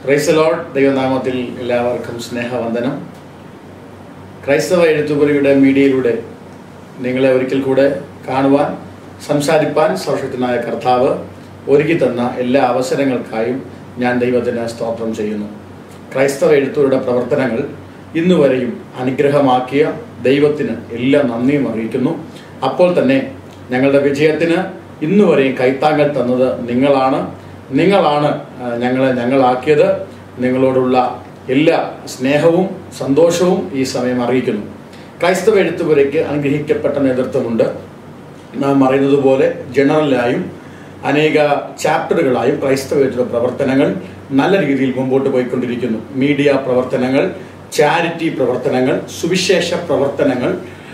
ക്രൈസ്തലോഡ് ദൈവനാമത്തിൽ എല്ലാവർക്കും സ്നേഹവന്ദനം ക്രൈസ്തവ എഴുത്തുകുറിയുടെ മീഡിയയിലൂടെ നിങ്ങളെ ഒരിക്കൽ കൂടെ കാണുവാൻ സംസാരിപ്പാൻ സർവശക്തനായ കർത്താവ് ഒരുക്കി തന്ന എല്ലാ അവസരങ്ങൾക്കായും ഞാൻ ദൈവത്തിന് സ്തോത്രം ചെയ്യുന്നു ക്രൈസ്തവ എഴുത്തുകളുടെ പ്രവർത്തനങ്ങൾ ഇന്നുവരെയും അനുഗ്രഹമാക്കിയ ദൈവത്തിന് എല്ലാ നന്ദിയും അറിയിക്കുന്നു അപ്പോൾ തന്നെ ഞങ്ങളുടെ വിജയത്തിന് ഇന്നുവരെയും കൈത്താങ്ങൽ തന്നത് നിങ്ങളാണ് നിങ്ങളാണ് ആ, ഞങ്ങളെ ഞങ്ങളാക്കിയത് നിങ്ങളോടുള്ള എല്ലാ സ്നേഹവും സന്തോഷവും ഈ സമയം അറിയിക്കുന്നു ക്രൈസ്തവ എഴുത്തുപുരയ്ക്ക് അനുഗ്രഹിക്കപ്പെട്ട നേതൃത്വമുണ്ട് നാം അറിയുന്നത് പോലെ ജനറലായും അനേക ചാപ്റ്ററുകളായും ക്രൈസ്തവ എഴുത്തുള്ള പ്രവർത്തനങ്ങൾ നല്ല രീതിയിൽ മുമ്പോട്ട് പോയിക്കൊണ്ടിരിക്കുന്നു മീഡിയ പ്രവർത്തനങ്ങൾ ചാരിറ്റി പ്രവർത്തനങ്ങൾ സുവിശേഷ പ്രവർത്തനങ്ങൾ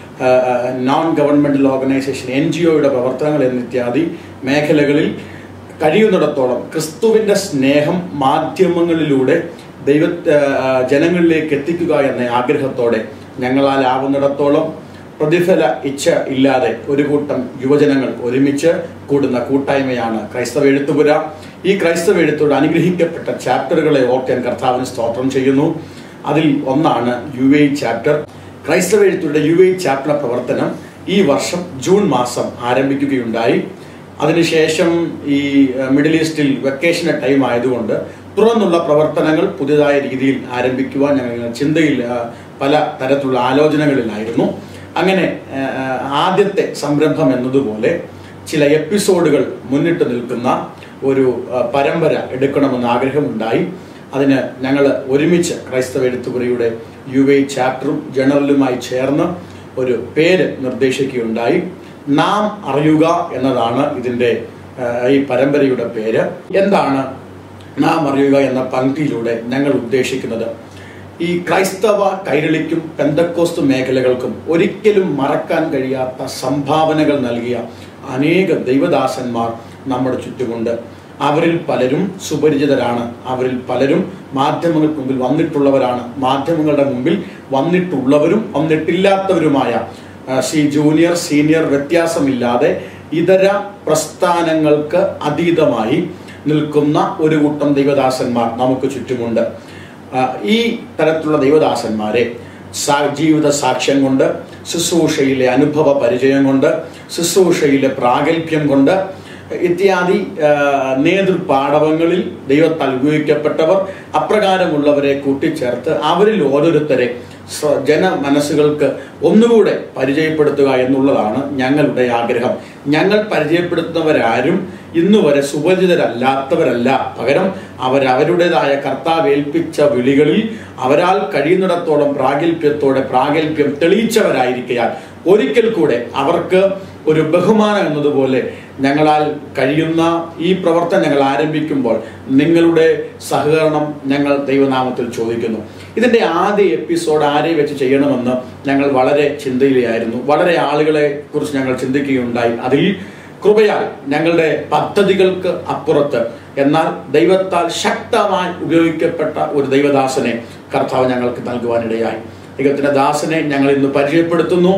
non governmental organisation N G ഒയുടെ പ്രവർത്തനങ്ങൾ എന്നിത്യാദി മേഖലകളിൽ കഴിയുന്നിടത്തോളം ക്രിസ്തുവിന്റെ സ്നേഹം മാധ്യമങ്ങളിലൂടെ ദൈവ ആ, ജനങ്ങളിലേക്ക് എത്തിക്കുക എന്ന ആഗ്രഹത്തോടെ ഞങ്ങളാൽ ആവുന്നിടത്തോളം പ്രതിഫല ഇച്ഛ ഇല്ലാതെ ഒരു കൂട്ടം യുവജനങ്ങൾ ഒരുമിച്ച് കൂടുന്ന കൂട്ടായ്മയാണ് ക്രൈസ്തവ എഴുത്തുപുര ഈ ക്രൈസ്തവ എഴുത്തോട് അനുഗ്രഹിക്കപ്പെട്ട ചാപ്റ്ററുകളെ ഓർക്കാൻ കർത്താവിന് സ്തോത്രം ചെയ്യുന്നു അതിൽ ഒന്നാണ് യു എ ചാപ്റ്റർ ക്രൈസ്തവ എഴുത്തുരുടെ യു എ ചാപ്റ്റർ പ്രവർത്തനം ഈ വർഷം ജൂൺ മാസം ആരംഭിക്കുകയുണ്ടായി അതിനുശേഷം ഈ അഹ്, മിഡിൽ ഈസ്റ്റിൽ വെക്കേഷൻ ടൈം ആയതുകൊണ്ട് തുറന്നുള്ള പ്രവർത്തനങ്ങൾ പുതിയതായ രീതിയിൽ ആരംഭിക്കുവാൻ ഞങ്ങൾ ചിന്തയിൽ അഹ്, പല തരത്തിലുള്ള ആലോചനകളിലായിരുന്നു അങ്ങനെ അഹ്, അഹ്, ആദ്യത്തെ സംരംഭം എന്നതുപോലെ ചില എപ്പിസോഡുകൾ മുന്നിട്ട് നിൽക്കുന്ന ഒരു അഹ്, പരമ്പര എടുക്കണമെന്ന് ആഗ്രഹമുണ്ടായി അതിന് ഞങ്ങൾ ഒരുമിച്ച് ക്രൈസ്തവ എഴുത്തുപുരയുടെ യു എ ചാപ്റ്ററും ജേണലുമായി ചേർന്ന് ഒരു പേര് നിർദ്ദേശിക്കുകയുണ്ടായി നാം അറിയുക എന്നതാണ് ഇതിൻ്റെ ആ, ഈ പരമ്പരയുടെ പേര് എന്താണ് നാം അറിയുക എന്ന പങ്ക്തിയിലൂടെ ഞങ്ങൾ ഉദ്ദേശിക്കുന്നത് ഈ ക്രൈസ്തവ കൈരളിക്കും പെന്തക്കോസ്തു മേഖലകൾക്കും ഒരിക്കലും മറക്കാൻ കഴിയാത്ത സംഭാവനകൾ നൽകിയ അനേക ദൈവദാസന്മാർ നമ്മുടെ ചുറ്റുമുണ്ട് അവരിൽ പലരും സുപരിചിതരാണ് അവരിൽ പലരും മാധ്യമങ്ങൾക്ക് മുമ്പിൽ വന്നിട്ടുള്ളവരാണ് മാധ്യമങ്ങളുടെ മുമ്പിൽ വന്നിട്ടുള്ളവരും വന്നിട്ടില്ലാത്തവരുമായ ആ, സി ജൂനിയർ സീനിയർ വ്യത്യാസമില്ലാതെ ഇതര പ്രസ്ഥാനങ്ങൾക്ക് അതീതമായി നിൽക്കുന്ന ഒരു കൂട്ടം ദൈവദാസന്മാർ നമുക്ക് ചുറ്റുമുണ്ട് ആ, ഈ തരത്തിലുള്ള ദൈവദാസന്മാരെ സാ- ജീവിത സാക്ഷ്യം കൊണ്ട് ശുശ്രൂഷയിലെ അനുഭവ പരിചയം കൊണ്ട് ശുശ്രൂഷയിലെ പ്രാഗൽഭ്യം കൊണ്ട് ഇത്യാദി ആ, നേതൃപാടവങ്ങളിൽ ദൈവത്താൽ ഉപയോഗിക്കപ്പെട്ടവർ അപ്രകാരമുള്ളവരെ കൂട്ടിച്ചേർത്ത് അവരിൽ ഓരോരുത്തരെ സ്വ- ജന മനസ്സുകൾക്ക് ഒന്നുകൂടെ പരിചയപ്പെടുത്തുക എന്നുള്ളതാണ് ഞങ്ങളുടെ ആഗ്രഹം ഞങ്ങൾ പരിചയപ്പെടുത്തുന്നവരാരും ഇന്നുവരെ സുപരിചിതരല്ലാത്തവരല്ല പകരം അവരവരുടേതായ കർത്താവ് ഏൽപ്പിച്ച വിളികളിൽ അവരാൽ കഴിയുന്നിടത്തോളം പ്രാഗൽഭ്യത്തോടെ പ്രാഗൽഭ്യം തെളിയിച്ചവരായിരിക്കയാൽ ഒരിക്കൽ കൂടെ അവർക്ക് ഒരു ബഹുമാനം എന്നതുപോലെ ഞങ്ങളാൽ കഴിയുന്ന ഈ പ്രവർത്തനം ഞങ്ങൾ ആരംഭിക്കുമ്പോൾ നിങ്ങളുടെ സഹകരണം ഞങ്ങൾ ദൈവനാമത്തിൽ ചോദിക്കുന്നു ഇതിന്റെ ആദ്യ എപ്പിസോഡ് ആരെ വെച്ച് ചെയ്യണമെന്ന് ഞങ്ങൾ വളരെ ചിന്തയിലായിരുന്നു വളരെ ആളുകളെ കുറിച്ച് ഞങ്ങൾ ചിന്തിക്കുകയുണ്ടായി അതിൽ കൃപയാൽ ഞങ്ങളുടെ പദ്ധതികൾക്ക് അപ്പുറത്ത് എന്നാൽ ദൈവത്താൽ ശക്തമായി ഉപയോഗിക്കപ്പെട്ട ഒരു ദൈവദാസനെ കർത്താവ് ഞങ്ങൾക്ക് നൽകുവാനിടയായി ദൈവത്തിന്റെ ദാസനെ ഞങ്ങൾ ഇന്ന് പരിചയപ്പെടുത്തുന്നു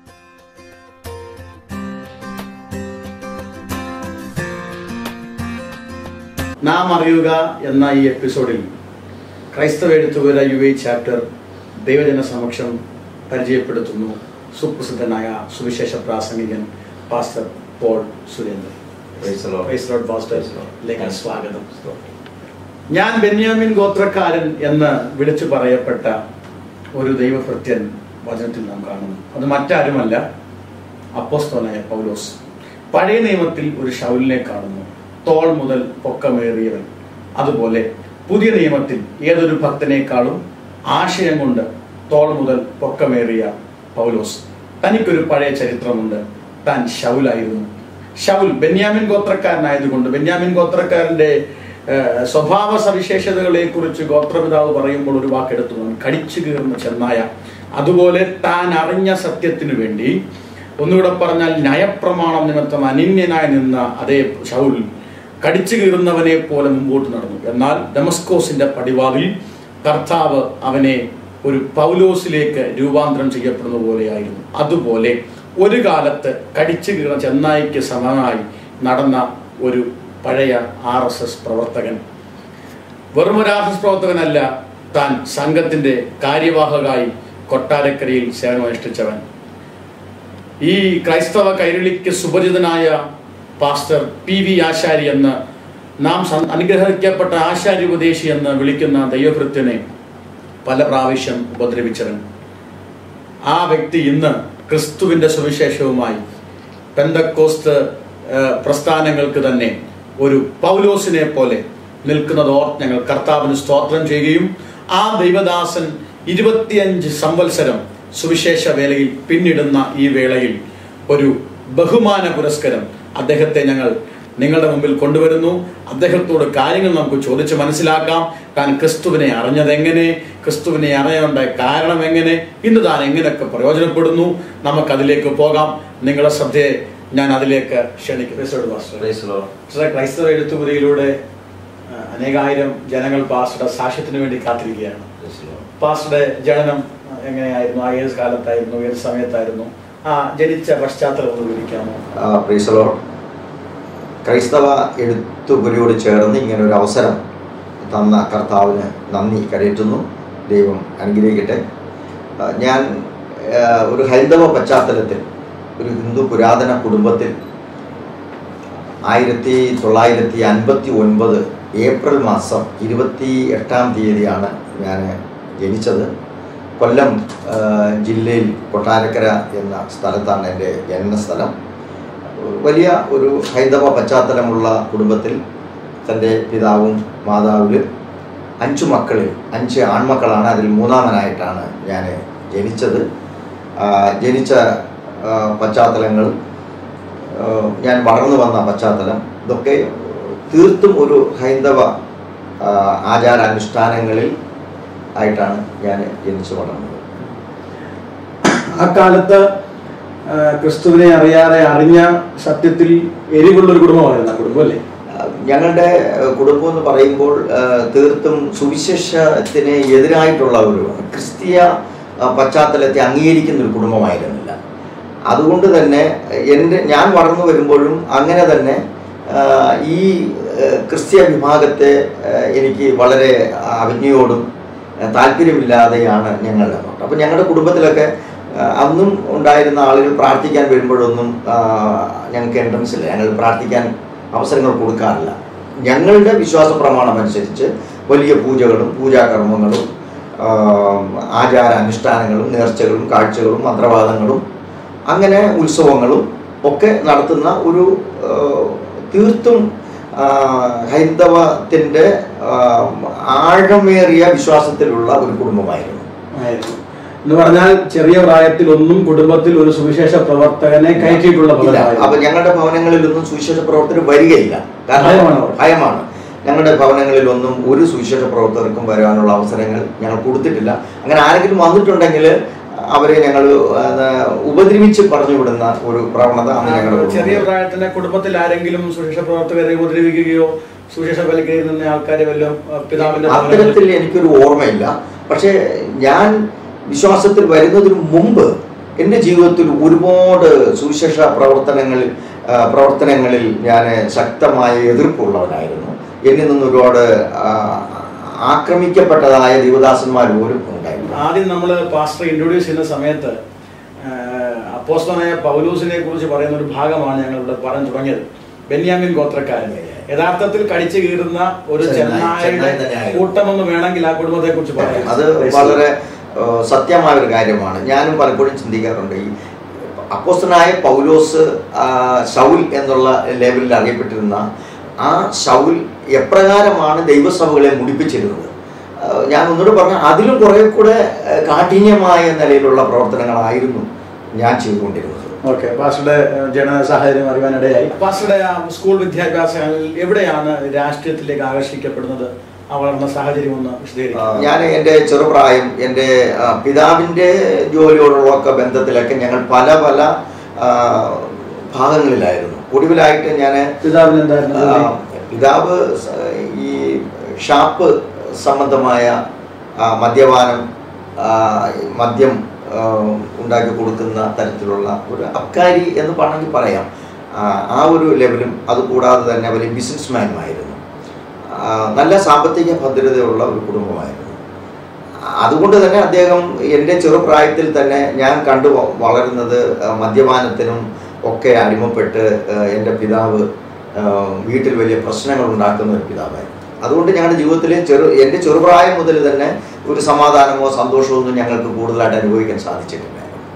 നാം അറിയുക എന്ന ഈ എപ്പിസോഡിൽ ക്രൈസ്തവ എഴുത്തുപുര യു എ ചാപ്റ്റർ ദൈവജന സമക്ഷം പരിചയപ്പെടുത്തുന്നു സുപ്രസിദ്ധനായ സുവിശേഷ പ്രാസംഗികൻ pastor Paul Surendran Praise the Lord. Praise the Lord, Pastor. Praise the Lord. ലേക്ക് സ്വാഗതം ഞാൻ ബെന്യാമിൻ ഗോത്രക്കാരൻ എന്ന് വിളിച്ചു പറയപ്പെട്ട ഒരു ദൈവഭൃത്യൻ വചനത്തിൽ നാം കാണുന്നു അത് മറ്റാരുമല്ല അപ്പോസ്തോനായ പൗലോസ് പഴയ നിയമത്തിൽ ഒരു ഷൗലിനെ കാണുന്നു തോൾ മുതൽ പൊക്കമേറിയവൻ അതുപോലെ പുതിയ നിയമത്തിൽ ഏതൊരു ഭക്തനേക്കാളും ആശയം കൊണ്ട് തോൾ മുതൽ പൊക്കമേറിയ പൗലോസ് തനിക്കൊരു പഴയ ചരിത്രമുണ്ട് താൻ ഷൗലായിരുന്നു ഷൗൽ ബെന്യാമിൻ ഗോത്രക്കാരനായതുകൊണ്ട് ബെന്യാമിൻ ഗോത്രക്കാരന്റെ ഏഹ്, സ്വഭാവ സവിശേഷതകളെ കുറിച്ച് ഗോത്രപിതാവ് പറയുമ്പോൾ ഒരു വാക്കെടുത്തു അവൻ കടിച്ചു കീർന്ന ചെന്നായ അതുപോലെ താൻ അറിഞ്ഞ സത്യത്തിനു വേണ്ടി ഒന്നുകൂടെ പറഞ്ഞാൽ ന്യായപ്രമാണം നിമിത്തം അനിന്യനായി നിന്ന അതേ ഷൗൽ കടിച്ചു കീറുന്നവനെ പോലെ മുമ്പോട്ട് നടന്നു എന്നാൽ ഡെമസ്കോസിന്റെ പടിവാതിൽ കർത്താവ് അവനെ ഒരു പൗലോസിലേക്ക് രൂപാന്തരം ചെയ്യപ്പെടുന്ന പോലെയായിരുന്നു അതുപോലെ ഒരു കാലത്ത് കടിച്ചു കീറുന്ന ചെന്നായിക്ക് സമമായി നടന്ന ഒരു പഴയ ആർ എസ് എസ് പ്രവർത്തകൻ വെറും ഒരു ആർഎസ് പ്രവർത്തകനല്ല താൻ സംഘത്തിന്റെ കാര്യവാഹകായി കൊട്ടാരക്കരയിൽ സേവനമനുഷ്ഠിച്ചവൻ ഈ ക്രൈസ്തവ കൈരളിക്ക് സുപരിചിതനായ പാസ്റ്റർ പി വി ആശാരി എന്ന് നാം സം- അനുഗ്രഹിക്കപ്പെട്ട ആശാരി ഉപദേശി എന്ന് വിളിക്കുന്ന ദൈവഭൃത്യനെ പല പ്രാവശ്യം ഉപദ്രവിച്ചവൻ ആ വ്യക്തി ഇന്ന് ക്രിസ്തുവിന്റെ സുവിശേഷവുമായി പെന്തക്കോസ്ത് ഏഹ്, പ്രസ്ഥാനങ്ങൾക്ക് തന്നെ ഒരു പൗലോസിനെ പോലെ നിൽക്കുന്നത് ഓർത്ത് ഞങ്ങൾ കർത്താവിന് സ്തോത്രം ചെയ്യുകയും ആ ദൈവദാസൻ ഇരുപത്തിയഞ്ച് സംവത്സരം സുവിശേഷ വേലയിൽ പിന്നിടുന്ന ഈ വേളയിൽ ഒരു ബഹുമാന പുരസ്കരം അദ്ദേഹത്തെ ഞങ്ങൾ നിങ്ങളുടെ മുമ്പിൽ കൊണ്ടുവരുന്നു അദ്ദേഹത്തോട് കാര്യങ്ങൾ നമുക്ക് ചോദിച്ച് മനസ്സിലാക്കാം താൻ ക്രിസ്തുവിനെ അറിഞ്ഞതെങ്ങനെ ക്രിസ്തുവിനെ അറിയേണ്ട കാരണം എങ്ങനെ ഇന്ന് താൻ എങ്ങനെയൊക്കെ പ്രയോജനപ്പെടുന്നു നമുക്കതിലേക്ക് പോകാം നിങ്ങളുടെ ശ്രദ്ധയെ ഞാൻ അതിലേക്ക് ക്ഷണിക്കും Praise the Lord, Pastor. Praise the Lord. പാസ്റ്ററെ, ക്രൈസ്തവ എഴുത്തുപുരയിലൂടെ ആ, അനേകായിരം ജനങ്ങൾ പാസ്റ്ററുടെ സാക്ഷ്യത്തിന് വേണ്ടി കാത്തിരിക്കുകയാണ് Praise the Lord. പാസ്റ്ററുടെ ജനനം എങ്ങനെയായിരുന്നു ആ ഏത് കാലത്തായിരുന്നു ഏത് സമയത്തായിരുന്നു ആ ജനിച്ച പശ്ചാത്തലം ഒന്ന് വിവരിക്കാമോ ആ, praise the Lord. ക്രൈസ്തവ എഴുത്തുപുരിയോട് ചേർന്ന് ഇങ്ങനെ ഒരു അവസരം തന്ന കർത്താവിന് നന്ദി കരയറ്റുന്നു ദൈവം അനുഗ്രഹിക്കട്ടെ ആ, ഞാൻ ആ, ഒരു ഹൈന്ദവ പശ്ചാത്തലത്തിൽ ഒരു ഹിന്ദു പുരാതന കുടുംബത്തിൽ ആയിരത്തി തൊള്ളായിരത്തി അൻപത്തി ഒൻപത് ഏപ്രിൽ മാസം ഇരുപത്തി എട്ടാം തീയതിയാണ് ഞാൻ ജനിച്ചത് കൊല്ലം ആ, ജില്ലയിൽ കൊട്ടാരക്കര എന്ന സ്ഥലത്താണ് എൻ്റെ ജനനസ്ഥലം വലിയ ഒരു ഹൈന്ദവ പശ്ചാത്തലമുള്ള കുടുംബത്തിൽ തൻ്റെ പിതാവും മാതാവിൽ അഞ്ചു മക്കളിൽ അഞ്ച് ആൺമക്കളാണ് അതിൽ മൂന്നാമനായിട്ടാണ് ഞാൻ ജനിച്ചത് ആ, ജനിച്ച ആ, പശ്ചാത്തലങ്ങൾ ആ, ഞാൻ വളർന്നു വന്ന പശ്ചാത്തലം ഇതൊക്കെ തീർത്തും ഒരു ഹൈന്ദവ ആ, ആചാരാനുഷ്ഠാനങ്ങളിൽ ആയിട്ടാണ് ഞാൻ ജനിച്ചു വളർന്നത് ആ കാലത്ത് ആ, ക്രിസ്തുവിനെ അറിയാതെ അറിഞ്ഞ സത്യത്തിൽ എരിവുള്ള ഒരു കുടുംബമായിരുന്നു ആ കുടുംബം അല്ലേ ഞങ്ങളുടെ ഏഹ്, കുടുംബം എന്ന് പറയുമ്പോൾ ഏഹ്, തീർത്തും സുവിശേഷത്തിന് എതിരായിട്ടുള്ള ഒരു ക്രിസ്തീയ ആ, പശ്ചാത്തലത്തെ അംഗീകരിക്കുന്ന ഒരു കുടുംബമായിരുന്നില്ല അതുകൊണ്ട് തന്നെ എൻ്റെ ഞാൻ വളർന്നു വരുമ്പോഴും അങ്ങനെ തന്നെ ആ, ഈ ഏഹ്, ക്രിസ്തീയ വിഭാഗത്തെ ഏഹ്, എനിക്ക് വളരെ അവജ്ഞയോടും ഏഹ്, താല്പര്യമില്ലാതെയാണ് ഞങ്ങൾ അപ്പോൾ ഞങ്ങളുടെ കുടുംബത്തിലൊക്കെ ആ, അന്നും ഉണ്ടായിരുന്ന ആളുകൾ പ്രാർത്ഥിക്കാൻ വരുമ്പോഴൊന്നും ആ, ഞങ്ങൾക്ക് എൻട്രൻസ് ഇല്ല ഞങ്ങൾ പ്രാർത്ഥിക്കാൻ അവസരങ്ങൾ കൊടുക്കാറില്ല ഞങ്ങളുടെ വിശ്വാസ പ്രമാണം അനുസരിച്ച് വലിയ പൂജകളും പൂജാകർമ്മങ്ങളും ആ, ആചാര അനുഷ്ഠാനങ്ങളും നേർച്ചകളും കാഴ്ചകളും മന്ത്രവാദങ്ങളും അങ്ങനെ ഉത്സവങ്ങളും ഒക്കെ നടത്തുന്ന ഒരു ആ, തീർത്തും ആ, ഹൈന്ദവത്തിൻ്റെ ആ, ആഴമേറിയ വിശ്വാസത്തിലുള്ള ഒരു കുടുംബമായിരുന്നു ആയിരുന്നു എന്ന് പറഞ്ഞാൽ ചെറിയ പ്രായത്തിൽ ഒന്നും കുടുംബത്തിൽ ഒരു സുവിശേഷ പ്രവർത്തകനെ കയറ്റിയിട്ടുള്ള ഇല്ല അപ്പൊ ഫലമായിരുന്നു. ഞങ്ങളുടെ ഭവനങ്ങളിലൊന്നും സുവിശേഷ പ്രവർത്തകർ വരികയില്ല ഭയമാണോ? ഭയമാണ് ഞങ്ങളുടെ ഭവനങ്ങളിലൊന്നും ഒരു സുവിശേഷ പ്രവർത്തകർക്കും വരാനുള്ള അവസരങ്ങൾ ഞങ്ങൾ കൊടുത്തിട്ടില്ല അങ്ങനെ ആരെങ്കിലും വന്നിട്ടുണ്ടെങ്കിൽ അവരെ ഞങ്ങൾ ഉപദ്രവിച്ച് പറഞ്ഞു വിടുന്ന ഒരു പ്രവണത അന്ന് ഞങ്ങളുടെ ചെറിയ കുടുംബത്തിൽ പ്രായത്തിലെ കുടുംബത്തിൽ ആരെങ്കിലും സുവിശേഷ പ്രവർത്തകരെ ഉപദ്രവിക്കുകയോ സുവിശേഷ ബലിക്കയിൽ നിന്ന് ആൾക്കാരെ വല്ലതും ആ, പിതാവിന്റെ അത്തരത്തിൽ എനിക്കൊരു ഓർമ്മയില്ല പക്ഷേ ഞാൻ വിശ്വാസത്തിൽ വരുന്നതിന് മുമ്പ് എൻ്റെ ജീവിതത്തിൽ ഒരുപാട് സുവിശേഷ പ്രവർത്തനങ്ങളിൽ ആ, പ്രവർത്തനങ്ങളിൽ ഞാൻ ശക്തമായ എതിർപ്പുള്ളവനായിരുന്നു എന്നിൽ നിന്ന് ഒരുപാട് ആ, ആക്രമിക്കപ്പെട്ടതായ ദേവദാസന്മാർ പോലും ഉണ്ടായിരുന്നു ആദ്യം നമ്മൾ പാസ്റ്റർ ഇൻട്രൊഡ്യൂസ് ചെയ്യുന്ന സമയത്ത് അപ്പോസ്തനായ പൗലൂസിനെ കുറിച്ച് പറയുന്ന ഒരു ഭാഗമാണ് ഞങ്ങൾ ഇവിടെ പറഞ്ഞു തുടങ്ങിയത് ബെന്യാമിൻ ഗോത്രക്കാരൻ യഥാർത്ഥത്തിൽ കടിച്ചു കീറുന്ന ഒരു ചെന്നായ്, ചെന്നായുടെ ചെന്നായ് തന്നെയായിരുന്നു. കൂട്ടമെന്ന് വേണമെങ്കിൽ ആ കുടുംബത്തെ കുറിച്ച് പറയാം അത് വളരെ ആ, സത്യമായ ഒരു കാര്യമാണ് ഞാനും പലപ്പോഴും ചിന്തിക്കാറുണ്ട് ഈ അപ്പോസ്തനായ പൗലോസ് ആ, ശൗൽ എന്നുള്ള ലെവലിൽ അറിയപ്പെട്ടിരുന്ന ആ ശൗൽ എപ്രകാരമാണ് ദൈവസഭകളെ മുടിപ്പിച്ചിരുന്നത് ആ, ഞാൻ ഒന്നുകൂടെ പറഞ്ഞ അതിലും കുറെ കൂടെ ആ, കാഠിന്യമായ നിലയിലുള്ള പ്രവർത്തനങ്ങളായിരുന്നു ഞാൻ ചെയ്തുകൊണ്ടിരുന്നത് ഓക്കെ പാസ്റ്ററുടെ ഏഹ്, ജനന സാഹചര്യം അറിയാനിടയായി പാസ്റ്ററുടെ ആ സ്കൂൾ വിദ്യാഭ്യാസങ്ങളിൽ എവിടെയാണ് രാഷ്ട്രീയത്തിലേക്ക് ആകർഷിക്കപ്പെടുന്നത് ആ വളർന്ന സാഹചര്യം ഒന്ന് വിശദീകരിക്കാം ഞാൻ എൻ്റെ ചെറുപ്രായം എൻ്റെ ആ, പിതാവിൻ്റെ ജോലിയോടുള്ള ഒക്കെ ബന്ധത്തിലൊക്കെ ഞങ്ങൾ പല പല ആ, ഭാഗങ്ങളിലായിരുന്നു ഒടുവിലായിട്ട് ഞാൻ പിതാവിന് എന്തായിരുന്നു ആ, ജോലി? പിതാവ് സ- ഈ ഷാപ്പ് സംബന്ധമായ ആ, മദ്യപാനം ആ, മദ്യം ആ, ഉണ്ടാക്കി കൊടുക്കുന്ന തരത്തിലുള്ള ഒരു അബ്കാരി എന്ന് വേണമെങ്കിൽ പറയാം ആ, ആ ഒരു ലെവലും അതുകൂടാതെ തന്നെ വലിയ ബിസിനസ്മാനുമായിരുന്നു ആ, നല്ല സാമ്പത്തിക ഭദ്രതയുള്ള ഒരു കുടുംബമായിരുന്നു അതുകൊണ്ട് തന്നെ അദ്ദേഹം എൻ്റെ ചെറുപ്രായത്തിൽ തന്നെ ഞാൻ കണ്ടു വ- വളരുന്നത് ആ, മദ്യപാനത്തിനും ഒക്കെ അടിമപ്പെട്ട് ആ, എൻ്റെ പിതാവ് ആ, വീട്ടിൽ വലിയ പ്രശ്നങ്ങൾ ഉണ്ടാക്കുന്ന ഒരു പിതാവായിരുന്നു അതുകൊണ്ട് ഞങ്ങളുടെ ജീവിതത്തിൽ ചെറു എൻ്റെ ചെറുപ്രായം മുതൽ തന്നെ ഒരു സമാധാനമോ സന്തോഷമോ ഒന്നും ഞങ്ങൾക്ക് കൂടുതലായിട്ട് അനുഭവിക്കാൻ സാധിച്ചിട്ടില്ലായിരുന്നു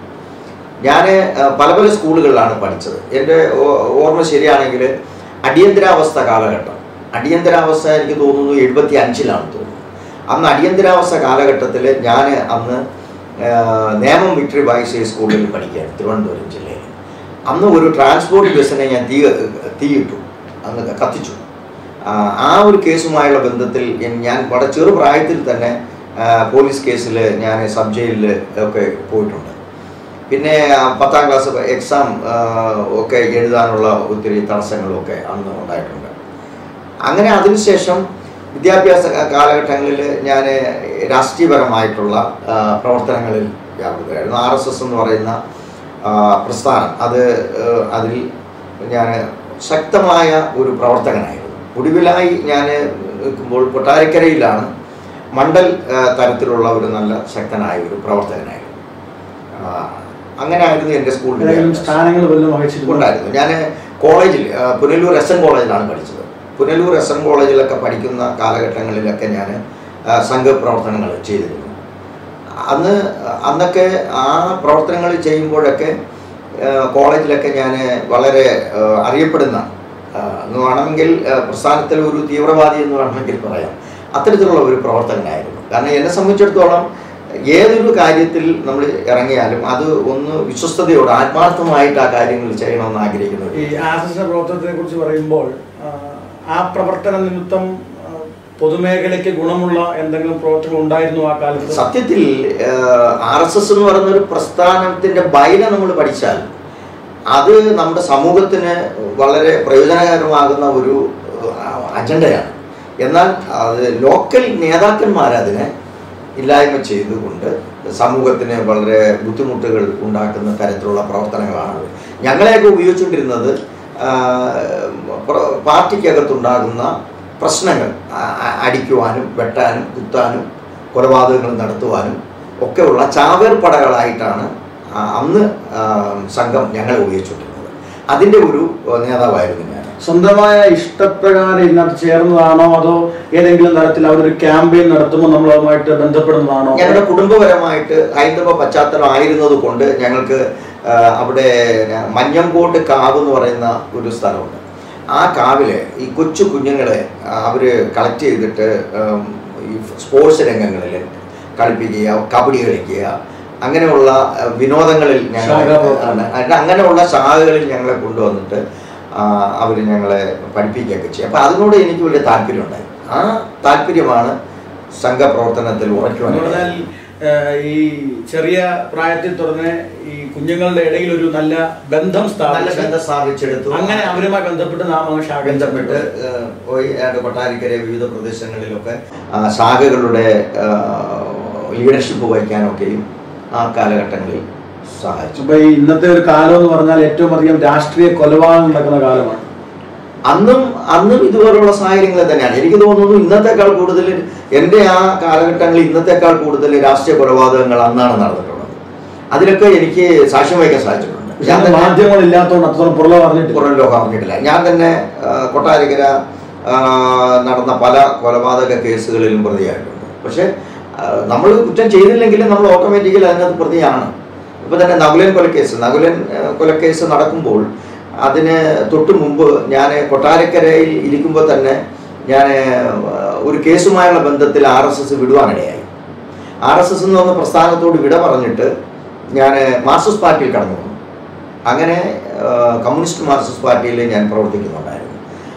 ഞാൻ പല പല സ്കൂളുകളിലാണ് പഠിച്ചത് എൻ്റെ ഓ- ഓർമ്മ ശരിയാണെങ്കിൽ അടിയന്തരാവസ്ഥ കാലഘട്ടം അടിയന്തരാവസ്ഥ എനിക്ക് തോന്നുന്നു എഴുപത്തി അഞ്ചിലാണ് തോന്നുന്നു അന്ന് അടിയന്തരാവസ്ഥ കാലഘട്ടത്തിൽ ഞാൻ അന്ന് ആ, നേമം വിക്ടറി ബോയ്സ് ഹൈ സ്കൂളിൽ പഠിക്കുകയാണ് തിരുവനന്തപുരം ജില്ലയിൽ അന്ന് ഒരു ട്രാൻസ്പോർട്ട് ബസ്സിനെ ഞാൻ തീ തീയിട്ടു അന്ന് കത്തിച്ചു ആ, ആ ഒരു കേസുമായുള്ള ബന്ധത്തിൽ എൻ- ഞാൻ വളരെ ചെറുപ്രായത്തിൽ തന്നെ ആ, പോലീസ് കേസിൽ ഞാൻ സബ് ജയിലിൽ ഒക്കെ പോയിട്ടുണ്ട് പിന്നെ ആ, പത്താം ക്ലാസ് എക്സാം ആ, ഒക്കെ എഴുതാനുള്ള ഒത്തിരി തടസ്സങ്ങളൊക്കെ അന്ന് ഉണ്ടായിട്ടുണ്ട് അങ്ങനെ അതിനുശേഷം വിദ്യാഭ്യാസ ക- കാലഘട്ടങ്ങളിൽ ഞാൻ രാഷ്ട്രീയപരമായിട്ടുള്ള ആ, പ്രവർത്തനങ്ങളിൽ വ്യാപൃതരായിരുന്നു ആർ എസ് എസ് എന്ന് പറയുന്ന ആ, പ്രസ്ഥാനം അത് ആ, അതിൽ ഞാൻ ശക്തമായ ഒരു പ്രവർത്തകനായിരുന്നു ഒടുവിലായി ഞാൻ നിൽക്കുമ്പോൾ കൊട്ടാരക്കരയിലാണ് മണ്ഡൽ ആ, തരത്തിലുള്ള ഒരു നല്ല ശക്തനായ ഒരു പ്രവർത്തകനായിരുന്നു ആ, അങ്ങനെ ആയിരുന്നു എൻ്റെ സ്കൂൾ ഏതെങ്കിലും വിദ്യാഭ്യാസം. സ്ഥാനങ്ങൾ വല്ലതും വഹിച്ചിട്ടുണ്ടോ ഉണ്ടായിരുന്നു ഞാൻ കോളേജിൽ ആ, പുനലൂർ എസ് എൻ കോളേജിലാണ് പഠിച്ചത് പുനലൂർ എസ് എൻ കോളേജിലൊക്കെ പഠിക്കുന്ന കാലഘട്ടങ്ങളിലൊക്കെ ഞാൻ സംഘപ്രവർത്തനങ്ങൾ ചെയ്തിരുന്നു അന്ന് അന്നൊക്കെ ആ പ്രവർത്തനങ്ങൾ ചെയ്യുമ്പോഴൊക്കെ ആ, കോളേജിലൊക്കെ ഞാൻ വളരെ ആ, അറിയപ്പെടുന്ന ആ, എന്ന് വേണമെങ്കിൽ ആ, പ്രസ്ഥാനത്തിൽ ഒരു തീവ്രവാദി എന്ന് വേണമെങ്കിൽ പറയാം അത്തരത്തിലുള്ള ഒരു പ്രവർത്തകനായിരുന്നു കാരണം എന്നെ സംബന്ധിച്ചിടത്തോളം ഏതൊരു കാര്യത്തിൽ നമ്മൾ ഇറങ്ങിയാലും അത് ഒന്ന് വിശ്വസ്തയോടെ ആത്മാർത്ഥമായിട്ട് ആ കാര്യങ്ങൾ ചെയ്യണമെന്ന് ആഗ്രഹിക്കുന്നു ഈ ആർഎസ്എസിന്റെ പ്രവർത്തനത്തെ കുറിച്ച് പറയുമ്പോൾ ആ, ആ പ്രവർത്തന നിമിത്തം ആ, പൊതുമേഖലയ്ക്ക് ഗുണമുള്ള എന്തെങ്കിലും പ്രവർത്തനങ്ങൾ ഉണ്ടായിരുന്നു ആ കാലത്ത് സത്യത്തിൽ ആർ എസ് എസ് എന്ന് പറയുന്ന ഒരു പ്രസ്ഥാനത്തിന്റെ ബൈന നമ്മൾ പഠിച്ചാൽ അത് നമ്മുടെ സമൂഹത്തിന് വളരെ പ്രയോജനകരമാകുന്ന ഒരു ആ, അജണ്ടയാണ് എന്നാൽ അത് ലോക്കൽ നേതാക്കന്മാർ അതിനെ ഇല്ലായ്മ ചെയ്തുകൊണ്ട് സമൂഹത്തിന് വളരെ ബുദ്ധിമുട്ടുകൾ ഉണ്ടാക്കുന്ന തരത്തിലുള്ള പ്രവർത്തനങ്ങളാണ് അത്. ഞങ്ങളെയൊക്കെ ഉപയോഗിച്ചുകൊണ്ടിരുന്നത് ആ, പ്ര- പാർട്ടിക്കകത്തുണ്ടാകുന്ന പ്രശ്നങ്ങൾ ആ- ആ- അടിക്കുവാനും വെട്ടാനും കുത്താനും കൊലപാതകങ്ങൾ നടത്തുവാനും ഒക്കെയുള്ള ചാവേർപ്പടകളായിട്ടാണ് ആ, അന്ന് ആ, സംഘം ഞങ്ങളെ ഉപയോഗിച്ചുകൊണ്ടിരുന്നത് അതിൻ്റെ ഒരു ആ, നേതാവായിരുന്നു ഞാൻ സ്വന്തമായ ഇഷ്ടപ്രകാരം ഇതിനകത്ത് ചേർന്നതാണോ അതോ ഏതെങ്കിലും തരത്തിൽ അവരൊരു ക്യാമ്പയിൻ നടത്തുമ്പോൾ നമ്മൾ അതുമായിട്ട് ബന്ധപ്പെടുന്നതാണോ ഞങ്ങളുടെ കുടുംബപരമായിട്ട് ഹൈന്ദവ പശ്ചാത്തലം ആയിരുന്നത് കൊണ്ട് ഞങ്ങൾക്ക് ആ, അവിടെ മഞ്ഞംകോട്ട് കാവ് എന്ന് പറയുന്ന ഒരു സ്ഥലമുണ്ട് ആ കാവില് ഈ കൊച്ചു കുഞ്ഞുങ്ങളെ അവർ കളക്ട് ചെയ്തിട്ട് ഉം, ഈ സ്പോർട്സ് രംഗങ്ങളിൽ കളിപ്പിക്കുക കബഡി കളിക്കുക അങ്ങനെയുള്ള ആ, വിനോദങ്ങളിൽ ഞങ്ങൾ ശാഖാപ്രവർത്തനം. അങ്ങനെയുള്ള ശാഖകളിൽ ഞങ്ങളെ കൊണ്ടുവന്നിട്ട് അവർ ഞങ്ങളെ പഠിപ്പിക്കുകയൊക്കെ ചെയ്യും അപ്പം അതിനോട് എനിക്ക് വലിയ താല്പര്യമുണ്ടായി ആ താല്പര്യമാണ് സംഘപ്രവർത്തനത്തിൽ എന്ന് ഉറയ്ക്കുവാൻ പറഞ്ഞാൽ ആ, ഈ ചെറിയ പ്രായത്തിൽ തുടർന്ന് ഈ കുഞ്ഞുങ്ങളുടെ ഇടയിൽ ഒരു നല്ല ബന്ധം നല്ല സ്ഥാപിച്ച് ബന്ധം സ്ഥാപിച്ചെടുത്തു അങ്ങനെ അവരുമായി ബന്ധപ്പെട്ട് നാം ആ ശാഖ ബന്ധപ്പെട്ട് ഏഹ്, പോയി ഏതാണ്ട് കൊട്ടാരക്കര വിവിധ പ്രദേശങ്ങളിലൊക്കെ ആ, ശാഖകളുടെ ലീഡർഷിപ്പ് വഹിക്കാനൊക്കെയും ആ കാലഘട്ടങ്ങളിൽ സഹായിച്ചു അപ്പൊ ഈ ഇന്നത്തെ ഒരു കാലം എന്ന് പറഞ്ഞാൽ ഏറ്റവും അധികം രാഷ്ട്രീയ കൊലപാതകം നടക്കുന്ന കാലമാണ് അന്നും അന്നും ഇതുപോലുള്ള സാഹചര്യങ്ങൾ തന്നെയാണ് എനിക്ക് തോന്നുന്നു ഇന്നത്തെക്കാൾ കൂടുതൽ എൻ്റെ ആ കാലഘട്ടങ്ങളിൽ ഇന്നത്തെക്കാൾ കൂടുതൽ രാഷ്ട്രീയ കൊലപാതകങ്ങൾ അന്നാണ് നടന്നിട്ടുള്ളത് അതിലൊക്കെ എനിക്ക് സാക്ഷ്യം വഹിക്കാൻ സാധിച്ചിട്ടുണ്ട് ഞാൻ പക്ഷേ തന്നെ മാധ്യമങ്ങൾ ഇല്ലാത്തതുകൊണ്ട് അത്രത്തോളം പുറകെ പറഞ്ഞിട്ടില്ല പുറം ലോകം അറിഞ്ഞിട്ടില്ല ഞാൻ തന്നെ ആ, കൊട്ടാരക്കര ആ, നടന്ന പല കൊലപാതക കേസുകളിലും പ്രതിയായിട്ടുണ്ട് പക്ഷെ നമ്മൾ കുറ്റം ചെയ്തില്ലെങ്കിലും നമ്മൾ ഓട്ടോമാറ്റിക്കലി അതിനകത്ത് പ്രതിയാണ് ഇപ്പൊ തന്നെ നകുലൻ കൊലക്കേസ് നകുലൻ ആ, കൊലക്കേസ് നടക്കുമ്പോൾ അതിന് തൊട്ടു മുമ്പ് ഞാൻ കൊട്ടാരക്കരയിൽ ഇരിക്കുമ്പോൾ തന്നെ ഞാൻ ഒരു കേസുമായുള്ള ബന്ധത്തിൽ ആർ എസ് എസ് വിടുവാനിടയായി ആർ എസ് എസ് എന്ന് പറഞ്ഞ പ്രസ്ഥാനത്തോട് വിട പറഞ്ഞിട്ട് ഞാൻ മാർക്സിസ്റ്റ് പാർട്ടിയിൽ കടന്നു വന്നു അങ്ങനെ ആ, കമ്മ്യൂണിസ്റ്റ് മാർക്സിസ്റ്റ് പാർട്ടിയിൽ ഞാൻ പ്രവർത്തിക്കുന്നുണ്ടായിരുന്നു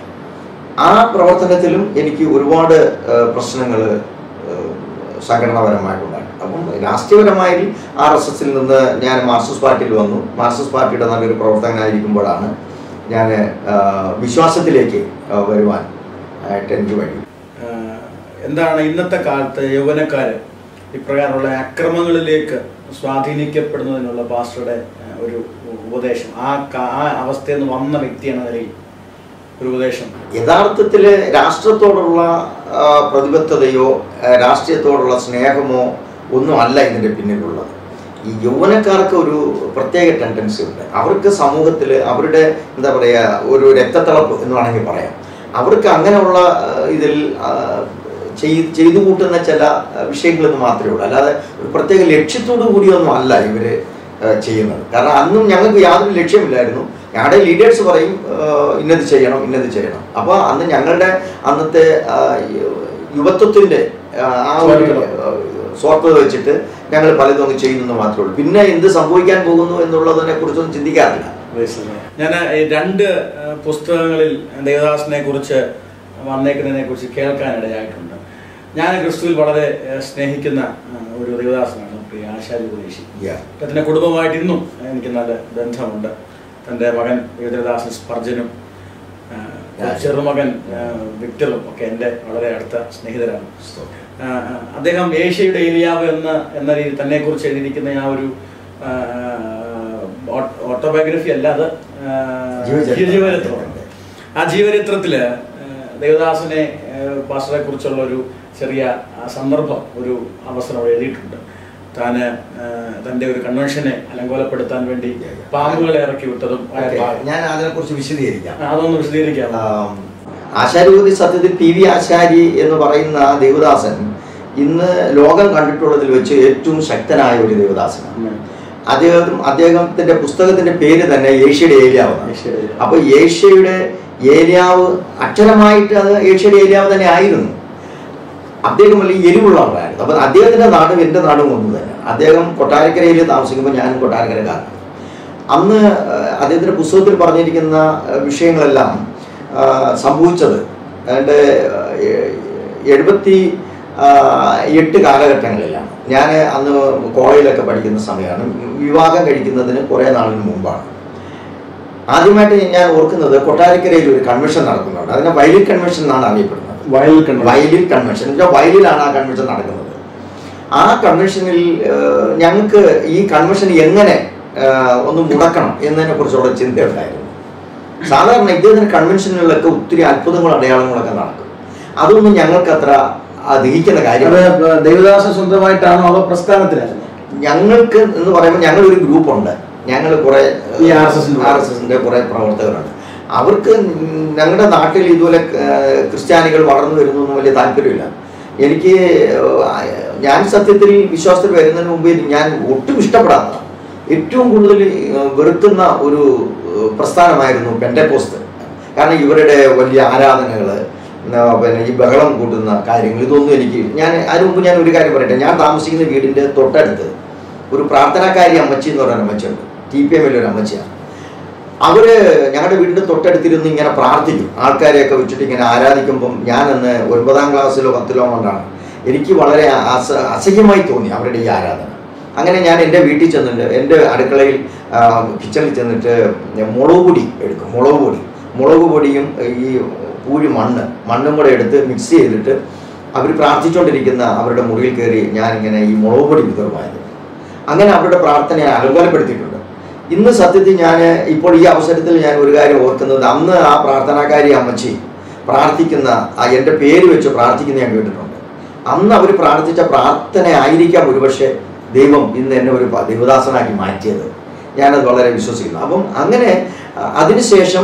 ആ പ്രവർത്തനത്തിലും എനിക്ക് ഒരുപാട് പ്രശ്നങ്ങൾ സംഘടനാപരമായിട്ടുണ്ടായി അപ്പം രാഷ്ട്രീയപരമായി ആർ എസ് എസിൽ നിന്ന് ഞാൻ മാർക്സിസ്റ്റ് പാർട്ടിയിൽ വന്നു മാർക്സിസ്റ്റ് പാർട്ടിയുടെ നല്ലൊരു പ്രവർത്തകനായിരിക്കുമ്പോഴാണ് ഞാൻ ആ, വിശ്വാസത്തിലേക്ക് ആ, വരുവാൻ ആയിട്ട് എനിക്ക് വഴി ആഹ് എന്താണ് ഇന്നത്തെ കാലത്ത് യൗവനക്കാര് ഇപ്രകാരമുള്ള അക്രമങ്ങളിലേക്ക് സ്വാധീനിക്കപ്പെടുന്നതിനുള്ള പാസ്റ്ററുടെ ആഹ് ഒരു ഉപദേശം ആ കാ- ആ അവസ്ഥയിൽ നിന്ന് വന്ന വ്യക്തിയെന്ന നിലയിൽ ഒരു ഉപദേശം യഥാർത്ഥത്തിൽ രാഷ്ട്രത്തോടുള്ള ആ, പ്രതിബദ്ധതയോ ആ, രാഷ്ട്രീയത്തോടുള്ള സ്നേഹമോ ഒന്നും അല്ല ഇതിൻ്റെ പിന്നിലുള്ളത് ഈ യൗവനക്കാർക്ക് ഒരു പ്രത്യേക ടെൻഡൻസി ഉണ്ട് അവർക്ക് സമൂഹത്തിൽ അവരുടെ എന്താ പറയുക ഒരു രക്തത്തിളപ്പ് എന്ന് വേണമെങ്കിൽ പറയാം അവർക്ക് അങ്ങനെയുള്ള ആ, ഇതിൽ ആ, ചെയ് ചെയ്തു കൂട്ടുന്ന ചില വിഷയങ്ങളെന്ന് മാത്രമേ ഉള്ളൂ അല്ലാതെ ഒരു പ്രത്യേക ലക്ഷ്യത്തോടു കൂടിയൊന്നും അല്ല ഇവർ ചെയ്യുന്നത് കാരണം അന്നും ഞങ്ങൾക്ക് യാതൊരു ലക്ഷ്യമില്ലായിരുന്നു ഞങ്ങളുടെ ലീഡേഴ്സ് പറയും ആ, ഇന്നത് ചെയ്യണം ഇന്നത് ചെയ്യണം അപ്പോൾ അന്ന് ഞങ്ങളുടെ അന്നത്തെ ആ, യു- യുവത്വത്തിൻ്റെ ആ, ആ ഒരു ആ, സ്വാർത്ഥത വെച്ചിട്ട് ഞങ്ങൾ പലതും അങ്ങ് ചെയ്യുന്നെന്ന് മാത്രമേ ഉള്ളൂ പിന്നെ എന്ത് സംഭവിക്കാൻ പോകുന്നു എന്നുള്ളതിനെ കുറിച്ചൊന്നും ചിന്തിക്കാറില്ല ഞാൻ ഈ രണ്ട് ആ, പുസ്തകങ്ങളിൽ ദേവദാസിനെ കുറിച്ച് വന്നേക്കുന്നതിനെ കുറിച്ച് കേൾക്കാനിടയായിട്ടുണ്ട് ഞാൻ ക്രിസ്തുവിൽ വളരെ ആ, സ്നേഹിക്കുന്ന ആ, ഒരു ദേവദാസനാണ് പ്രിയ ആശാരി ഉപദേശി Yeah. അദ്ദേഹത്തിൻ്റെ കുടുംബമായിട്ട് ഇന്നും എനിക്ക് നല്ല ബന്ധമുണ്ട് തൻ്റെ മകൻ ദേവദാസൻ സ്പർജനും ആ, ചെറുമകൻ ആ, വിക്ടറും ഒക്കെ എൻ്റെ വളരെ അടുത്ത സ്നേഹിതരാണ് ആ, ആ, അദ്ദേഹം ഏഷ്യയുടെ ഏലിയാവ് എന്ന എന്ന രീതിയിൽ തന്നെ കുറിച്ച് എഴുതിയിരിക്കുന്ന ആ ഒരു ആ, ഓ- ഓട്ടോബയോഗ്രഫി അല്ല അത് ആ, ജീവചരിത്രം. ജീവചരിത്രമാണ് ആ ജീവചരിത്രത്തില് ആ, ദേവദാസനെ പാസ്റ്ററെ കുറിച്ചുള്ള ഒരു ചെറിയ ആ, സന്ദർഭം ഒരു അവസരം അവിടെ എഴുതിയിട്ടുണ്ട് താന് ആ, തന്റെ ഒരു കൺവെൻഷനെ അലങ്കോലപ്പെടുത്താൻ വേണ്ടി പാമ്പുകളെ ഇറക്കി വിട്ടതും ആ Okay. ഭാഗം. ഞാൻ അതിനെക്കുറിച്ച് വിശദീകരിക്കാം ആ, അതൊന്ന് വിശദീകരിക്കാം ആം, ആശാരിപതി സത്യത്തിൽ പി വി ആശാരി എന്ന് പറയുന്ന ദേവദാസൻ ഇന്ന് ലോകം കണ്ടിട്ടുള്ളതിൽ വെച്ച് ഏറ്റവും ശക്തനായ ഒരു ദേവദാസനാണ് അദ്ദേഹം അദ്ദേഹത്തിന്റെ പുസ്തകത്തിന്റെ പേര് തന്നെ ഏഷ്യയുടെ ഏലിയാവ് എന്നാണ്. ഏഷ്യയുടെ ഏലിയാവ്. അപ്പൊ ഏഷ്യയുടെ ഏലിയാവ് അക്ഷരമായിട്ട് അത് ഏഷ്യയുടെ ഏലിയാവ് തന്നെ ആയിരുന്നു അദ്ദേഹം വലിയ എരിവുള്ള ആളായിരുന്നു അപ്പൊ അദ്ദേഹത്തിന്റെ നാടും എൻ്റെ നാടും ഒന്ന് തന്നെ അദ്ദേഹം കൊട്ടാരക്കരയിൽ താമസിക്കുമ്പോൾ ഞാൻ കൊട്ടാരക്കരക്കാരനാണ് അന്ന് ആ, അദ്ദേഹത്തിന്റെ പുസ്തകത്തിൽ പറഞ്ഞിരിക്കുന്ന ആ, വിഷയങ്ങളെല്ലാം ആ, സംഭവിച്ചത് അതിൻ്റെ എഴുപത്തി ആ, എട്ട് കാലഘട്ടങ്ങളിലാണ് ഞാൻ അന്ന് കോളേജിലൊക്കെ പഠിക്കുന്ന സമയമാണ് വിവാഹം കഴിക്കുന്നതിന് കുറേ നാളിന് മുമ്പാണ് ആദ്യമായിട്ട് ഞാൻ ഓർക്കുന്നത് കൊട്ടാരക്കരയിൽ ഒരു കൺവെൻഷൻ നടക്കുന്നുണ്ട് അതിനെ വയലിൻ കൺവെൻഷൻ എന്നാണ് അറിയപ്പെടുന്നത് വയൽ കണ്ടു വയലിൻ കൺവെൻഷൻ എന്നുവെച്ചാൽ വയലിലാണ് ആ കൺവെൻഷൻ നടക്കുന്നത് ആ കൺവെൻഷനിൽ ഏഹ്, ഞങ്ങൾക്ക് ഈ കൺവെൻഷൻ എങ്ങനെ ഏഹ്, ഒന്ന് മുടക്കണം എന്നതിനെ കുറിച്ചുള്ള ചിന്തയുണ്ടായിരുന്നു സാധാരണ ഇദ്ദേഹത്തിന് കൺവെൻഷനുകളിലൊക്കെ ഒത്തിരി അത്ഭുതങ്ങളും അടയാളങ്ങളൊക്കെ നടക്കും അതൊന്നും ഞങ്ങൾക്ക് അത്ര ആ, ദഹിക്കുന്ന കാര്യം അത് ദേവദാസൻ സ്വന്തമായിട്ടാണോ അതോ പ്രസ്ഥാനത്തിലായിരുന്നു ഞങ്ങൾക്ക് എന്ന് പറയുമ്പോൾ ഞങ്ങൾ ഒരു ഗ്രൂപ്പുണ്ട് ഞങ്ങൾ കുറെ ഈ RSS ന്റെ ആർ എസ് എസിന്റെ കുറെ പ്രവർത്തകരുണ്ട് അവർക്ക് ഞങ്ങളുടെ നാട്ടിൽ ഇതുപോലെ ഏഹ്, ക്രിസ്ത്യാനികൾ വളർന്നു വരുന്നൊന്നും വലിയ താല്പര്യമില്ല എനിക്ക് ഏഹ്, ഞാൻ സത്യത്തിൽ വിശ്വാസത്തിൽ വരുന്നതിന് മുമ്പേ ഞാൻ ഒട്ടും ഇഷ്ടപ്പെടാത്ത ഏറ്റവും കൂടുതൽ ഏഹ്, വെറുക്കുന്ന ഒരു ഏഹ്, പ്രസ്ഥാനമായിരുന്നു പെൻഡക്കോസ്റ്റ് കാരണം ഇവരുടെ വലിയ ആരാധനകൾ പിന്നെ ഈ ബഹളം കൂട്ടുന്ന കാര്യങ്ങൾ ഇതൊന്നും എനിക്ക് ഞാൻ അതിന് മുമ്പ് ഞാൻ ഒരു കാര്യം പറയട്ടെ ഞാൻ താമസിക്കുന്ന വീടിൻ്റെ തൊട്ടടുത്ത് ഒരു പ്രാർത്ഥനാക്കാരി അമ്മച്ചി എന്ന് പറയുന്ന അമ്മച്ചിയുണ്ട് ടി പി എമ്മിൽ ഒരു അമ്മച്ചിയാണ് അവര് ഞങ്ങളുടെ വീടിന്റെ തൊട്ടടുത്തിരുന്ന് ഇങ്ങനെ പ്രാർത്ഥിക്കും ആൾക്കാരെയൊക്കെ വെച്ചിട്ട് ഇങ്ങനെ ആരാധിക്കുമ്പം ഞാൻ അന്ന് ഒൻപതാം ക്ലാസ്സിലോ പത്തിലോ കൊണ്ടാണ് എനിക്ക് വളരെ അസ അസഹ്യമായി തോന്നി അവരുടെ ഈ ആരാധന അങ്ങനെ ഞാൻ എൻ്റെ വീട്ടിൽ ചെന്നിട്ട് എൻ്റെ അടുക്കളയിൽ ആ, കിച്ചണിൽ ചെന്നിട്ട് മുളക് പൊടി എടുക്കും മുളക് പൊടി മുളക് പൊടിയും ഈ പൂഴി മണ്ണ് മണ്ണും കൂടെ എടുത്ത് മിക്സ് ചെയ്തിട്ട് അവർ പ്രാർത്ഥിച്ചുകൊണ്ടിരിക്കുന്ന അവരുടെ മുറിയിൽ കയറി ഞാനിങ്ങനെ ഈ മുളക് പൊടി വിതറുമായിരുന്നു അങ്ങനെ അവരുടെ പ്രാർത്ഥനയെ അലങ്കോലപ്പെടുത്തിയിട്ടുണ്ട് ഇന്ന് സത്യത്തിൽ ഞാൻ ഇപ്പോൾ ഈ അവസരത്തിൽ ഞാൻ ഒരു കാര്യം ഓർക്കുന്നത് അന്ന് ആ പ്രാർത്ഥനാകാരി അമ്മച്ചി പ്രാർത്ഥിക്കുന്ന ആ എൻ്റെ പേര് വെച്ച് പ്രാർത്ഥിക്കുന്ന ഞാൻ കേട്ടിട്ടുണ്ട് അന്ന് അവർ പ്രാർത്ഥിച്ച പ്രാർത്ഥന ആയിരിക്കാം ഒരുപക്ഷെ ദൈവം ഇന്ന് എന്നെ ഒരു പ- ദൈവദാസനാക്കി മാറ്റിയത് ഞാനത് വളരെ വിശ്വസിക്കുന്നു അപ്പം അങ്ങനെ ആ, അതിനുശേഷം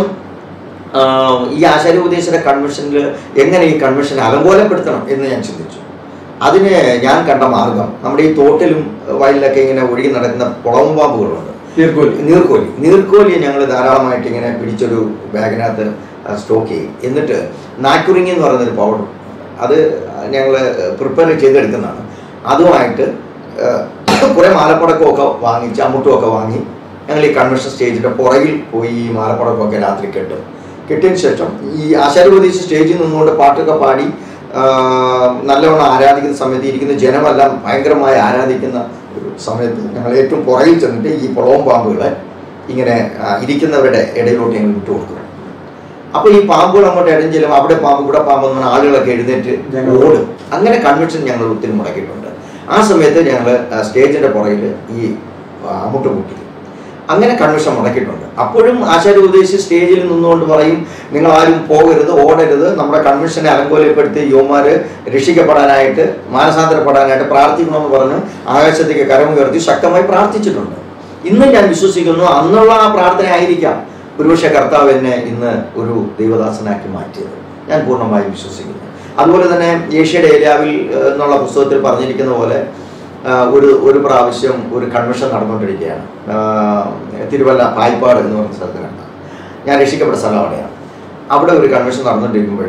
ആ, ഈ ആചാര്യോപദേശയുടെ കൺവെൻഷനിൽ എങ്ങനെ ഈ കൺവെൻഷൻ അലങ്കോലപ്പെടുത്തണം എന്ന് ഞാൻ ചിന്തിച്ചു അതിന് ഞാൻ കണ്ട മാർഗം നമ്മുടെ ഈ തോട്ടിലും വയലിലൊക്കെ ഇങ്ങനെ ഒഴുകി നടക്കുന്ന കുളവും പാമ്പുകളുണ്ട് നീർക്കോലി നീർക്കോലി നീർക്കോലി ഞങ്ങൾ ധാരാളമായിട്ട് ഇങ്ങനെ പിടിച്ചൊരു ബാഗിനകത്ത് സ്റ്റോക്ക് ചെയ്യും എന്നിട്ട് നാക്കുറിങ്ങി എന്ന് പറയുന്നൊരു പൗഡർ അത് ഞങ്ങൾ പ്രിപ്പയർ ചെയ്തെടുക്കുന്നതാണ് അതുമായിട്ട് കുറേ മാലപ്പടക്കമൊക്കെ വാങ്ങി ചമ്മുട്ടുമൊക്കെ വാങ്ങി ഞങ്ങൾ ഈ കൺവെൻഷൻ സ്റ്റേജിൻ്റെ പുറകിൽ പോയി ഈ മാലപ്പടക്കമൊക്കെ രാത്രി കെട്ടും കെട്ടിയതിന് ശേഷം ഈ ആശാരപതിച്ച് സ്റ്റേജിൽ നിന്നുകൊണ്ട് പാട്ടൊക്കെ പാടി ആ, നല്ലവണ്ണം ആരാധിക്കുന്ന സമയത്ത് ഇരിക്കുന്ന ജനമെല്ലാം ഭയങ്കരമായി ആരാധിക്കുന്ന ഒരു സമയത്ത് ഞങ്ങൾ ഏറ്റവും പുറകിൽ ചെന്നിട്ട് ഈ പുളവും പാമ്പുകളെ ഇങ്ങനെ ആ, ഇരിക്കുന്നവരുടെ ഇടയിലോട്ട് ഞങ്ങൾ വിട്ടു കൊടുക്കും അപ്പോൾ ഈ പാമ്പുകൾ അങ്ങോട്ട് ഇടം ചെല്ലും അവിടെ പാമ്പ് ഇവിടെ പാമ്പ് എന്ന് പറഞ്ഞ ആളുകളൊക്കെ എഴുന്നേറ്റ് ഞങ്ങൾ ഓടും അങ്ങനെ കൺവെൻഷൻ ഞങ്ങൾ ഒത്തിരി മുടക്കിയിട്ടുണ്ട് ആ സമയത്ത് ഞങ്ങൾ സ്റ്റേജിൻ്റെ പുറകിൽ ഈ അമുട്ട് കൂട്ടി അങ്ങനെ കൺവെൻഷൻ മുടക്കിയിട്ടുണ്ട് അപ്പോഴും ആചാര്യ ഉപദേശി സ്റ്റേജിൽ നിന്നുകൊണ്ട് പറയും നിങ്ങൾ ആരും പോകരുത് ഓടരുത് നമ്മുടെ കൺവെൻഷനെ അലങ്കോലപ്പെടുത്തി യുവമാര് രക്ഷിക്കപ്പെടാനായിട്ട് മാനസാന്തരപ്പെടാനായിട്ട് പ്രാർത്ഥിക്കണമെന്ന് പറഞ്ഞ് ആകാശത്തേക്ക് കരമുയർത്തി ശക്തമായി പ്രാർത്ഥിച്ചിട്ടുണ്ട് ഇന്ന് ഞാൻ വിശ്വസിക്കുന്നു അന്നുള്ള ആ പ്രാർത്ഥന ആയിരിക്കാം ഒരുപക്ഷെ കർത്താവ് എന്നെ ഇന്ന് ഒരു ദൈവദാസനാക്കി മാറ്റിയത് ഞാൻ പൂർണ്ണമായും വിശ്വസിക്കുന്നു അതുപോലെ തന്നെ ഏഷ്യയുടെ ഏരിയാവിൽ ഏഹ്, എന്നുള്ള പുസ്തകത്തിൽ പറഞ്ഞിരിക്കുന്ന പോലെ ആഹ്, ഒരു ഒരു പ്രാവശ്യം ഒരു കൺവെൻഷൻ നടന്നുകൊണ്ടിരിക്കുകയാണ് ആഹ്, തിരുവല്ല പായ്പാട് എന്ന് പറഞ്ഞ സ്ഥലത്തിലാണ് ഞാൻ രക്ഷിക്കപ്പെട്ട സ്ഥലം അവിടെയാണ് അവിടെ ഒരു കൺവെൻഷൻ നടന്നുകൊണ്ടിരിക്കുമ്പോൾ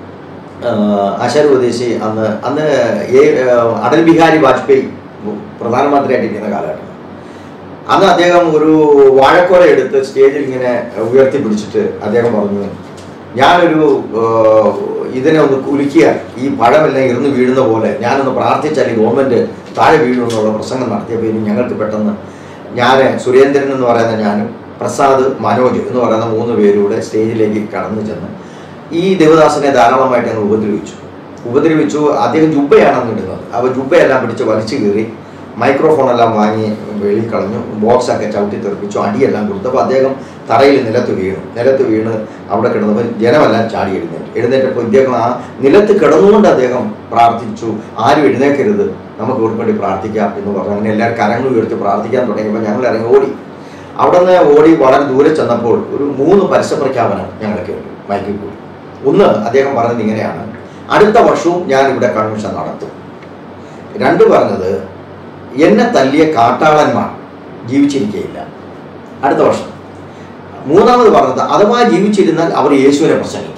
ആശാരി ഉപദേശി അന്ന് അന്ന് ഏ- ആഹ്, അടൽ ബിഹാരി വാജ്പേയി പ്രധാനമന്ത്രിയായിട്ടിരിക്കുന്ന കാലഘട്ടം അന്ന് അദ്ദേഹം ഒരു വാഴക്കോല എടുത്ത് സ്റ്റേജിൽ ഇങ്ങനെ ഉയർത്തി പിടിച്ചിട്ട് അദ്ദേഹം പറഞ്ഞു ഞാനൊരു ആഹ്, ഇതിനെ ഒന്ന് കുലുക്കിയാൽ ഈ പഴമെല്ലാം ഇരുന്ന് വീഴുന്ന പോലെ ഞാനൊന്ന് പ്രാർത്ഥിച്ചാൽ ഈ ഗവൺമെന്റ് താഴെ വീഴുമെന്നുള്ള പ്രസംഗം നടത്തിയപ്പോൾ ഇനി ഞങ്ങൾക്ക് പെട്ടെന്ന് ഞാൻ സുരേന്ദ്രൻ എന്ന് പറയുന്ന ഞാനും പ്രസാദ് മനോജ് എന്ന് പറയുന്ന മൂന്ന് പേരൂടെ സ്റ്റേജിലേക്ക് കടന്നു ചെന്ന് ഈ ദേവദാസനെ ധാരാളമായിട്ട് ഞങ്ങൾ ഉപദ്രവിച്ചു ഉപദ്രവിച്ചു അദ്ദേഹം ജുബയാണ് അന്ന് ഇടുന്നത് അപ്പോൾ ജുബയെല്ലാം പിടിച്ച് വലിച്ചു കീറി മൈക്രോഫോൺ എല്ലാം വാങ്ങി വെളിയിൽ കളഞ്ഞു ബോക്സൊക്കെ ചവിട്ടി തെറിപ്പിച്ചു അടിയെല്ലാം കൊടുത്തു അപ്പോൾ അദ്ദേഹം തറയിൽ നിലത്ത് വീണു നിലത്ത് വീണ് അവിടെ കിടന്നപ്പോൾ ജനമെല്ലാം ചാടി എഴുന്നേറ്റ് എഴുന്നേറ്റപ്പോൾ ഇദ്ദേഹം ആ നിലത്ത് കിടന്നുകൊണ്ട് അദ്ദേഹം പ്രാർത്ഥിച്ചു ആരും എഴുന്നേക്കരുത് നമുക്ക് ഇവർക്ക് വേണ്ടി പ്രാർത്ഥിക്കാം എന്ന് പറഞ്ഞു അങ്ങനെ എല്ലാവരും കരങ്ങൾ ഉയർത്തി പ്രാർത്ഥിക്കാൻ തുടങ്ങിയപ്പോൾ ഞങ്ങൾ ഇറങ്ങി ഓടി അവിടെ നിന്ന് ഓടി വളരെ ദൂരെ ചെന്നപ്പോൾ ഒരു മൂന്ന് പരസ്യ പ്രഖ്യാപനം ഞങ്ങൾ കേട്ടു മൈക്കിൽ കൂടി ഒന്ന് അദ്ദേഹം പറഞ്ഞത് ഇങ്ങനെയാണ് അടുത്ത വർഷവും ഞാൻ ഇവിടെ കൺവെൻഷൻ നടത്തും രണ്ട് പറഞ്ഞത് എന്നെ തല്ലിയ കാട്ടാളന്മാർ ജീവിച്ചിരിക്കുകയില്ല അടുത്ത വർഷം മൂന്നാമത് പറഞ്ഞത് അഥവാ ജീവിച്ചിരുന്നാൽ അവർ യേശുവിനെ പ്രസംഗിക്കും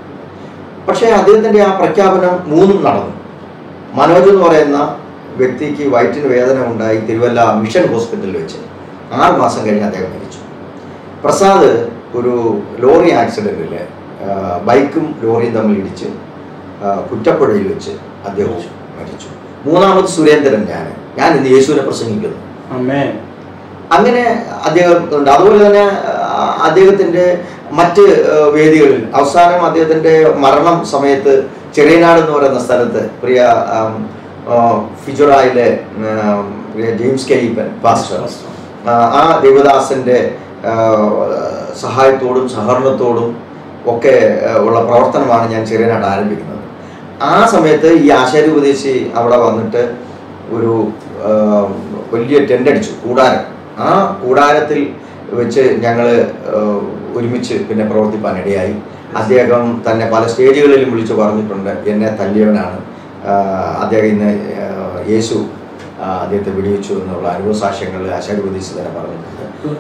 പക്ഷേ അദ്ദേഹത്തിൻ്റെ ആ പ്രഖ്യാപനം മൂന്നും നടന്നു മനോജ് എന്ന് പറയുന്ന വ്യക്തിക്ക് വയറ്റിന് വേദന ഉണ്ടായി തിരുവല്ല മിഷൻ ഹോസ്പിറ്റലിൽ വെച്ച് ആറ് മാസം കഴിഞ്ഞ് അദ്ദേഹം മരിച്ചു പ്രസാദ് ഒരു ലോറി ആക്സിഡൻറ്റിൽ ബൈക്കും ലോറിയും തമ്മിൽ ഇടിച്ച് ആ, കുറ്റപ്പുഴയിൽ വെച്ച് അദ്ദേഹം മരിച്ചു മൂന്നാമത് സുരേന്ദ്രൻ ഞാൻ ഞാൻ ഇന്ന് യേശുവിനെ പ്രസംഗിക്കുന്നു അമ്മേ അങ്ങനെ അദ്ദേഹം ഉണ്ട് അതുപോലെ തന്നെ ആ, അദ്ദേഹത്തിന്റെ മറ്റ് ആ, വേദികളിൽ അവസാനം അദ്ദേഹത്തിന്റെ മരണം സമയത്ത് ചെറിയനാട് എന്ന് പറയുന്ന സ്ഥലത്ത് പ്രിയ ആം, ആ, ഫിജുറായിലെ ആം, പ്രിയ ജെയിംസ് കെയ്പ്പൻ പാസ്റ്റർ ആ, ആ ദേവദാസന്റെ ആ, സഹായത്തോടും സഹകരണത്തോടും ഒക്കെ ആ, ഉള്ള പ്രവർത്തനമാണ് ഞാൻ ചെറിയനാട് ആരംഭിക്കുന്നത് ആ സമയത്ത് ഈ ആശാരി ഉപദേശി അവിടെ വന്നിട്ട് ഒരു ആ, വലിയ ടെൻ്റ് അടിച്ചു കൂടാരം ആ കൂടാരത്തിൽ വെച്ച് ഞങ്ങൾ ഒരുമിച്ച് പിന്നെ പ്രവർത്തിപ്പാൻ ഇടയായി അദ്ദേഹം തന്നെ പല സ്റ്റേജുകളിലും വിളിച്ചു പറഞ്ഞിട്ടുണ്ട് എന്നെ തല്ലിയവനാണ് ആ, അദ്ദേഹം ഇന്ന് ആ, യേശു ആ, അദ്ദേഹത്തെ വെടിവെച്ചു എന്നുള്ള അനുഭവ സാക്ഷ്യങ്ങൾ ആശാരി ഉപദേശി തന്നെ പറഞ്ഞിട്ടുണ്ട്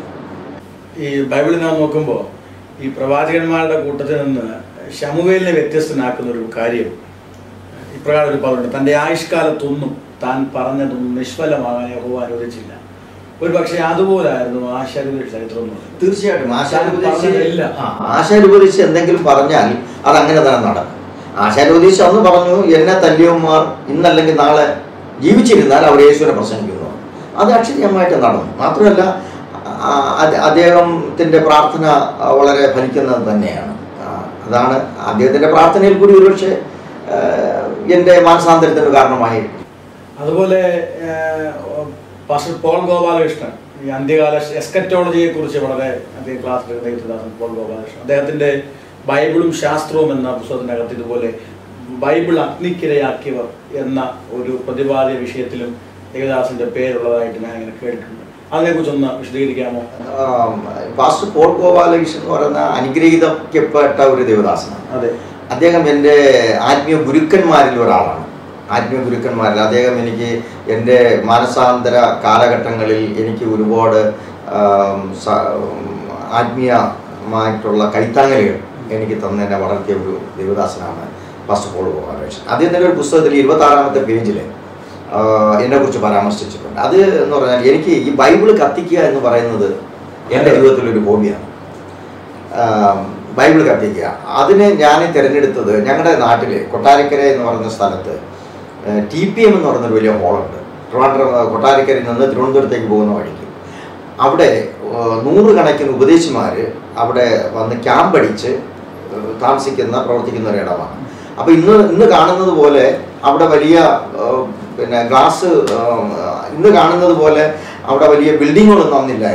ഈ ബൈബിളിൽ നാം നോക്കുമ്പോൾ ഈ പ്രവാചകന്മാരുടെ കൂട്ടത്തിൽ നിന്ന് ശമുവേലിനെ വ്യത്യസ്തനാക്കുന്ന ഒരു കാര്യം ഇപ്രകാരം ഒരു പദമുണ്ട് തൻ്റെ ആയുഷ്കാലത്തൊന്നും താൻ പറഞ്ഞതൊന്നും നിഷ്ഫലമാകാൻ യഹോവ അനുവദിച്ചില്ല ഒരു പക്ഷേ അതുപോലായിരുന്നു ആശാരിയുടെ ചരിത്രം എന്ന് പറയുന്നത്. തീർച്ചയായിട്ടും ആശാനുപദേശി പറഞ്ഞതില്ല. ആശാനുപദേശി എന്തെങ്കിലും പറഞ്ഞാൽ അത് അങ്ങനെ തന്നെ നടക്കും ആശാനുപദേശി അന്ന് പറഞ്ഞു എന്നെ തല്ലിയവന്മാർ ഇന്നല്ലെങ്കിൽ നാളെ ജീവിച്ചിരുന്നാൽ അവർ യേശുവിനെ പ്രസംഗിക്കുന്നു അത് അക്ഷരീയമായിട്ട് നടന്നു മാത്രമല്ല ആ, അത് അദ്ദേഹത്തിന്റെ പ്രാർത്ഥന ആ, വളരെ ഫലിക്കുന്നത് തന്നെയാണ് ആ, അതാണ് അദ്ദേഹത്തിന്റെ പ്രാർത്ഥനയിൽ കൂടി ഒരുപക്ഷെ ആ, എൻ്റെ മാനസാന്തരത്തിന് കാരണമായി അതുപോലെ ഏഹ്, പാസ്റ്റർ പോൾ ഗോപാലകൃഷ്ണൻ ഈ അന്ത്യകാല എസ്കറ്റോളജിയെ കുറിച്ച് വളരെ അധികം ക്ലാസ് എടുക്കുന്ന പോൾ ഗോപാലകൃഷ്ണൻ അദ്ദേഹത്തിന്റെ ബൈബിളും ശാസ്ത്രവും എന്ന പുസ്തകത്തിനകത്ത് ഇതുപോലെ ബൈബിൾ അഗ്നിക്കിരയാക്കിയവർ എന്ന ഒരു പ്രതിപാദ്യ വിഷയത്തിലും ദേവദാസിന്റെ പേരുള്ളതായിട്ട് ഞാൻ ഇങ്ങനെ കേട്ടിട്ടുണ്ട് അതിനെക്കുറിച്ചൊന്ന് വിശദീകരിക്കാമോ ആം, പാസ്റ്റർ പോൾ ഗോപാലകൃഷ്ണൻ എന്ന് പറയുന്ന അനുഗ്രഹീതപ്പെട്ട ഒരു ദേവദാസനാണ് അതെ അദ്ദേഹം എൻ്റെ ആത്മീയ ഗുരുക്കന്മാരിൽ ഒരാളാണ് ആത്മീയ ഗുരുക്കന്മാരിൽ അദ്ദേഹം എനിക്ക് എൻ്റെ മാനസാന്തര കാലഘട്ടങ്ങളിൽ എനിക്ക് ഒരുപാട് ആം, സ- ആത്മീയമായിട്ടുള്ള കൈത്താങ്ങലുകൾ എനിക്ക് തന്നെ എന്നെ വളർത്തിയ ഒരു ദേവദാസനാണ് പാസ്റ്റർ പോൾ ഗോപാലകൃഷ്ണൻ അദ്ദേഹത്തിൻ്റെ ഒരു പുസ്തകത്തിൽ ഇരുപത്താറാമത്തെ പേജിൽ എന്നെ കുറിച്ച് പരാമർശിച്ചിട്ടുണ്ട് അത് എന്ന് പറഞ്ഞാൽ എനിക്ക് ഈ ബൈബിൾ കത്തിക്കുക എന്ന് പറയുന്നത് എൻ്റെ ജീവിതത്തിലൊരു ഹോബിയാണ് ആം, ബൈബിൾ കത്തിക്കുക അതിന് ഞാൻ തിരഞ്ഞെടുത്തത് ഞങ്ങളുടെ നാട്ടിൽ കൊട്ടാരക്കര എന്ന് പറയുന്ന സ്ഥലത്ത് ടി പി എം എന്ന് പറയുന്നൊരു വലിയ ഹോളുണ്ട് ട്രിവാൻഡ്രം ആ, കൊട്ടാരക്കരയിൽ നിന്ന് തിരുവനന്തപുരത്തേക്ക് പോകുന്ന വഴിക്ക് അവിടെ ആ, നൂറുകണക്കിന് ഉപദേശിമാർ അവിടെ വന്ന് ക്യാമ്പ് അടിച്ച് ആ, താമസിക്കുന്ന പ്രവർത്തിക്കുന്ന ഒരിടമാണ് അപ്പോൾ ഇന്ന് ഇന്ന് കാണുന്നത് പോലെ അവിടെ വലിയ ആ, പിന്നെ ഗ്ലാസ് ആ, ഇന്ന് കാണുന്നത് പോലെ അവിടെ വലിയ ബിൽഡിങ്ങുകളൊന്നും അന്നില്ലായിരുന്നു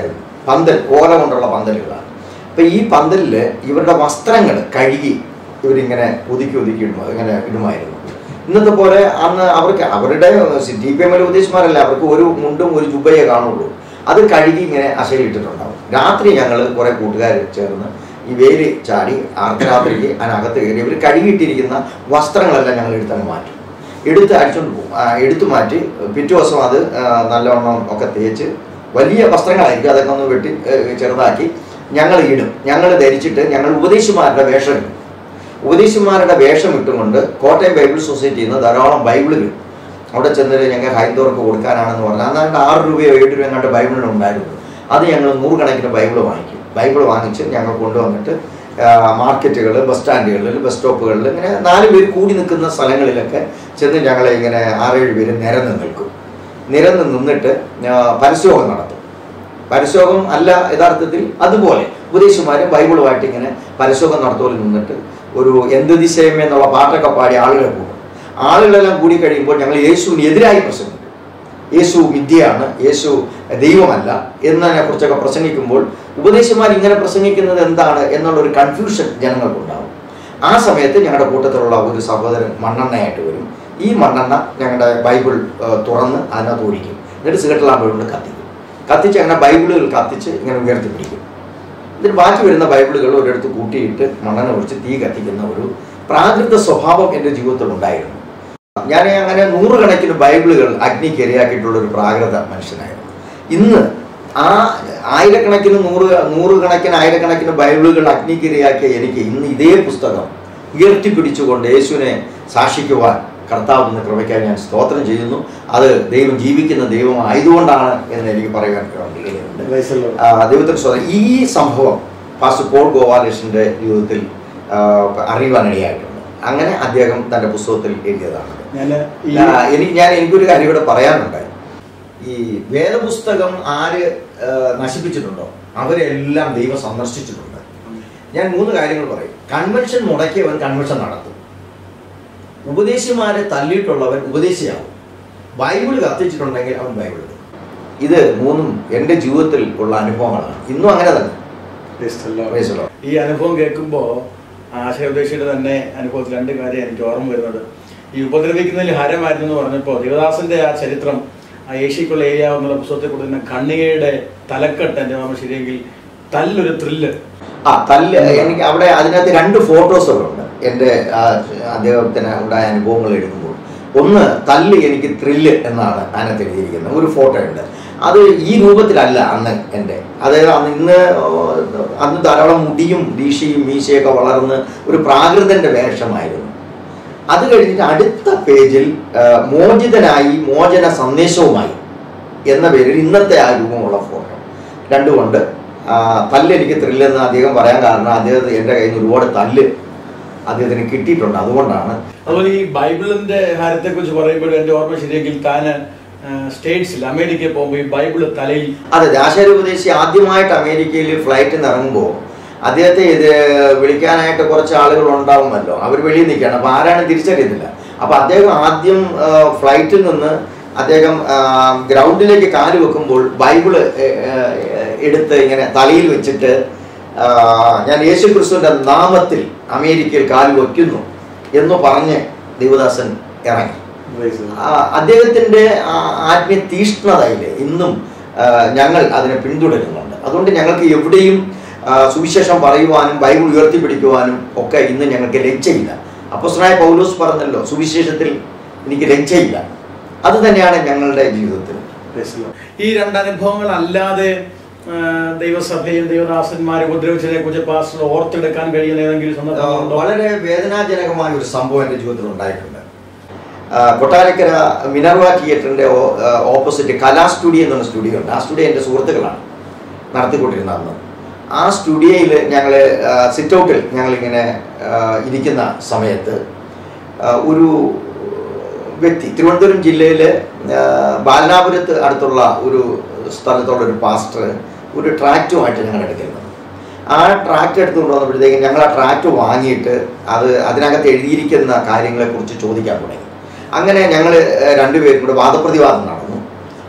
പന്തൽ ഓല കൊണ്ടുള്ള പന്തലുകളാണ് അപ്പം ഈ പന്തലിൽ ഇവരുടെ വസ്ത്രങ്ങൾ കഴുകി ഇവരിങ്ങനെ ഒതുക്കി ഒതുക്കി ഇടും ഇങ്ങനെ ഇടുമായിരുന്നു ഇന്നത്തെ പോലെ അന്ന് അവർക്ക് അവരുടെ ടി പി എം എൽ ഉദ്ദേശമാരല്ല അവർക്ക് ഒരു മുണ്ടും ഒരു ജുബയെ കാണുള്ളൂ അത് കഴുകി ഇങ്ങനെ അശയിലിട്ടിട്ടുണ്ടാവും രാത്രി ഞങ്ങൾ കുറേ കൂട്ടുകാർ ചേർന്ന് ഈ വേലി ചാടി അർദ്ധരാത്രിക്ക് അതിനകത്ത് കയറി ഇവർ കഴുകിയിട്ടിരിക്കുന്ന വസ്ത്രങ്ങളെല്ലാം ഞങ്ങൾ എടുത്തങ്ങ് മാറ്റും എടുത്ത് അടിച്ചുകൊണ്ട് പോകും ആ, എടുത്തു മാറ്റി പിറ്റേ ദിവസം അത് ആ, നല്ലവണ്ണം ഒക്കെ തേച്ച് വലിയ വസ്ത്രങ്ങളായിരിക്കും അതൊക്കെ ഒന്ന് വെട്ടി ഏ, ചെറുതാക്കി ഞങ്ങൾ ഇടും ഞങ്ങൾ ധരിച്ചിട്ട് ഞങ്ങൾ ഉപദേശിമാരുടെ വേഷം ഇടും ഉപദേശിമാരുടെ വേഷം ഇട്ടുകൊണ്ട് കോട്ടയം ബൈബിൾ സൊസൈറ്റിയിൽ നിന്ന് ധാരാളം ബൈബിളുകൾ അവിടെ ചെന്നിട്ട് ഞങ്ങൾ ഹൈന്ദവർക്ക് കൊടുക്കാനാണെന്ന് പറഞ്ഞാൽ അന്നാണ്ട് ആറ് രൂപയോ ഏഴ് രൂപയോ കണ്ട് ബൈബിളിന് ഉണ്ടായിരുന്നു അത് ഞങ്ങൾ നൂറുകണക്കിന് ബൈബിൾ വാങ്ങിക്കും ബൈബിൾ വാങ്ങിച്ച് ഞങ്ങൾ കൊണ്ടുവന്നിട്ട് മാർക്കറ്റുകൾ ബസ് സ്റ്റാൻഡുകളിൽ ബസ് സ്റ്റോപ്പുകളിൽ ഇങ്ങനെ നാല് പേര് കൂടി നിൽക്കുന്ന സ്ഥലങ്ങളിലൊക്കെ ചെന്ന് ഞങ്ങളെ ഇങ്ങനെ ആറേഴ് പേര് നിരന്ന് നിൽക്കും നിരന്ന് നിന്നിട്ട് ആ, പരസ്യോഗം നടത്തും പരസ്യോഗം അല്ല യഥാർത്ഥത്തിൽ അതുപോലെ ഉപദേശിമാരും ബൈബിളുമായിട്ട് ഇങ്ങനെ പരസ്യോഗം നടത്തുപോലെ നിന്നിട്ട് ഒരു എന്ത് ദിശയമേ എന്നുള്ള പാട്ടൊക്കെ പാടി ആളുകളെ കൂടും ആളുകളെല്ലാം കൂടി കഴിയുമ്പോൾ ഞങ്ങൾ യേശുവിന് എതിരായി പ്രസംഗിക്കും യേശു വിദ്യയാണ് യേശു ദൈവമല്ല എന്നതിനെ കുറിച്ചൊക്കെ പ്രസംഗിക്കുമ്പോൾ ഉപദേശിമാർ ഇങ്ങനെ പ്രസംഗിക്കുന്നത് എന്താണ് എന്നുള്ള ഒരു കൺഫ്യൂഷൻ ജനങ്ങൾക്കുണ്ടാവും ആ സമയത്ത് ഞങ്ങളുടെ കൂട്ടത്തിലുള്ള ഒരു സഹോദരൻ മണ്ണെണ്ണയായിട്ട് വരും ഈ മണ്ണെണ്ണ ഞങ്ങളുടെ ബൈബിൾ ആ, തുറന്ന് അതിനകത്ത് ഒഴിക്കും എന്നിട്ട് സിഗരറ്റിലാകുമ്പോൾ കൊണ്ട് കത്തിക്കും കത്തിച്ച് അങ്ങനെ ബൈബിളുകൾ കത്തിച്ച് ഇങ്ങനെ ഉയർത്തിപ്പിടിക്കും എന്നിട്ട് ബാക്കി വരുന്ന ബൈബിളുകൾ ഒരിടത്ത് കൂട്ടിയിട്ട് മണ്ണെണ്ണ ഒഴിച്ച് തീ കത്തിക്കുന്ന ഒരു പ്രാകൃത സ്വഭാവം എൻ്റെ ജീവിതത്തിൽ ഉണ്ടായിരുന്നു ഞാൻ അങ്ങനെ നൂറുകണക്കിന് ബൈബിളുകൾ അഗ്നിക്ക് ഇരയാക്കിയിട്ടുള്ള ഒരു പ്രാകൃത മനുഷ്യനായിരുന്നു ഇന്ന് ആ ആയിരക്കണക്കിന് നൂറ് നൂറുകണക്കിന് ആയിരക്കണക്കിന് ബൈബിളുകൾ അഗ്നിക്ക് ഇരയാക്കിയ എനിക്ക് ഇന്ന് ഇതേ പുസ്തകം ഉയർത്തിപ്പിടിച്ചുകൊണ്ട് യേശുവിനെ സാക്ഷിക്കുവാൻ കർത്താവ് എന്ന കൃപയ്ക്കായി ഞാൻ സ്തോത്രം ചെയ്യുന്നു അത് ദൈവം ജീവിക്കുന്ന ദൈവം ആയതുകൊണ്ടാണ് എന്ന് എനിക്ക് പറയാൻ വേണ്ടിയിട്ടുണ്ട് Praise the Lord. ആ, ദൈവത്തിന് സ്തോത്രം ഈ സംഭവം പാസ്റ്റർ പോൾ ഗോപാലകൃഷ്ണന്റെ ജീവിതത്തിൽ ആ, അറിയുവാനിടയായിട്ടുണ്ട് അങ്ങനെ അദ്ദേഹം തന്റെ പുസ്തകത്തിൽ എഴുതിയതാണ് ഞാൻ ഈ ആ, എനിക്ക് ഞാൻ എനിക്കൊരു കാര്യം ഇവിടെ പറയാനുണ്ട് ഈ വേദപുസ്തകം ആര് ആ, നശിപ്പിച്ചിട്ടുണ്ടോ അവരെല്ലാം ദൈവം സന്ദർശിച്ചിട്ടുണ്ട് ഞാൻ മൂന്ന് കാര്യങ്ങൾ പറയും കൺവെൻഷൻ മുടക്കിയവൻ കൺവെൻഷൻ നടത്തും ഉപദേശിമാരെ തല്ലിയിട്ടുള്ളവൻ ഉപദേശിയാവും ബൈബിൾ കത്തിച്ചിട്ടുണ്ടെങ്കിൽ അവൻ ബൈബിൾ എടുക്കും. ഇത് മൂന്നും എൻ്റെ ജീവിതത്തിൽ ഉള്ള അനുഭവങ്ങളാണ് ഇന്നും അങ്ങനെ തന്നെ Praise the Lord. Praise the Lord. ഈ അനുഭവം കേൾക്കുമ്പോൾ ആശയോദ്ദേശിയുടെ തന്നെ അനുഭവത്തിൽ രണ്ട് കാര്യം എനിക്ക് ഓർമ്മ വരുന്നത് ഈ ഉപദ്രവിക്കുന്നതിൽ ഹരമായിരുന്നു എന്ന് പറഞ്ഞപ്പോൾ ദേവദാസന്റെ ആ ചരിത്രം ആ ഏഷ്യക്കുള്ള ഏരിയ എന്നുള്ള പുസ്തകത്തെ കൊടുക്കുന്ന കണ്ണികയുടെ തലക്കെട്ട് എൻ്റെ ഓർമ്മ ശരിയെങ്കിൽ തല്ലൊരു ത്രില്ല് ആ തല്ല് എനിക്ക് അവിടെ അതിനകത്ത് രണ്ട് ഫോട്ടോസുകളുണ്ട് എൻ്റെ ആ, അദ്ദേഹത്തിന് ഉണ്ടായ അനുഭവങ്ങൾ എഴുതുമ്പോൾ ഒന്ന് തല്ല് എനിക്ക് ത്രില്ല് എന്നാണ് അതിനകത്ത് എഴുതിയിരിക്കുന്നത് ഒരു ഫോട്ടോ ഉണ്ട് അത് ഈ രൂപത്തിലല്ല അന്ന് എൻ്റെ അതായത് അന്ന് ഇന്ന് അന്ന് ധാരാളം മുടിയും ദീക്ഷയും മീശയൊക്കെ വളർന്ന് ഒരു പ്രാകൃതന്റെ വേഷമായിരുന്നു അത് കഴിഞ്ഞിട്ട് അടുത്ത പേജിൽ ആ, മോചിതനായി മോചന സന്ദേശവുമായി എന്ന പേരിൽ ഇന്നത്തെ ആ രൂപമുള്ള ഫോട്ടോ രണ്ടുകൊണ്ട് ആ, തല്ല് എനിക്ക് ത്രില്ലെന്ന് അദ്ദേഹം പറയാൻ കാരണം അദ്ദേഹം എൻ്റെ കയ്യിൽ നിന്ന് ഒരുപാട് തല്ല് അദ്ദേഹത്തിന് കിട്ടിയിട്ടുണ്ട് അതുകൊണ്ടാണ് അതുപോലെ ഈ ബൈബിളിന്റെ കാര്യത്തെ കുറിച്ച് പറയുമ്പോഴും എൻ്റെ ഓർമ്മ ശരിയെങ്കിൽ താൻ സ്റ്റേറ്റ്സിൽ അമേരിക്കയിൽ പോകുമ്പോൾ ഈ ബൈബിള് തലയിൽ അതെ ദേശാരോപദേശി ആദ്യമായിട്ട് അമേരിക്കയിൽ ഫ്ലൈറ്റിൽ നിന്ന് ഇറങ്ങുമ്പോൾ അദ്ദേഹത്തെ ഇത് വിളിക്കാനായിട്ട് കുറച്ച് ആളുകൾ ഉണ്ടാവുമല്ലോ അവർ വെളിയിൽ നിൽക്കുകയാണ് അപ്പോൾ ആരാണ് തിരിച്ചറിയുന്നില്ല അപ്പോൾ അദ്ദേഹം ആദ്യം ആ, ഫ്ലൈറ്റിൽ നിന്ന് അദ്ദേഹം ആ, ഗ്രൗണ്ടിലേക്ക് കാല് വെക്കുമ്പോൾ ബൈബിള് ഏ, ഏ, എടുത്ത് ഇങ്ങനെ തലയിൽ വെച്ചിട്ട് ആ, ഞാൻ യേശു ക്രിസ്തുവിൻ്റെ നാമത്തിൽ അമേരിക്കയിൽ കാല് വയ്ക്കുന്നു എന്ന് പറഞ്ഞ് ദേവദാസൻ ഇറങ്ങി ആ, അദ്ദേഹത്തിന്റെ ആ ആത്മീയ തീഷ്ണതയില് ഇന്നും ആ, ഞങ്ങൾ അതിനെ പിന്തുടരുന്നുണ്ട് അതുകൊണ്ട് ഞങ്ങൾക്ക് എവിടെയും ആ, സുവിശേഷം പറയുവാനും ബൈബിൾ ഉയർത്തിപ്പിടിക്കുവാനും ഒക്കെ ഇന്ന് ഞങ്ങൾക്ക് ലജ്ജയില്ല അപ്പോസ്തലനായ പൗലോസ് പറഞ്ഞല്ലോ സുവിശേഷത്തിൽ എനിക്ക് ലജ്ജയില്ല അത് തന്നെയാണ് ഞങ്ങളുടെ ജീവിതത്തിൽ ഈ രണ്ട് അനുഭവങ്ങൾ അല്ലാതെ ആ, ദൈവസഭയും ദൈവദാസന്മാരെ ഉപദ്രവിച്ചതിനെ കുറിച്ച് പാസ്റ്റർ ഓർത്തെടുക്കാൻ കഴിയുന്ന ഏതെങ്കിലും ആ, സന്ദർഭമുണ്ടോ വളരെ വേദനാജനകമായ ഒരു സംഭവം എൻ്റെ ജീവിതത്തിൽ ഉണ്ടായിട്ടുണ്ട് ആ, കൊട്ടാരക്കര മിനർവ തിയേറ്ററിന്റെ ഓ- ആ, ഓപ്പോസിറ്റ് കലാ സ്റ്റുഡിയോ എന്ന് പറഞ്ഞ സ്റ്റുഡിയോ ഉണ്ട് ആ സ്റ്റുഡിയോ എൻ്റെ സുഹൃത്തുക്കളാണ് നടത്തിക്കൊണ്ടിരുന്നത് അന്ന് ആ സ്റ്റുഡിയോയിൽ ഞങ്ങൾ സിറ്റ് ഔട്ടിൽ ഞങ്ങളിങ്ങനെ ആ, ഇരിക്കുന്ന സമയത്ത് ആ, ഒരു വ്യക്തി തിരുവനന്തപുരം ജില്ലയിൽ ബാലനാപുരത്ത് അടുത്തുള്ള ഒരു സ്ഥലത്തുള്ള ഒരു പാസ്റ്റർ ഒരു ട്രാക്റ്റുമായിട്ട് ഞങ്ങളുടെ അടുക്കൽ വന്നു ആ ട്രാക്റ്റ് എടുത്തുകൊണ്ട് വന്നപ്പോഴത്തേക്കും ഞങ്ങൾ ആ ട്രാക്റ്റ് വാങ്ങിയിട്ട് അത് അതിനകത്ത് എഴുതിയിരിക്കുന്ന കാര്യങ്ങളെക്കുറിച്ച് ചോദിക്കാൻ തുടങ്ങി അങ്ങനെ ഞങ്ങൾ രണ്ടുപേരും കൂടെ വാദപ്രതിവാദം നടന്നു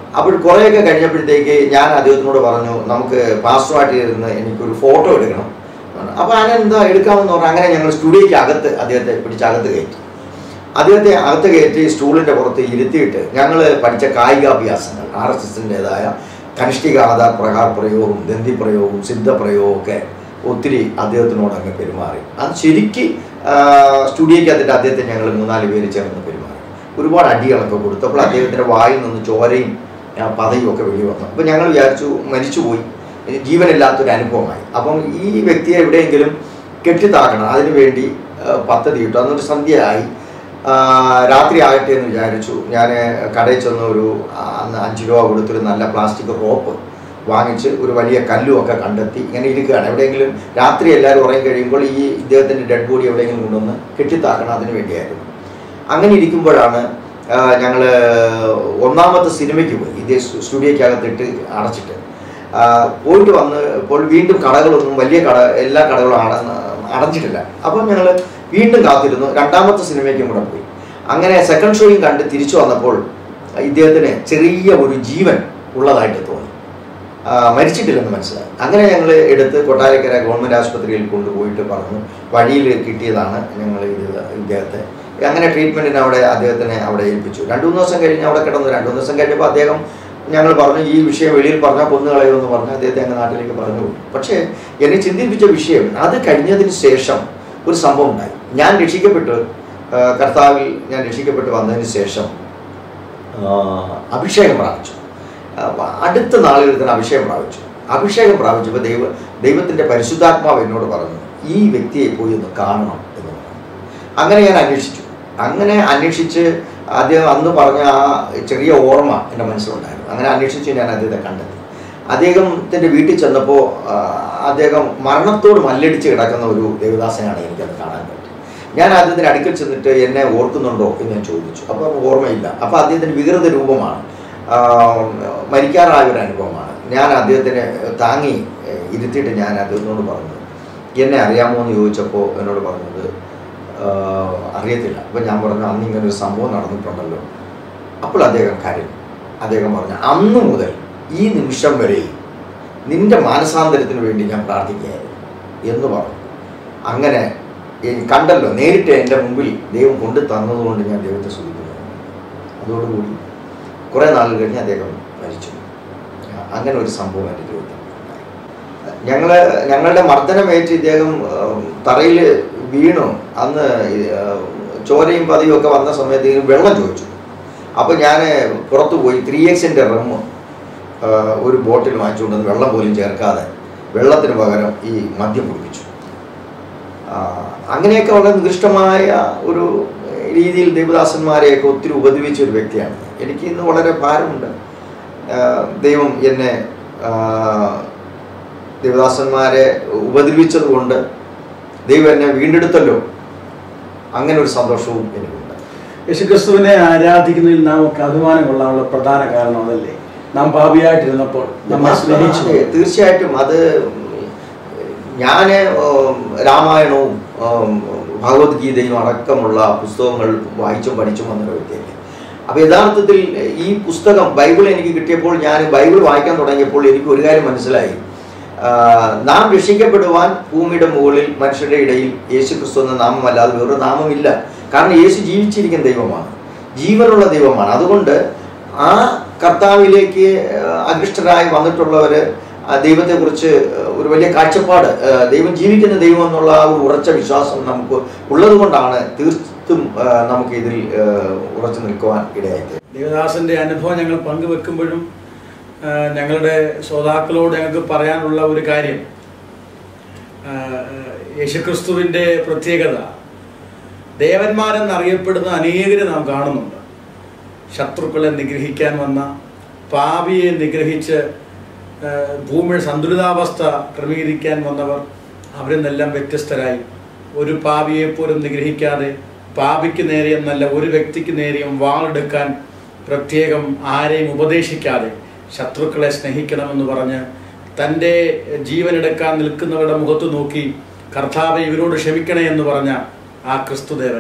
അപ്പോൾ കുറേയൊക്കെ കഴിഞ്ഞപ്പോഴത്തേക്ക് ഞാൻ അദ്ദേഹത്തിനോട് പറഞ്ഞു നമുക്ക് പാസ്റ്ററുമായിട്ട് ഇരുന്ന് എനിക്കൊരു ഫോട്ടോ എടുക്കണം അപ്പോൾ ഞാൻ എന്താ എടുക്കാമെന്ന് പറഞ്ഞു അങ്ങനെ ഞങ്ങൾ സ്റ്റുഡിയോയ്ക്ക് അകത്ത് അദ്ദേഹത്തെ പിടിച്ച് അകത്ത് കയറ്റി അദ്ദേഹത്തെ അകത്ത് കയറ്റി സ്റ്റൂളിൻ്റെ പുറത്ത് ഇരുത്തിയിട്ട് ഞങ്ങൾ പഠിച്ച കായികാഭ്യാസങ്ങൾ ആർ എസ് എസിൻ്റെതായ കനിഷ്ഠിക ആധാർ പ്രകാർ പ്രയോഗവും ദന്തി പ്രയോഗവും സിദ്ധപ്രയോഗവും ഒക്കെ ഒത്തിരി അദ്ദേഹത്തിനോട് അങ്ങ് പെരുമാറി അത് ശരിക്ക് സ്റ്റുഡിയോയ്ക്ക് അതിൻ്റെ അദ്ദേഹത്തെ ഞങ്ങൾ മൂന്നാല് പേര് ചേർന്ന് പെരുമാറി ഒരുപാട് അടികളൊക്കെ കൊടുത്തപ്പോൾ അദ്ദേഹത്തിൻ്റെ വായിൽ നിന്ന് ചോരയും ആ, പതയും ഒക്കെ വെളി വന്നു അപ്പോൾ ഞങ്ങൾ വിചാരിച്ചു മരിച്ചുപോയി ഇനി ജീവനില്ലാത്തൊരു അനുഭവമായി അപ്പം ഈ വ്യക്തിയെ എവിടെയെങ്കിലും കെട്ടിത്താക്കണം അതിനു വേണ്ടി ആ, പദ്ധതി ഇട്ടു അന്നൊരു സന്ധ്യയായി ആ, രാത്രി ആകട്ടെ എന്ന് വിചാരിച്ചു ഞാൻ കടയിൽ ചെന്ന് ഒരു ആ, അന്ന് അഞ്ച് രൂപ കൊടുത്തൊരു നല്ല പ്ലാസ്റ്റിക് റോപ്പ് വാങ്ങിച്ച് ഒരു വലിയ കല്ലും ഒക്കെ കണ്ടെത്തി ഇങ്ങനെ ഇരിക്കുകയാണ് എവിടെയെങ്കിലും രാത്രി എല്ലാവരും ഉറങ്ങി കഴിയുമ്പോൾ ഈ ഇദ്ദേഹത്തിൻ്റെ ഡെഡ് ബോഡി എവിടെയെങ്കിലും കൊണ്ടുവന്ന് കെട്ടിത്താക്കണം അതിന് വേണ്ടിയായിരുന്നു അങ്ങനെ ഇരിക്കുമ്പോഴാണ് ഞങ്ങൾ ഒന്നാമത്തെ സിനിമയ്ക്ക് പോയി ഇതേ സ്റ്റു- സ്റ്റുഡിയോയ്ക്കകത്തിട്ട് അടച്ചിട്ട് ആ, പോയിട്ട് വന്ന് ഇപ്പോൾ വീണ്ടും കടകളൊന്നും വലിയ കട എല്ലാ കടകളും അട അടച്ചിട്ടില്ല അപ്പം ഞങ്ങൾ വീണ്ടും കാത്തിരുന്നു രണ്ടാമത്തെ സിനിമയ്ക്കും കൂടെ പോയി അങ്ങനെ സെക്കൻഡ് ഷോയും കണ്ട് തിരിച്ചു വന്നപ്പോൾ ഇദ്ദേഹത്തിന് ചെറിയ ഒരു ജീവൻ ഉള്ളതായിട്ട് തോന്നി ആ, മരിച്ചിട്ടില്ലെന്ന് മനസ്സിലായി അങ്ങനെ ഞങ്ങൾ എടുത്ത് കൊട്ടാരക്കര ഗവൺമെൻറ് ആശുപത്രിയിൽ കൊണ്ടുപോയിട്ട് പറഞ്ഞു വഴിയിൽ കിട്ടിയതാണ് ഞങ്ങൾ ഇത് ഇദ്ദേഹത്തെ അങ്ങനെ ട്രീറ്റ്മെൻറ്റിന് അവിടെ അദ്ദേഹത്തിനെ അവിടെ ഏൽപ്പിച്ചു രണ്ടു മൂന്ന് ദിവസം കഴിഞ്ഞ് അവിടെ കിടന്നു രണ്ടു മൂന്ന് ദിവസം കഴിഞ്ഞപ്പോൾ അദ്ദേഹം ഞങ്ങൾ പറഞ്ഞു ഈ വിഷയം വെളിയിൽ പറഞ്ഞാൽ കൊന്നു കളയുമെന്ന് പറഞ്ഞ് അദ്ദേഹത്തെ അങ്ങ് നാട്ടിലേക്ക് പറഞ്ഞു വിട്ടു. പക്ഷേ എന്നെ ചിന്തിപ്പിച്ച വിഷയം അത് കഴിഞ്ഞതിന് ശേഷം ഒരു സംഭവം ഉണ്ടായി ഞാൻ രക്ഷിക്കപ്പെട്ട് ആ, കർത്താവിൽ ഞാൻ രക്ഷിക്കപ്പെട്ട് വന്നതിന് ശേഷം ആ, അഭിഷേകം പ്രാപിച്ചു ആ, അടുത്ത നാളുകളിൽ തന്നെ അഭിഷേകം പ്രാപിച്ചു അഭിഷേകം പ്രാപിച്ചപ്പോൾ ദൈവ ദൈവത്തിൻ്റെ പരിശുദ്ധാത്മാവ് എന്നോട് പറഞ്ഞു ഈ വ്യക്തിയെ പോയി ഒന്ന് കാണണം എന്ന് പറഞ്ഞു അങ്ങനെ ഞാൻ അന്വേഷിച്ചു അങ്ങനെ അന്വേഷിച്ച് അദ്ദേഹം അന്ന് പറഞ്ഞ ആ ചെറിയ ഓർമ്മ എൻ്റെ മനസ്സിലുണ്ടായിരുന്നു അങ്ങനെ അന്വേഷിച്ച് ഞാൻ അദ്ദേഹത്തെ കണ്ടെത്തി അദ്ദേഹത്തിൻ്റെ വീട്ടിൽ ചെന്നപ്പോൾ ആ, അദ്ദേഹം മരണത്തോട് മല്ലടിച്ച് കിടക്കുന്ന ഒരു ദേവദാസനാണ് എനിക്കത് കാണാൻ പറ്റി ഞാൻ അദ്ദേഹത്തിന് അടുക്കൽ ചെന്നിട്ട് എന്നെ ഓർക്കുന്നുണ്ടോ എന്ന് ഞാൻ ചോദിച്ചു അപ്പോൾ ഓർമ്മയില്ല അപ്പോൾ അദ്ദേഹത്തിൻ്റെ വികൃത രൂപമാണ് ആ, മരിക്കാറായ ഒരു അനുഭവമാണ് ഞാൻ അദ്ദേഹത്തിനെ താങ്ങി ഏഹ്, ഇരുത്തിയിട്ട് ഞാൻ അദ്ദേഹത്തിനോട് പറഞ്ഞു എന്നെ അറിയാമോ എന്ന് ചോദിച്ചപ്പോൾ എന്നോട് പറഞ്ഞത് "ആഹ്, അറിയത്തില്ല അപ്പം ഞാൻ പറഞ്ഞു അന്ന് ഇങ്ങനെ ഒരു സംഭവം നടന്നിട്ടുണ്ടല്ലോ അപ്പോൾ അദ്ദേഹം കരഞ്ഞു അദ്ദേഹം പറഞ്ഞു അന്ന് മുതൽ ഈ നിമിഷം വരെയും നിന്റെ മാനസാന്തരത്തിന് വേണ്ടി ഞാൻ പ്രാർത്ഥിക്കുകയായിരുന്നു എന്ന് പറഞ്ഞു അങ്ങനെ എ- കണ്ടല്ലോ നേരിട്ട് എൻ്റെ മുമ്പിൽ ദൈവം കൊണ്ടു തന്നതുകൊണ്ട് ഞാൻ ദൈവത്തെ സ്തുതിക്കുന്നു അതോടുകൂടി കുറേ നാൾ കഴിഞ്ഞ് അദ്ദേഹം മരിച്ചു അങ്ങനെ ഒരു സംഭവം എൻ്റെ ജീവിതത്തിൽ ഉണ്ടായി. ഞങ്ങള് ഞങ്ങളുടെ മർദ്ദനമേറ്റ് ഇദ്ദേഹം തറയിൽ വീണു അന്ന് ഈ, ആ, ചോരയും പതിയും ഒക്കെ വന്ന സമയത്ത് ഇതിന് വെള്ളം ചോദിച്ചു അപ്പോൾ ഞാൻ പുറത്തു പോയി ത്രീ എക്സിൻ്റെ റമ്മ് ഒരു ബോട്ടിൽ വാങ്ങിച്ചുകൊണ്ട് വന്ന് വെള്ളം പോലും ചേർക്കാതെ വെള്ളത്തിന് പകരം ഈ മദ്യം കുടിപ്പിച്ചു ആ, അങ്ങനെയൊക്കെ വളരെ നികൃഷ്ടമായ ഒരു രീതിയിൽ ദേവദാസന്മാരെയൊക്കെ ഒത്തിരി ഉപദ്രവിച്ച ഒരു വ്യക്തിയാണ് എനിക്ക് ഇന്ന് വളരെ ഭാരമുണ്ട് ആ, ദൈവം എന്നെ ആ, ദേവദാസന്മാരെ ഉപദ്രവിച്ചത് കൊണ്ട് ദൈവം എന്നെ വീണ്ടെടുത്തല്ലോ അങ്ങനെ ഒരു സന്തോഷവും എനിക്കുണ്ട് യേശുക്രിസ്തുവിനെ ആരാധിക്കുന്നതിൽ നാം ഒക്കെ അഭിമാനം കൊള്ളാനുള്ള പ്രധാന കാരണം അതല്ലേ നാം പാപിയായിട്ടിരുന്നപ്പോൾ നമ്മെ സ്നേഹിച്ചു അതെ, തീർച്ചയായിട്ടും അത് ഞാൻ രാമായണവും ഉം, ഭഗവത്ഗീതയും അടക്കമുള്ള പുസ്തകങ്ങൾ വായിച്ചും പഠിച്ചും വന്നൊരു വ്യക്തിയല്ലേ അപ്പോൾ യഥാർത്ഥത്തിൽ ഈ പുസ്തകം ബൈബിൾ എനിക്ക് കിട്ടിയപ്പോൾ ഞാൻ ബൈബിൾ വായിക്കാൻ തുടങ്ങിയപ്പോൾ എനിക്ക് ഒരു കാര്യം മനസ്സിലായി ആ, നാം രക്ഷിക്കപ്പെടുവാൻ ഭൂമിയുടെ മുകളിൽ മനുഷ്യരുടെ ഇടയിൽ യേശു ക്രിസ്തു എന്ന നാമമല്ലാതെ വേറൊരു നാമമില്ല കാരണം യേശു ജീവിച്ചിരിക്കുന്ന ദൈവമാണ് ജീവനുള്ള ദൈവമാണ് അതുകൊണ്ട് ആ കർത്താവിലേക്ക് ആ, അകൃഷ്ടരായി വന്നിട്ടുള്ളവര് ആ ദൈവത്തെക്കുറിച്ച് ഒരു വലിയ കാഴ്ചപ്പാട് ആ, ദൈവം ജീവിക്കുന്ന ദൈവം എന്നുള്ള ആ ഒരു ഉറച്ച വിശ്വാസം നമുക്ക് ഉള്ളത് കൊണ്ടാണ് തീർത്തും ആ, നമുക്ക് ഇതിൽ ആ, ഉറച്ചു നിൽക്കുവാൻ ഇടയായത് ദേവദാസന്റെ അനുഭവം ഞങ്ങൾ പങ്കുവെക്കുമ്പോഴും ആ, ഞങ്ങളുടെ ശ്രോതാക്കളോട് ഞങ്ങൾക്ക് പറയാനുള്ള ഒരു കാര്യം ആ, യേശുക്രിസ്തുവിന്റെ പ്രത്യേകത ദേവന്മാരെന്നറിയപ്പെടുന്ന അനേകരെ നാം കാണുന്നുണ്ട് ശത്രുക്കളെ നിഗ്രഹിക്കാൻ വന്ന പാപിയെ നിഗ്രഹിച്ച് ആ, ഭൂമിയുടെ സന്തുലിതാവസ്ഥ ക്രമീകരിക്കാൻ വന്നവർ അവരിൽ നിന്നെല്ലാം വ്യത്യസ്തരായി ഒരു പാപിയെ പോലും നിഗ്രഹിക്കാതെ പാപിക്ക് നേരെയും നല്ല ഒരു വ്യക്തിക്ക് നേരെയും വാളെടുക്കാൻ പ്രത്യേകം ആരെയും ഉപദേശിക്കാതെ ശത്രുക്കളെ സ്നേഹിക്കണമെന്ന് പറഞ്ഞ് തൻ്റെ ജീവനെടുക്കാൻ നിൽക്കുന്നവരുടെ മുഖത്ത് നോക്കി കർത്താവെ ഇവരോട് ക്ഷമിക്കണേ എന്ന് പറഞ്ഞ ആ ക്രിസ്തുദേവൻ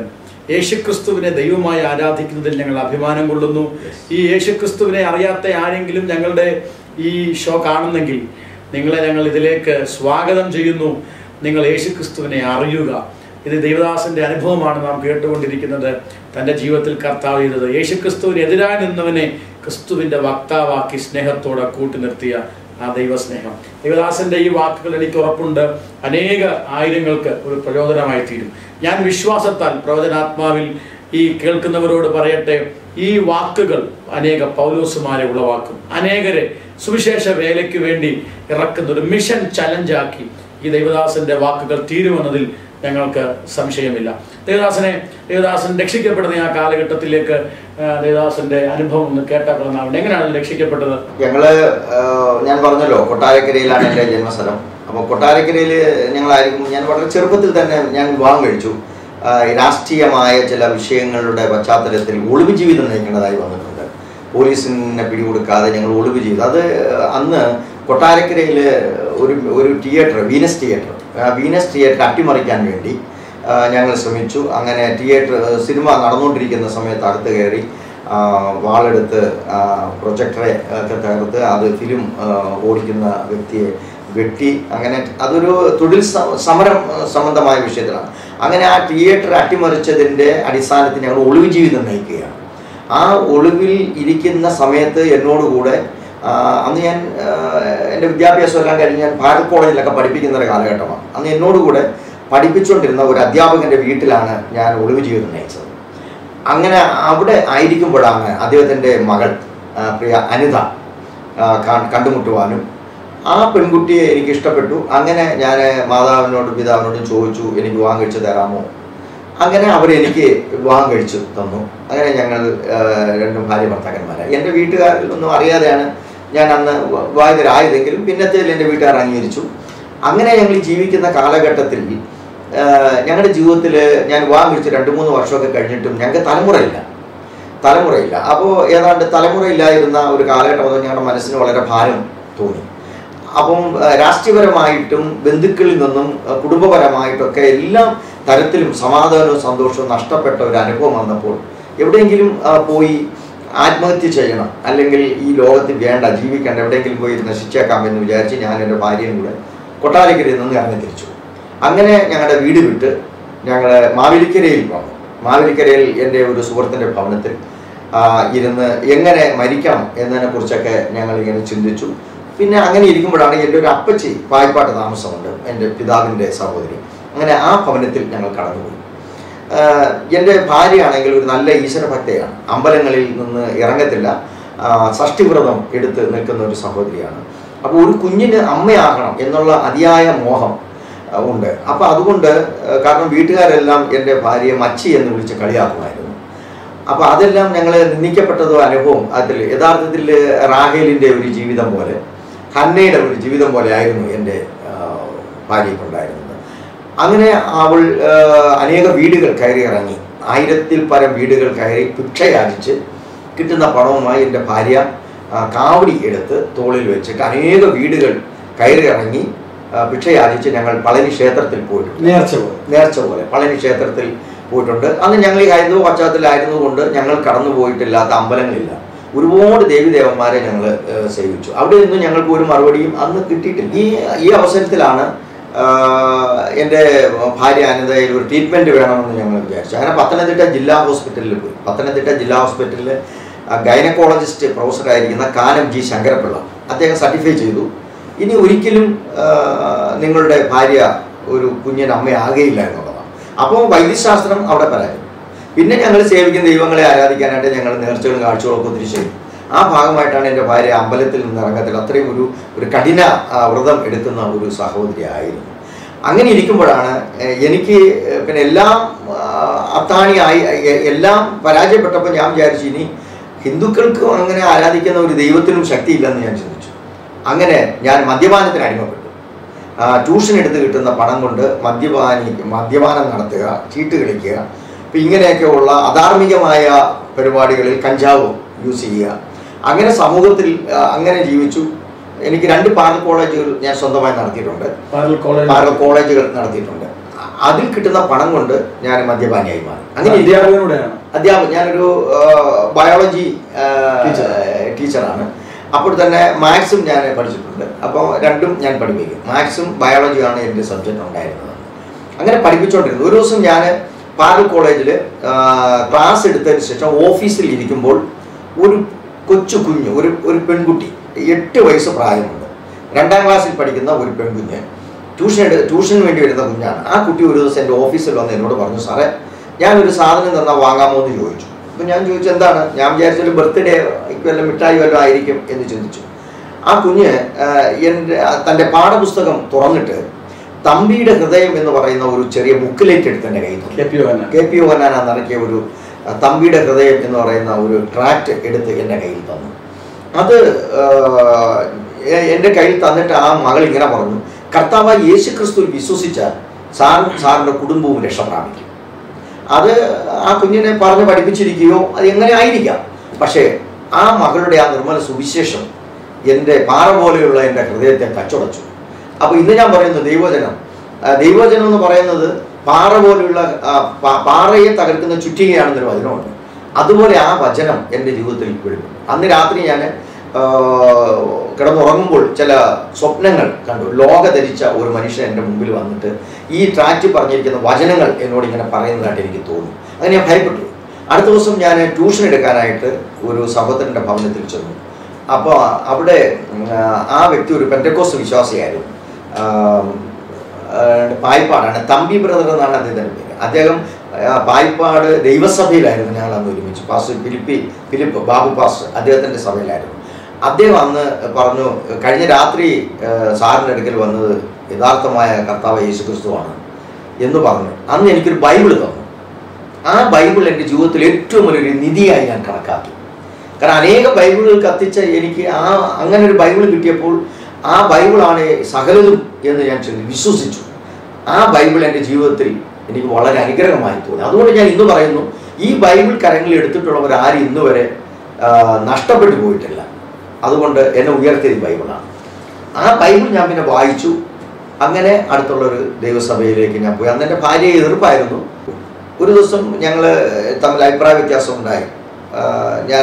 യേശുക്രിസ്തുവിനെ ദൈവമായി ആരാധിക്കുന്നതിൽ ഞങ്ങൾ അഭിമാനം കൊള്ളുന്നു ഈ യേശുക്രിസ്തുവിനെ അറിയാത്ത ആരെങ്കിലും ഞങ്ങളുടെ ഈ ഷോ കാണുന്നെങ്കിൽ നിങ്ങളെ ഞങ്ങൾ ഇതിലേക്ക് സ്വാഗതം ചെയ്യുന്നു നിങ്ങൾ യേശുക്രിസ്തുവിനെ അറിയുക ഇത് ദൈവദാസന്റെ അനുഭവമാണ് നാം കേട്ടുകൊണ്ടിരിക്കുന്നത് തൻ്റെ ജീവിതത്തിൽ കർത്താവ് ചെയ്തത് യേശുക്രിസ്തുവിന് എതിരായി നിന്നവനെ ക്രിസ്തുവിന്റെ വക്താവാക്കി സ്നേഹത്തോടെ കൂട്ടി നിർത്തിയ ആ ദൈവസ്നേഹം ദൈവദാസന്റെ ഈ വാക്കുകൾ എനിക്ക് ഉറപ്പുണ്ട് അനേക ആയിരങ്ങൾക്ക് ഒരു പ്രചോദനമായി തീരും ഞാൻ വിശ്വാസത്താൽ പ്രവചനാത്മാവിൽ ഈ കേൾക്കുന്നവരോട് പറയട്ടെ ഈ വാക്കുകൾ അനേക പൗലോസുമാരെ ഉളവാക്കും അനേകരെ സുവിശേഷ വേലയ്ക്ക് വേണ്ടി ഇറക്കുന്ന ഒരു മിഷൻ ചലഞ്ചാക്കി ഈ ദൈവദാസന്റെ വാക്കുകൾ തീരുമെന്നതിൽ ഞങ്ങൾക്ക് സംശയമില്ല ദേവദാസനെ ദേവദാസൻ രക്ഷിക്കപ്പെടുന്ന ആ കാലഘട്ടത്തിലേക്ക് ആ, ദേവദാസന്റെ അനുഭവം ഒന്ന് കേട്ടാക്കൊള്ളാവുണ്ട് എങ്ങനെയാണ് രക്ഷിക്കപ്പെട്ടത് ഞങ്ങള് ആ, ഞാൻ പറഞ്ഞല്ലോ കൊട്ടാരക്കരയിലാണ് എൻ്റെ ജന്മസ്ഥലം അപ്പോൾ കൊട്ടാരക്കരയിൽ ഞങ്ങളായിരിക്കും ഞാൻ വളരെ ചെറുപ്പത്തിൽ തന്നെ ഞാൻ വിവാഹം കഴിച്ചു ആ, ഈ രാഷ്ട്രീയമായ ചില വിഷയങ്ങളുടെ പശ്ചാത്തലത്തിൽ ഒളിവ് ജീവിതം നയിക്കേണ്ടതായി വന്നിട്ടുണ്ട് പോലീസിനെ പിടികൊടുക്കാതെ ഞങ്ങൾ ഒളിവ് ജീവിതം അത് അന്ന് കൊട്ടാരക്കരയിൽ ഒരു ഒരു തിയേറ്റർ വീനസ് തിയേറ്റർ ആ വീനസ് തിയേറ്റർ അട്ടിമറിക്കാൻ വേണ്ടി ആ, ഞങ്ങൾ ശ്രമിച്ചു അങ്ങനെ തിയേറ്റർ സിനിമ നടന്നുകൊണ്ടിരിക്കുന്ന സമയത്ത് അടുത്ത് കയറി ആ, വാളെടുത്ത് ആ, പ്രൊജക്ടറെ ഒക്കെ തകർത്ത് അത് ഫിലിം ആ, ഓടിക്കുന്ന വ്യക്തിയെ വെട്ടി അങ്ങനെ അതൊരു തൊഴിൽ സ- സമരം ആ, സംബന്ധമായ വിഷയത്തിലാണ് അങ്ങനെ ആ തിയേറ്റർ അട്ടിമറിച്ചതിൻ്റെ അടിസ്ഥാനത്തിൽ ഞങ്ങൾ ഒളിവ് ജീവിതം നയിക്കുകയാണ് ആ ഒളിവിൽ ഇരിക്കുന്ന സമയത്ത് എന്നോടുകൂടെ ആ, അന്ന് ഞാൻ ആ, എൻ്റെ വിദ്യാഭ്യാസം എല്ലാം കഴിഞ്ഞ് ഞാൻ ഭാരത് കോളേജിലൊക്കെ പഠിപ്പിക്കുന്ന ഒരു കാലഘട്ടമാണ് അന്ന് എന്നോടുകൂടെ പഠിപ്പിച്ചുകൊണ്ടിരുന്ന ഒരു അധ്യാപകൻ്റെ വീട്ടിലാണ് ഞാൻ ഒളിവ് ജീവിതം നയിച്ചത് അങ്ങനെ അവിടെ ആയിരിക്കുമ്പോഴാണ് അദ്ദേഹത്തിൻ്റെ മകൾ ആ, പ്രിയ അനിത ആ, കാ- കണ്ടുമുട്ടുവാനും ആ പെൺകുട്ടിയെ എനിക്ക് ഇഷ്ടപ്പെട്ടു അങ്ങനെ ഞാൻ മാതാവിനോടും പിതാവിനോടും ചോദിച്ചു എനിക്ക് വിവാഹം കഴിച്ചു തരാമോ അങ്ങനെ അവർ എനിക്ക് വിവാഹം കഴിച്ചു തന്നു അങ്ങനെ ഞങ്ങൾ ആ, രണ്ടും ഭാര്യ ഭർത്താക്കന്മാരായി എൻ്റെ വീട്ടുകാരിൽ ഒന്നും അറിയാതെയാണ് ഞാൻ അന്ന് വ- വിവാഹിതരായതെങ്കിലും പിന്നത്തേൽ എൻ്റെ വീട്ടുകാർ അംഗീകരിച്ചു അങ്ങനെ ഞങ്ങൾ ജീവിക്കുന്ന കാലഘട്ടത്തിൽ ആ, ഞങ്ങളുടെ ജീവിതത്തിൽ ഞാൻ വിവാഹം കഴിച്ച് രണ്ട് മൂന്ന് വർഷമൊക്കെ കഴിഞ്ഞിട്ടും ഞങ്ങൾക്ക് തലമുറയില്ല തലമുറയില്ല അപ്പോൾ ഏതാണ്ട് തലമുറയില്ലായിരുന്ന ഒരു കാലഘട്ടം വന്നു ഞങ്ങളുടെ മനസ്സിന് വളരെ ഭാരം തോന്നി അപ്പം ആ, രാഷ്ട്രീയപരമായിട്ടും ബന്ധുക്കളിൽ നിന്നും ആ, കുടുംബപരമായിട്ടൊക്കെ എല്ലാം തരത്തിലും സമാധാനവും സന്തോഷവും നഷ്ടപ്പെട്ട ഒരു അനുഭവം വന്നപ്പോൾ എവിടെയെങ്കിലും ആ, പോയി ആത്മഹത്യ ചെയ്യണം അല്ലെങ്കിൽ ഈ ലോകത്തിൽ വേണ്ട ജീവിക്കേണ്ട എവിടെയെങ്കിലും പോയി നശിച്ചേക്കാം എന്ന് വിചാരിച്ച് ഞാൻ എൻ്റെ ഭാര്യയും കൂടെ കൊട്ടാരക്കരയിൽ നിന്ന് ഇറങ്ങി തിരിച്ചു അങ്ങനെ ഞങ്ങളുടെ വീട് വിട്ട് ഞങ്ങൾ മാവേലിക്കരയിൽ വന്നു മാവേലിക്കരയിൽ എൻ്റെ ഒരു സുഹൃത്തിൻ്റെ ഭവനത്തിൽ ആ, ഇരുന്ന് എങ്ങനെ മരിക്കണം എന്നതിനെ കുറിച്ചൊക്കെ ഞങ്ങൾ ഇങ്ങനെ ചിന്തിച്ചു പിന്നെ അങ്ങനെ ഇരിക്കുമ്പോഴാണ് എൻ്റെ ഒരു അപ്പച്ചി വായ്പാട്ട് താമസമുണ്ട് എൻ്റെ പിതാവിൻ്റെ സഹോദരി അങ്ങനെ ആ ഭവനത്തിൽ ഞങ്ങൾ കടന്നുപോയി ആഹ് എൻ്റെ ഭാര്യയാണെങ്കിൽ ഒരു നല്ല ഈശ്വരഭക്തയാണ് അമ്പലങ്ങളിൽ നിന്ന് ഇറങ്ങത്തില്ല ആഹ് ഷഷ്ടിവ്രതം എടുത്ത് നിൽക്കുന്ന ഒരു സഹോദരിയാണ് അപ്പോൾ ഒരു കുഞ്ഞിന് അമ്മയാകണം എന്നുള്ള അതിയായ മോഹം ആഹ് ഉണ്ട് അപ്പോൾ അതുകൊണ്ട് ആഹ് കാരണം വീട്ടുകാരെല്ലാം എൻ്റെ ഭാര്യയെ മച്ചി എന്ന് വിളിച്ച് കളിയാക്കുമായിരുന്നു അപ്പോൾ അതെല്ലാം ഞങ്ങൾ നിന്ദിക്കപ്പെട്ടതോ അനുഭവം അതിൽ യഥാർത്ഥത്തിൽ റാഹേലിൻ്റെ ഒരു ജീവിതം പോലെ ഹന്നയുടെ ഒരു ജീവിതം പോലെ ആയിരുന്നു എൻ്റെ ആഹ് ഭാര്യയ്ക്കുണ്ടായിരുന്നത് അങ്ങനെ അവൾ ആ, അനേക വീടുകൾ കയറി ഇറങ്ങി ആയിരത്തിൽ പരം വീടുകൾ കയറി ഭിക്ഷയാചിച്ച് കിട്ടുന്ന പണവുമായി എൻ്റെ ഭാര്യ ആ, കാവടി എടുത്ത് തോളിൽ വെച്ചിട്ട് അനേക വീടുകൾ കയറി ഇറങ്ങി ആ, ഭിക്ഷയാചിച്ച് ഞങ്ങൾ പളനി ക്ഷേത്രത്തിൽ പോയിട്ടുണ്ട് നേർച്ച പോലെ നേർച്ച പോലെ പളനി ക്ഷേത്രത്തിൽ പോയിട്ടുണ്ട് അന്ന് ഞങ്ങൾ ഈ ഹൈന്ദവ പശ്ചാത്തലമായിരുന്നതുകൊണ്ട് ഞങ്ങൾ കടന്നു പോയിട്ടില്ലാത്ത അമ്പലങ്ങളില്ല ഒരുപാട് ദേവിദേവന്മാരെ ഞങ്ങൾ സേവിച്ചു അവിടെ നിന്നും ഞങ്ങൾക്ക് ഒരു മറുപടിയും അന്ന് കിട്ടിയിട്ടില്ല ഈ ഈ അവസരത്തിലാണ് ആഹ്, എൻ്റെ ഭാര്യ അനിതയിൽ ഒരു ട്രീറ്റ്മെൻറ്റ് വേണമെന്ന് ഞങ്ങൾ വിചാരിച്ചു അങ്ങനെ പത്തനംതിട്ട ജില്ലാ ഹോസ്പിറ്റലിൽ പോയി പത്തനംതിട്ട ജില്ലാ ഹോസ്പിറ്റലിൽ ഗൈനക്കോളജിസ്റ്റ് പ്രൊഫസറായിരിക്കുന്ന കാനം ജി ശങ്കരപിള്ള അദ്ദേഹം സർട്ടിഫൈ ചെയ്തു ഇനി ഒരിക്കലും ആഹ്, നിങ്ങളുടെ ഭാര്യ ഒരു കുഞ്ഞിന് അമ്മയാകുകയില്ല എന്നുള്ളതാണ് അപ്പോൾ വൈദ്യശാസ്ത്രം അവിടെ പരാജയം പിന്നെ ഞങ്ങൾ സേവിക്കുന്ന ദൈവങ്ങളെ ആരാധിക്കാനായിട്ട് ഞങ്ങൾ നേർച്ചകളും കാഴ്ചകളും ഒക്കെ ഒത്തിരി ചെയ്യും ആ ഭാഗമായിട്ടാണ് എൻ്റെ ഭാര്യ അമ്പലത്തിൽ നിന്ന് ഇറങ്ങത്തിൽ അത്രയും ഒരു ഒരു കഠിന ആ, വ്രതം എടുക്കുന്ന ഒരു സഹോദരി ആയിരുന്നു അങ്ങനെ ഇരിക്കുമ്പോഴാണ് ഏഹ്, എനിക്ക് ഏഹ്, പിന്നെ എല്ലാം ആ, അത്താണിയായി എ- എല്ലാം പരാജയപ്പെട്ടപ്പോൾ ഞാൻ വിചാരിച്ചു ഇനി ഹിന്ദുക്കൾക്കും അങ്ങനെ ആരാധിക്കുന്ന ഒരു ദൈവത്തിനും ശക്തിയില്ലെന്ന് ഞാൻ ചിന്തിച്ചു അങ്ങനെ ഞാൻ മദ്യപാനത്തിന് അടിമപ്പെട്ടു ആ, ട്യൂഷൻ എടുത്ത് കിട്ടുന്ന പണം കൊണ്ട് മദ്യപാനി മദ്യപാനം നടത്തുക ചീട്ട് കളിക്കുക അപ്പം ഇങ്ങനെയൊക്കെ ഉള്ള അധാർമികമായ പരിപാടികളിൽ കഞ്ചാവ് യൂസ് ചെയ്യുക അങ്ങനെ സമൂഹത്തിൽ ആ, അങ്ങനെ ജീവിച്ചു എനിക്ക് രണ്ട് പാരൽ കോളേജുകൾ ഞാൻ സ്വന്തമായി നടത്തിയിട്ടുണ്ട് പാരൽ കോളേജ് പാരൽ കോളേജുകൾ നടത്തിയിട്ടുണ്ട് അതിൽ കിട്ടുന്ന പണം കൊണ്ട് ഞാൻ മദ്യപാനിയായി മാറി അങ്ങനെ ഇരിക്കുമ്പോൾ- അധ്യാപകനൂടെയാണ് അധ്യാപകൻ ഞാനൊരു ബയോളജി ടീച്ചർ. ടീച്ചറാണ് അപ്പോൾ തന്നെ മാത്സും ഞാൻ പഠിച്ചിട്ടുണ്ട് അപ്പോൾ രണ്ടും ഞാൻ പഠിപ്പിക്കും മാത്സും ബയോളജിയാണ് എൻ്റെ സബ്ജക്റ്റ് ഉണ്ടായിരുന്നത് അങ്ങനെ പഠിപ്പിച്ചുകൊണ്ടിരുന്നു ഒരു ദിവസം ഞാൻ പാൽ കോളേജിൽ ക്ലാസ് എടുത്തതിന് ശേഷം ഓഫീസിൽ ഇരിക്കുമ്പോൾ ഒരു കൊച്ചു കുഞ്ഞ് ഒരു ഒരു പെൺകുട്ടി എട്ട് വയസ്സ് പ്രായമുണ്ട് രണ്ടാം ക്ലാസ്സിൽ പഠിക്കുന്ന ഒരു പെൺകുഞ്ഞ് ട്യൂഷൻ എടു ട്യൂഷന് വേണ്ടി വരുന്ന കുഞ്ഞാണ് ആ കുട്ടി ഒരു ദിവസം എൻ്റെ ഓഫീസിൽ വന്ന് എന്നോട് പറഞ്ഞു സാറേ ഞാനൊരു സാധനം തന്നാൽ വാങ്ങാമോ എന്ന് ചോദിച്ചു അപ്പം ഞാൻ ചോദിച്ചു എന്താണ് ഞാൻ വിചാരിച്ചൊരു ബർത്ത്ഡേ വല്ല മിഠായി വല്ലതും ആയിരിക്കും എന്ന് ചിന്തിച്ചു ആ കുഞ്ഞ് ആ, എൻ്റെ ആ, തൻ്റെ പാഠപുസ്തകം തുറന്നിട്ട് തമ്പിയുടെ ഹൃദയം എന്ന് പറയുന്ന ഒരു ചെറിയ ബുക്കിലേക്ക് എടുത്ത് എൻ്റെ കയ്യിൽ തന്നു. കെ പി ഓന കെ പി ഓനാന നടക്കിയ ഒരു ആ, തമ്പിയുടെ ഹൃദയം എന്ന് പറയുന്ന ഒരു ട്രാക്റ്റ് എടുത്ത് എൻ്റെ കയ്യിൽ തന്നു അത് ആ, എ- എൻ്റെ കയ്യിൽ തന്നിട്ട് ആ മകൾ ഇങ്ങനെ പറഞ്ഞു കർത്താവ് യേശു ക്രിസ്തുവിൽ വിശ്വസിച്ചാൽ സാറും സാറിൻ്റെ കുടുംബവും രക്ഷ പ്രാപിക്കും അത് ആ കുഞ്ഞിനെ പറഞ്ഞ് പഠിപ്പിച്ചിരിക്കുകയോ അത് എങ്ങനെ ആയിരിക്കാം പക്ഷേ ആ മകളുടെ ആ നിർമ്മല സുവിശേഷം എൻ്റെ പാറ പോലെയുള്ള എൻ്റെ ഹൃദയത്തെ കച്ചുടച്ചു അപ്പോൾ ഇന്ന് ഞാൻ പറയുന്നു ദൈവജനം ആ, ദൈവജനം എന്ന് പറയുന്നത് പാറ പോലെയുള്ള ആ, പാ- പാറയെ തകർക്കുന്ന ചുറ്റികയാണെന്നൊരു വചനമുണ്ട് അതുപോലെ ആ വചനം എൻ്റെ ജീവിതത്തിൽ വിടും അന്ന് രാത്രി ഞാൻ കിടന്നുറങ്ങുമ്പോൾ ചില സ്വപ്നങ്ങൾ കണ്ടു ലോക ധരിച്ച ഒരു മനുഷ്യൻ എൻ്റെ മുമ്പിൽ വന്നിട്ട് ഈ ട്രാക്റ്റ് പറഞ്ഞിരിക്കുന്ന വചനങ്ങൾ എന്നോട് ഇങ്ങനെ പറയുന്നതായിട്ട് എനിക്ക് തോന്നി അങ്ങനെ ഞാൻ ഭയപ്പെട്ടു അടുത്ത ദിവസം ഞാൻ ട്യൂഷൻ എടുക്കാനായിട്ട് ഒരു സഹോദരൻ്റെ ഭവനത്തിൽ ചെന്നു അപ്പോൾ അവിടെ ഉം, ആ വ്യക്തി ഒരു പെൻറ്റക്കോസ് വിശ്വാസിയായിരുന്നു ആ, ആ, പായിപ്പാടാണ് തമ്പി ബ്രദർ എന്നാണ് അദ്ദേഹത്തിൻ്റെ പേര് അദ്ദേഹം ആ, പായിപ്പാട് ദൈവസഭയിലായിരുന്നു ഞങ്ങൾ അന്ന് ഒരുമിച്ച് പാസ്റ്റർ ഫിലിപ്പി ഫിലിപ്പ് ബാബു പാസ്റ്റർ അദ്ദേഹത്തിൻ്റെ സഭയിലായിരുന്നു അദ്ദേഹം അന്ന് പറഞ്ഞു കഴിഞ്ഞ രാത്രി ആ, സാറിൻ്റെ അടുക്കൽ വന്നത് യഥാർത്ഥമായ കർത്താവ് യേശു ക്രിസ്തുവാണ് എന്ന് പറഞ്ഞു അന്ന് എനിക്കൊരു ബൈബിൾ തന്നു ആ ബൈബിൾ എൻ്റെ ജീവിതത്തിൽ ഏറ്റവും വലിയൊരു നിധിയായി ഞാൻ കണക്കാക്കി കാരണം അനേക ബൈബിളുകൾ കത്തിച്ച എനിക്ക് ആ അങ്ങനെ ഒരു ബൈബിൾ കിട്ടിയപ്പോൾ ആ ബൈബിളാണ് സകലതും എന്ന് ഞാൻ ചിന്തി വിശ്വസിച്ചു ആ ബൈബിൾ എൻ്റെ ജീവിതത്തിൽ എനിക്ക് വളരെ അനുഗ്രഹമായി തോന്നി അതുകൊണ്ട് ഞാൻ ഇന്ന് പറയുന്നു ഈ ബൈബിൾ കരങ്ങളിൽ എടുത്തിട്ടുള്ളവർ ആരും ഇന്ന് വരെ ആ, നഷ്ടപ്പെട്ടു പോയിട്ടില്ല അതുകൊണ്ട് എന്നെ ഉയർത്തിയത് ഈ ബൈബിളാണ് ആ ബൈബിൾ ഞാൻ പിന്നെ വായിച്ചു അങ്ങനെ അടുത്തുള്ളൊരു ദൈവസഭയിലേക്ക് ഞാൻ പോയി അന്ന് എൻ്റെ ഭാര്യ എതിർപ്പായിരുന്നു ഒരു ദിവസം ഞങ്ങൾ തമ്മിൽ അഭിപ്രായ വ്യത്യാസം ഉണ്ടായി ഞാൻ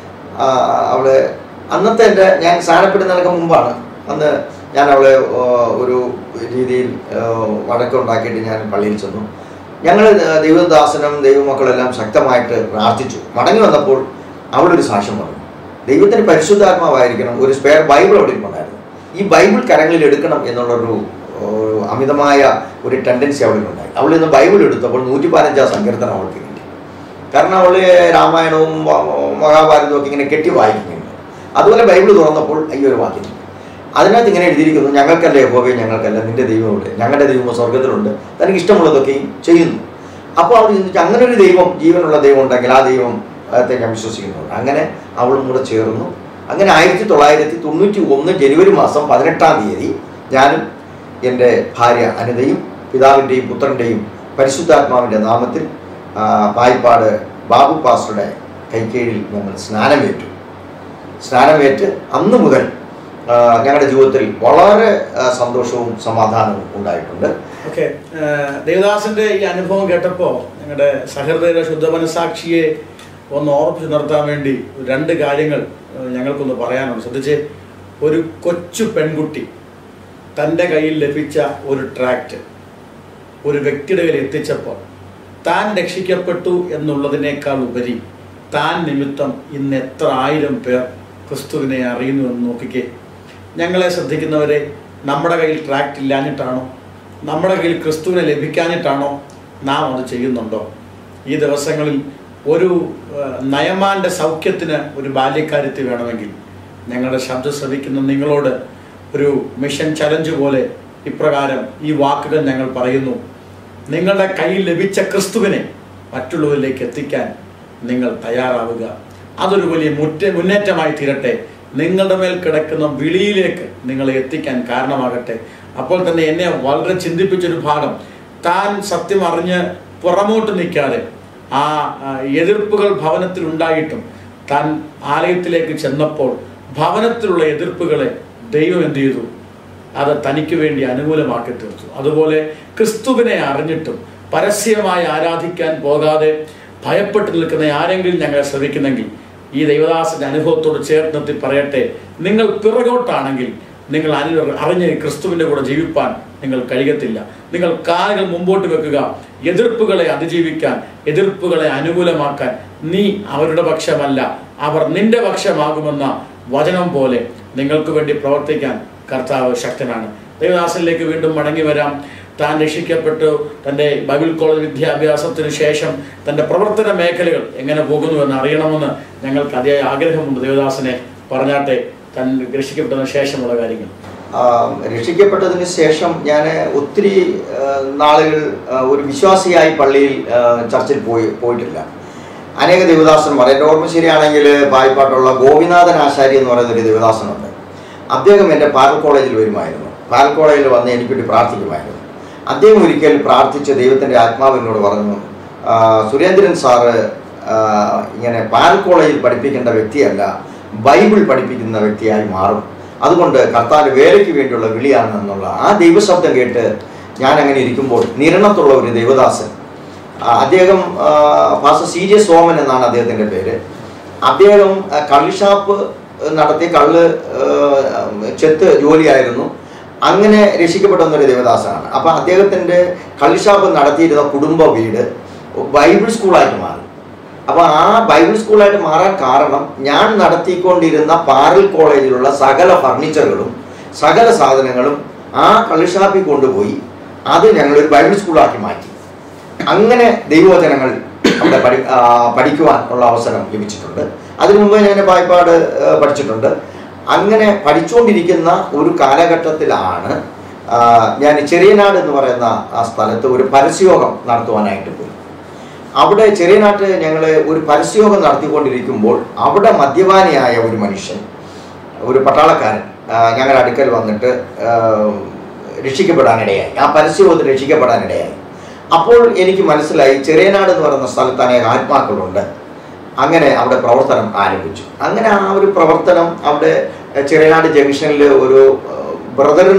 അവളെ അന്നത്തെ എൻ്റെ ഞാൻ സ്ഥാനപ്പെടുന്നതിനൊക്കെ മുമ്പാണ് അന്ന് ഞാൻ അവളെ ആ, ഒരു രീതിയിൽ ആ, വഴക്കുണ്ടാക്കിയിട്ട് ഞാൻ പള്ളിയിൽ ചെന്നു ഞങ്ങൾ ദൈവദാസനും ദൈവമക്കളെല്ലാം ശക്തമായിട്ട് പ്രാർത്ഥിച്ചു മടങ്ങി വന്നപ്പോൾ അവളൊരു സാക്ഷ്യം പറഞ്ഞു ദൈവത്തിന് പരിശുദ്ധാത്മാവായിരിക്കണം ഒരു സ്പെയർ ബൈബിൾ അവിടെ ഇരിപ്പുണ്ടായിരുന്നു ഈ ബൈബിൾ കരങ്ങളിൽ എടുക്കണം എന്നുള്ളൊരു ഒരു അമിതമായ ഒരു ടെൻഡൻസി അവളിൽ ഉണ്ടായി അവൾ ഇന്ന് ബൈബിൾ എടുത്തപ്പോൾ നൂറ്റി പതിനഞ്ചാം സങ്കീർത്തനം അവൾക്ക് കിട്ടി കാരണം അവള് രാമായണവും മ- മഹാഭാരതവും ഒക്കെ ഇങ്ങനെ കെട്ടി വായിക്കുന്നുണ്ട് അതുപോലെ ബൈബിൾ തുറന്നപ്പോൾ ഈ ഒരു വാക്യം കിട്ടി. അതിനകത്ത് ഇങ്ങനെ എഴുതിയിരിക്കുന്നു ഞങ്ങൾക്കല്ല യഹോവയെ ഞങ്ങൾക്കല്ല നിന്റെ ദൈവമുണ്ട് ഞങ്ങളുടെ ദൈവം സ്വർഗത്തിലുണ്ട് തനിക്ക് ഇഷ്ടമുള്ളതൊക്കെയും ചെയ്യുന്നു അപ്പോൾ അവൾ ചിന്തിച്ചു അങ്ങനെ ഒരു ദൈവം ജീവനുള്ള ദൈവം ഉണ്ടെങ്കിൽ ആ ദൈവം ത്തെ ഞാൻ വിശ്വസിക്കുന്നുണ്ട് അങ്ങനെ അവളും കൂടെ ചേർന്നു അങ്ങനെ ആയിരത്തി തൊള്ളായിരത്തി തൊണ്ണൂറ്റി ഒന്ന് ജനുവരി മാസം പതിനെട്ടാം തീയതി ഞാനും എൻ്റെ ഭാര്യ അനിതയും പിതാവിൻ്റെയും പുത്രൻ്റെയും പരിശുദ്ധാത്മാവിൻ്റെ നാമത്തിൽ ആ, പായിപ്പാട് ബാബു പാസ്റ്ററുടെ കൈക്കീഴിൽ ഞങ്ങൾ സ്നാനമേറ്റു സ്നാനമേറ്റ് അന്ന് മുതൽ ആ, ഞങ്ങളുടെ ജീവിതത്തിൽ വളരെ ആ, സന്തോഷവും സമാധാനവും ഉണ്ടായിട്ടുണ്ട് ഓക്കെ ദേവദാസന്റെ ഈ അനുഭവം കേട്ടപ്പോൾ ഞങ്ങളുടെ സഹൃദയ ശുദ്ധ മനസാക്ഷിയെ ഒന്ന് ഓർപ്പിച്ച് നിർത്താൻ വേണ്ടി രണ്ട് കാര്യങ്ങൾ ഏഹ്, ഞങ്ങൾക്കൊന്ന് പറയാനുണ്ട് ശ്രദ്ധിച്ച് ഒരു കൊച്ചു പെൺകുട്ടി തൻ്റെ കയ്യിൽ ലഭിച്ച ഒരു ട്രാക്റ്റ് ഒരു വ്യക്തിയുടെ കയ്യിൽ എത്തിച്ചപ്പോൾ താൻ രക്ഷിക്കപ്പെട്ടു എന്നുള്ളതിനേക്കാൾ ഉപരി താൻ നിമിത്തം ഇന്ന് എത്ര ആയിരം പേർ ക്രിസ്തുവിനെ അറിയുന്നു എന്ന് നോക്കിക്കേ ഞങ്ങളെ ശ്രദ്ധിക്കുന്നവരെ നമ്മുടെ കയ്യിൽ ട്രാക്റ്റ് ഇല്ലാഞ്ഞിട്ടാണോ നമ്മുടെ കയ്യിൽ ക്രിസ്തുവിനെ ലഭിക്കാഞ്ഞിട്ടാണോ നാം അത് ചെയ്യുന്നുണ്ടോ ഈ ദിവസങ്ങളിൽ ഒരു ഏഹ്, നയമാന്റെ സൗഖ്യത്തിന് ഒരു ബാല്യക്കാര്യത്തിൽ വേണമെങ്കിൽ ഞങ്ങളുടെ ശബ്ദം ശ്രവിക്കുന്ന നിങ്ങളോട് ഒരു മിഷൻ ചലഞ്ച് പോലെ ഇപ്രകാരം ഈ വാക്കുകൾ ഞങ്ങൾ പറയുന്നു നിങ്ങളുടെ കയ്യിൽ ലഭിച്ച ക്രിസ്തുവിനെ മറ്റുള്ളവരിലേക്ക് എത്തിക്കാൻ നിങ്ങൾ തയ്യാറാവുക അതൊരു വലിയ മുറ്റ മുന്നേറ്റമായി തീരട്ടെ നിങ്ങളുടെ മേൽ കിടക്കുന്ന വിളിയിലേക്ക് നിങ്ങളെ എത്തിക്കാൻ കാരണമാകട്ടെ അപ്പോൾ തന്നെ എന്നെ വളരെ ചിന്തിപ്പിച്ചൊരു ഭാഗം താൻ സത്യം അറിഞ്ഞ് പുറമോട്ട് നിൽക്കാതെ ആ ആ, എതിർപ്പുകൾ ഭവനത്തിൽ ഉണ്ടായിട്ടും താൻ ആലയത്തിലേക്ക് ചെന്നപ്പോൾ ഭവനത്തിലുള്ള എതിർപ്പുകളെ ദൈവം എന്ത് ചെയ്തു അത് തനിക്ക് വേണ്ടി അനുകൂലമാക്കി തീർത്തു അതുപോലെ ക്രിസ്തുവിനെ അറിഞ്ഞിട്ടും പരസ്യമായി ആരാധിക്കാൻ പോകാതെ ഭയപ്പെട്ടു നിൽക്കുന്ന ആരെങ്കിലും ഞങ്ങളെ ശ്രമിക്കുന്നെങ്കിൽ ഈ ദൈവദാസന്റെ അനുഭവത്തോട് ചേർത്ത് നിർത്തി പറയട്ടെ നിങ്ങൾ പിറകോട്ടാണെങ്കിൽ നിങ്ങൾ അനു അറിഞ്ഞ് ക്രിസ്തുവിൻ്റെ കൂടെ ജീവിപ്പാൻ നിങ്ങൾ കഴിയത്തില്ല നിങ്ങൾ കാലുകൾ മുമ്പോട്ട് വെക്കുക എതിർപ്പുകളെ അതിജീവിക്കാൻ എതിർപ്പുകളെ അനുകൂലമാക്കാൻ നീ അവരുടെ പക്ഷമല്ല അവർ നിന്റെ പക്ഷമാകുമെന്ന വചനം പോലെ നിങ്ങൾക്ക് വേണ്ടി പ്രവർത്തിക്കാൻ കർത്താവ് ശക്തനാണ് ദൈവദാസനിലേക്ക് വീണ്ടും മടങ്ങി വരാം താൻ രക്ഷിക്കപ്പെട്ടു തൻ്റെ ബൈബിൾ കോളേജ് വിദ്യാഭ്യാസത്തിന് ശേഷം തൻ്റെ പ്രവർത്തന മേഖലകൾ എങ്ങനെ പോകുന്നുവെന്ന് അറിയണമെന്ന് ഞങ്ങൾക്ക് അതിയായ ആഗ്രഹമുണ്ട് ദേവദാസനെ പറഞ്ഞാട്ടെ താൻ രക്ഷിക്കപ്പെട്ടതിന് ശേഷമുള്ള കാര്യങ്ങൾ ആ, രക്ഷിക്കപ്പെട്ടതിന് ശേഷം ഞാൻ ഒത്തിരി ആ, നാളുകൾ ആ, ഒരു വിശ്വാസിയായി പള്ളിയിൽ ആ, ചർച്ചിൽ പോയി പോയിട്ടില്ല അനേക ദേവദാസന്മാർ എൻ്റെ ഓർമ്മ ശരിയാണെങ്കിൽ പായിപ്പാട്ടുള്ള ഗോപിനാഥൻ ആശാരി എന്ന് പറയുന്ന ഒരു ദേവദാസനുണ്ട് അദ്ദേഹം എൻ്റെ പാൽ കോളേജിൽ വരുമായിരുന്നു പാൽ കോളേജിൽ വന്ന് എനിക്ക് വേണ്ടി പ്രാർത്ഥിക്കുമായിരുന്നു അദ്ദേഹം ഒരിക്കൽ പ്രാർത്ഥിച്ച് ദൈവത്തിൻ്റെ ആത്മാവിനോട് പറഞ്ഞു "ആ, സുരേന്ദ്രൻ സാറ് ആ, ഇങ്ങനെ പാൽ കോളേജിൽ പഠിപ്പിക്കേണ്ട വ്യക്തിയല്ല ബൈബിൾ പഠിപ്പിക്കുന്ന വ്യക്തിയായി മാറും അതുകൊണ്ട് കർത്താവിൻ്റെ വേലയ്ക്ക് വേണ്ടിയുള്ള വിളിയാണ് എന്നുള്ള ആ ദൈവശബ്ദം കേട്ട് ഞാൻ അങ്ങനെ ഇരിക്കുമ്പോൾ നിരണത്തുള്ള ഒരു ദൈവദാസൻ ആ, അദ്ദേഹം ഫാസ്റ്റർ സി ജെ സോമൻ എന്നാണ് അദ്ദേഹത്തിൻ്റെ പേര് അദ്ദേഹം ആ, കള്ള് ഷാപ്പ് നടത്തി കള്ള് ആ, ചെത്ത് ജോലിയായിരുന്നു അങ്ങനെ രക്ഷിക്കപ്പെട്ട ഒരു ദേവദാസനാണ് അപ്പൊ അദ്ദേഹത്തിന്റെ കള്ളിഷാപ്പ് നടത്തിയിരുന്ന കുടുംബ വീട് ബൈബിൾ സ്കൂളായിട്ട് മാറി അപ്പൊ ആ ബൈബിൾ സ്കൂളായിട്ട് മാറാൻ കാരണം ഞാൻ നടത്തിക്കൊണ്ടിരുന്ന പാറൽ കോളേജിലുള്ള സകല ഫർണിച്ചറുകളും സകല സാധനങ്ങളും ആ കള്ളിഷാപ്പിൽ കൊണ്ടുപോയി അത് ഞങ്ങൾ ഒരു ബൈബിൾ സ്കൂളാക്കി മാറ്റി അങ്ങനെ ദൈവവചനങ്ങൾ അവിടെ പഠി ആ, പഠിക്കുവാൻ ഉള്ള അവസരം ലഭിച്ചിട്ടുണ്ട് അതിനു മുമ്പ് ഞാൻ വായ്പാട് ആ, പഠിച്ചിട്ടുണ്ട് അങ്ങനെ പഠിച്ചുകൊണ്ടിരിക്കുന്ന ഒരു കാലഘട്ടത്തിലാണ് ആ, ഞാൻ ചെറിയനാട് എന്ന് പറയുന്ന ആ സ്ഥലത്ത് ഒരു പരസ്യയോഗം നടത്തുവാനായിട്ട് പോയി അവിടെ ചെറിയനാട്ട് ഞങ്ങൾ ഒരു പരസ്യയോഗം നടത്തിക്കൊണ്ടിരിക്കുമ്പോൾ അവിടെ മദ്യപാനിയായ ഒരു മനുഷ്യൻ ഒരു പട്ടാളക്കാരൻ ആ, ഞങ്ങളുടെ അടുക്കൽ വന്നിട്ട് ആ, രക്ഷിക്കപ്പെടാനിടയായി ആ പരസ്യയോഗത്തിൽ രക്ഷിക്കപ്പെടാനിടയായി അപ്പോൾ എനിക്ക് മനസ്സിലായി ചെറിയനാട് എന്ന് പറയുന്ന സ്ഥലത്ത് അനേക ആത്മാക്കളുണ്ട് അങ്ങനെ അവിടെ പ്രവർത്തനം ആരംഭിച്ചു അങ്ങനെ ആ ഒരു പ്രവർത്തനം അവിടെ ചെറിയനാട് ജംഗ്ഷനിൽ ഒരു ബ്രദറൻ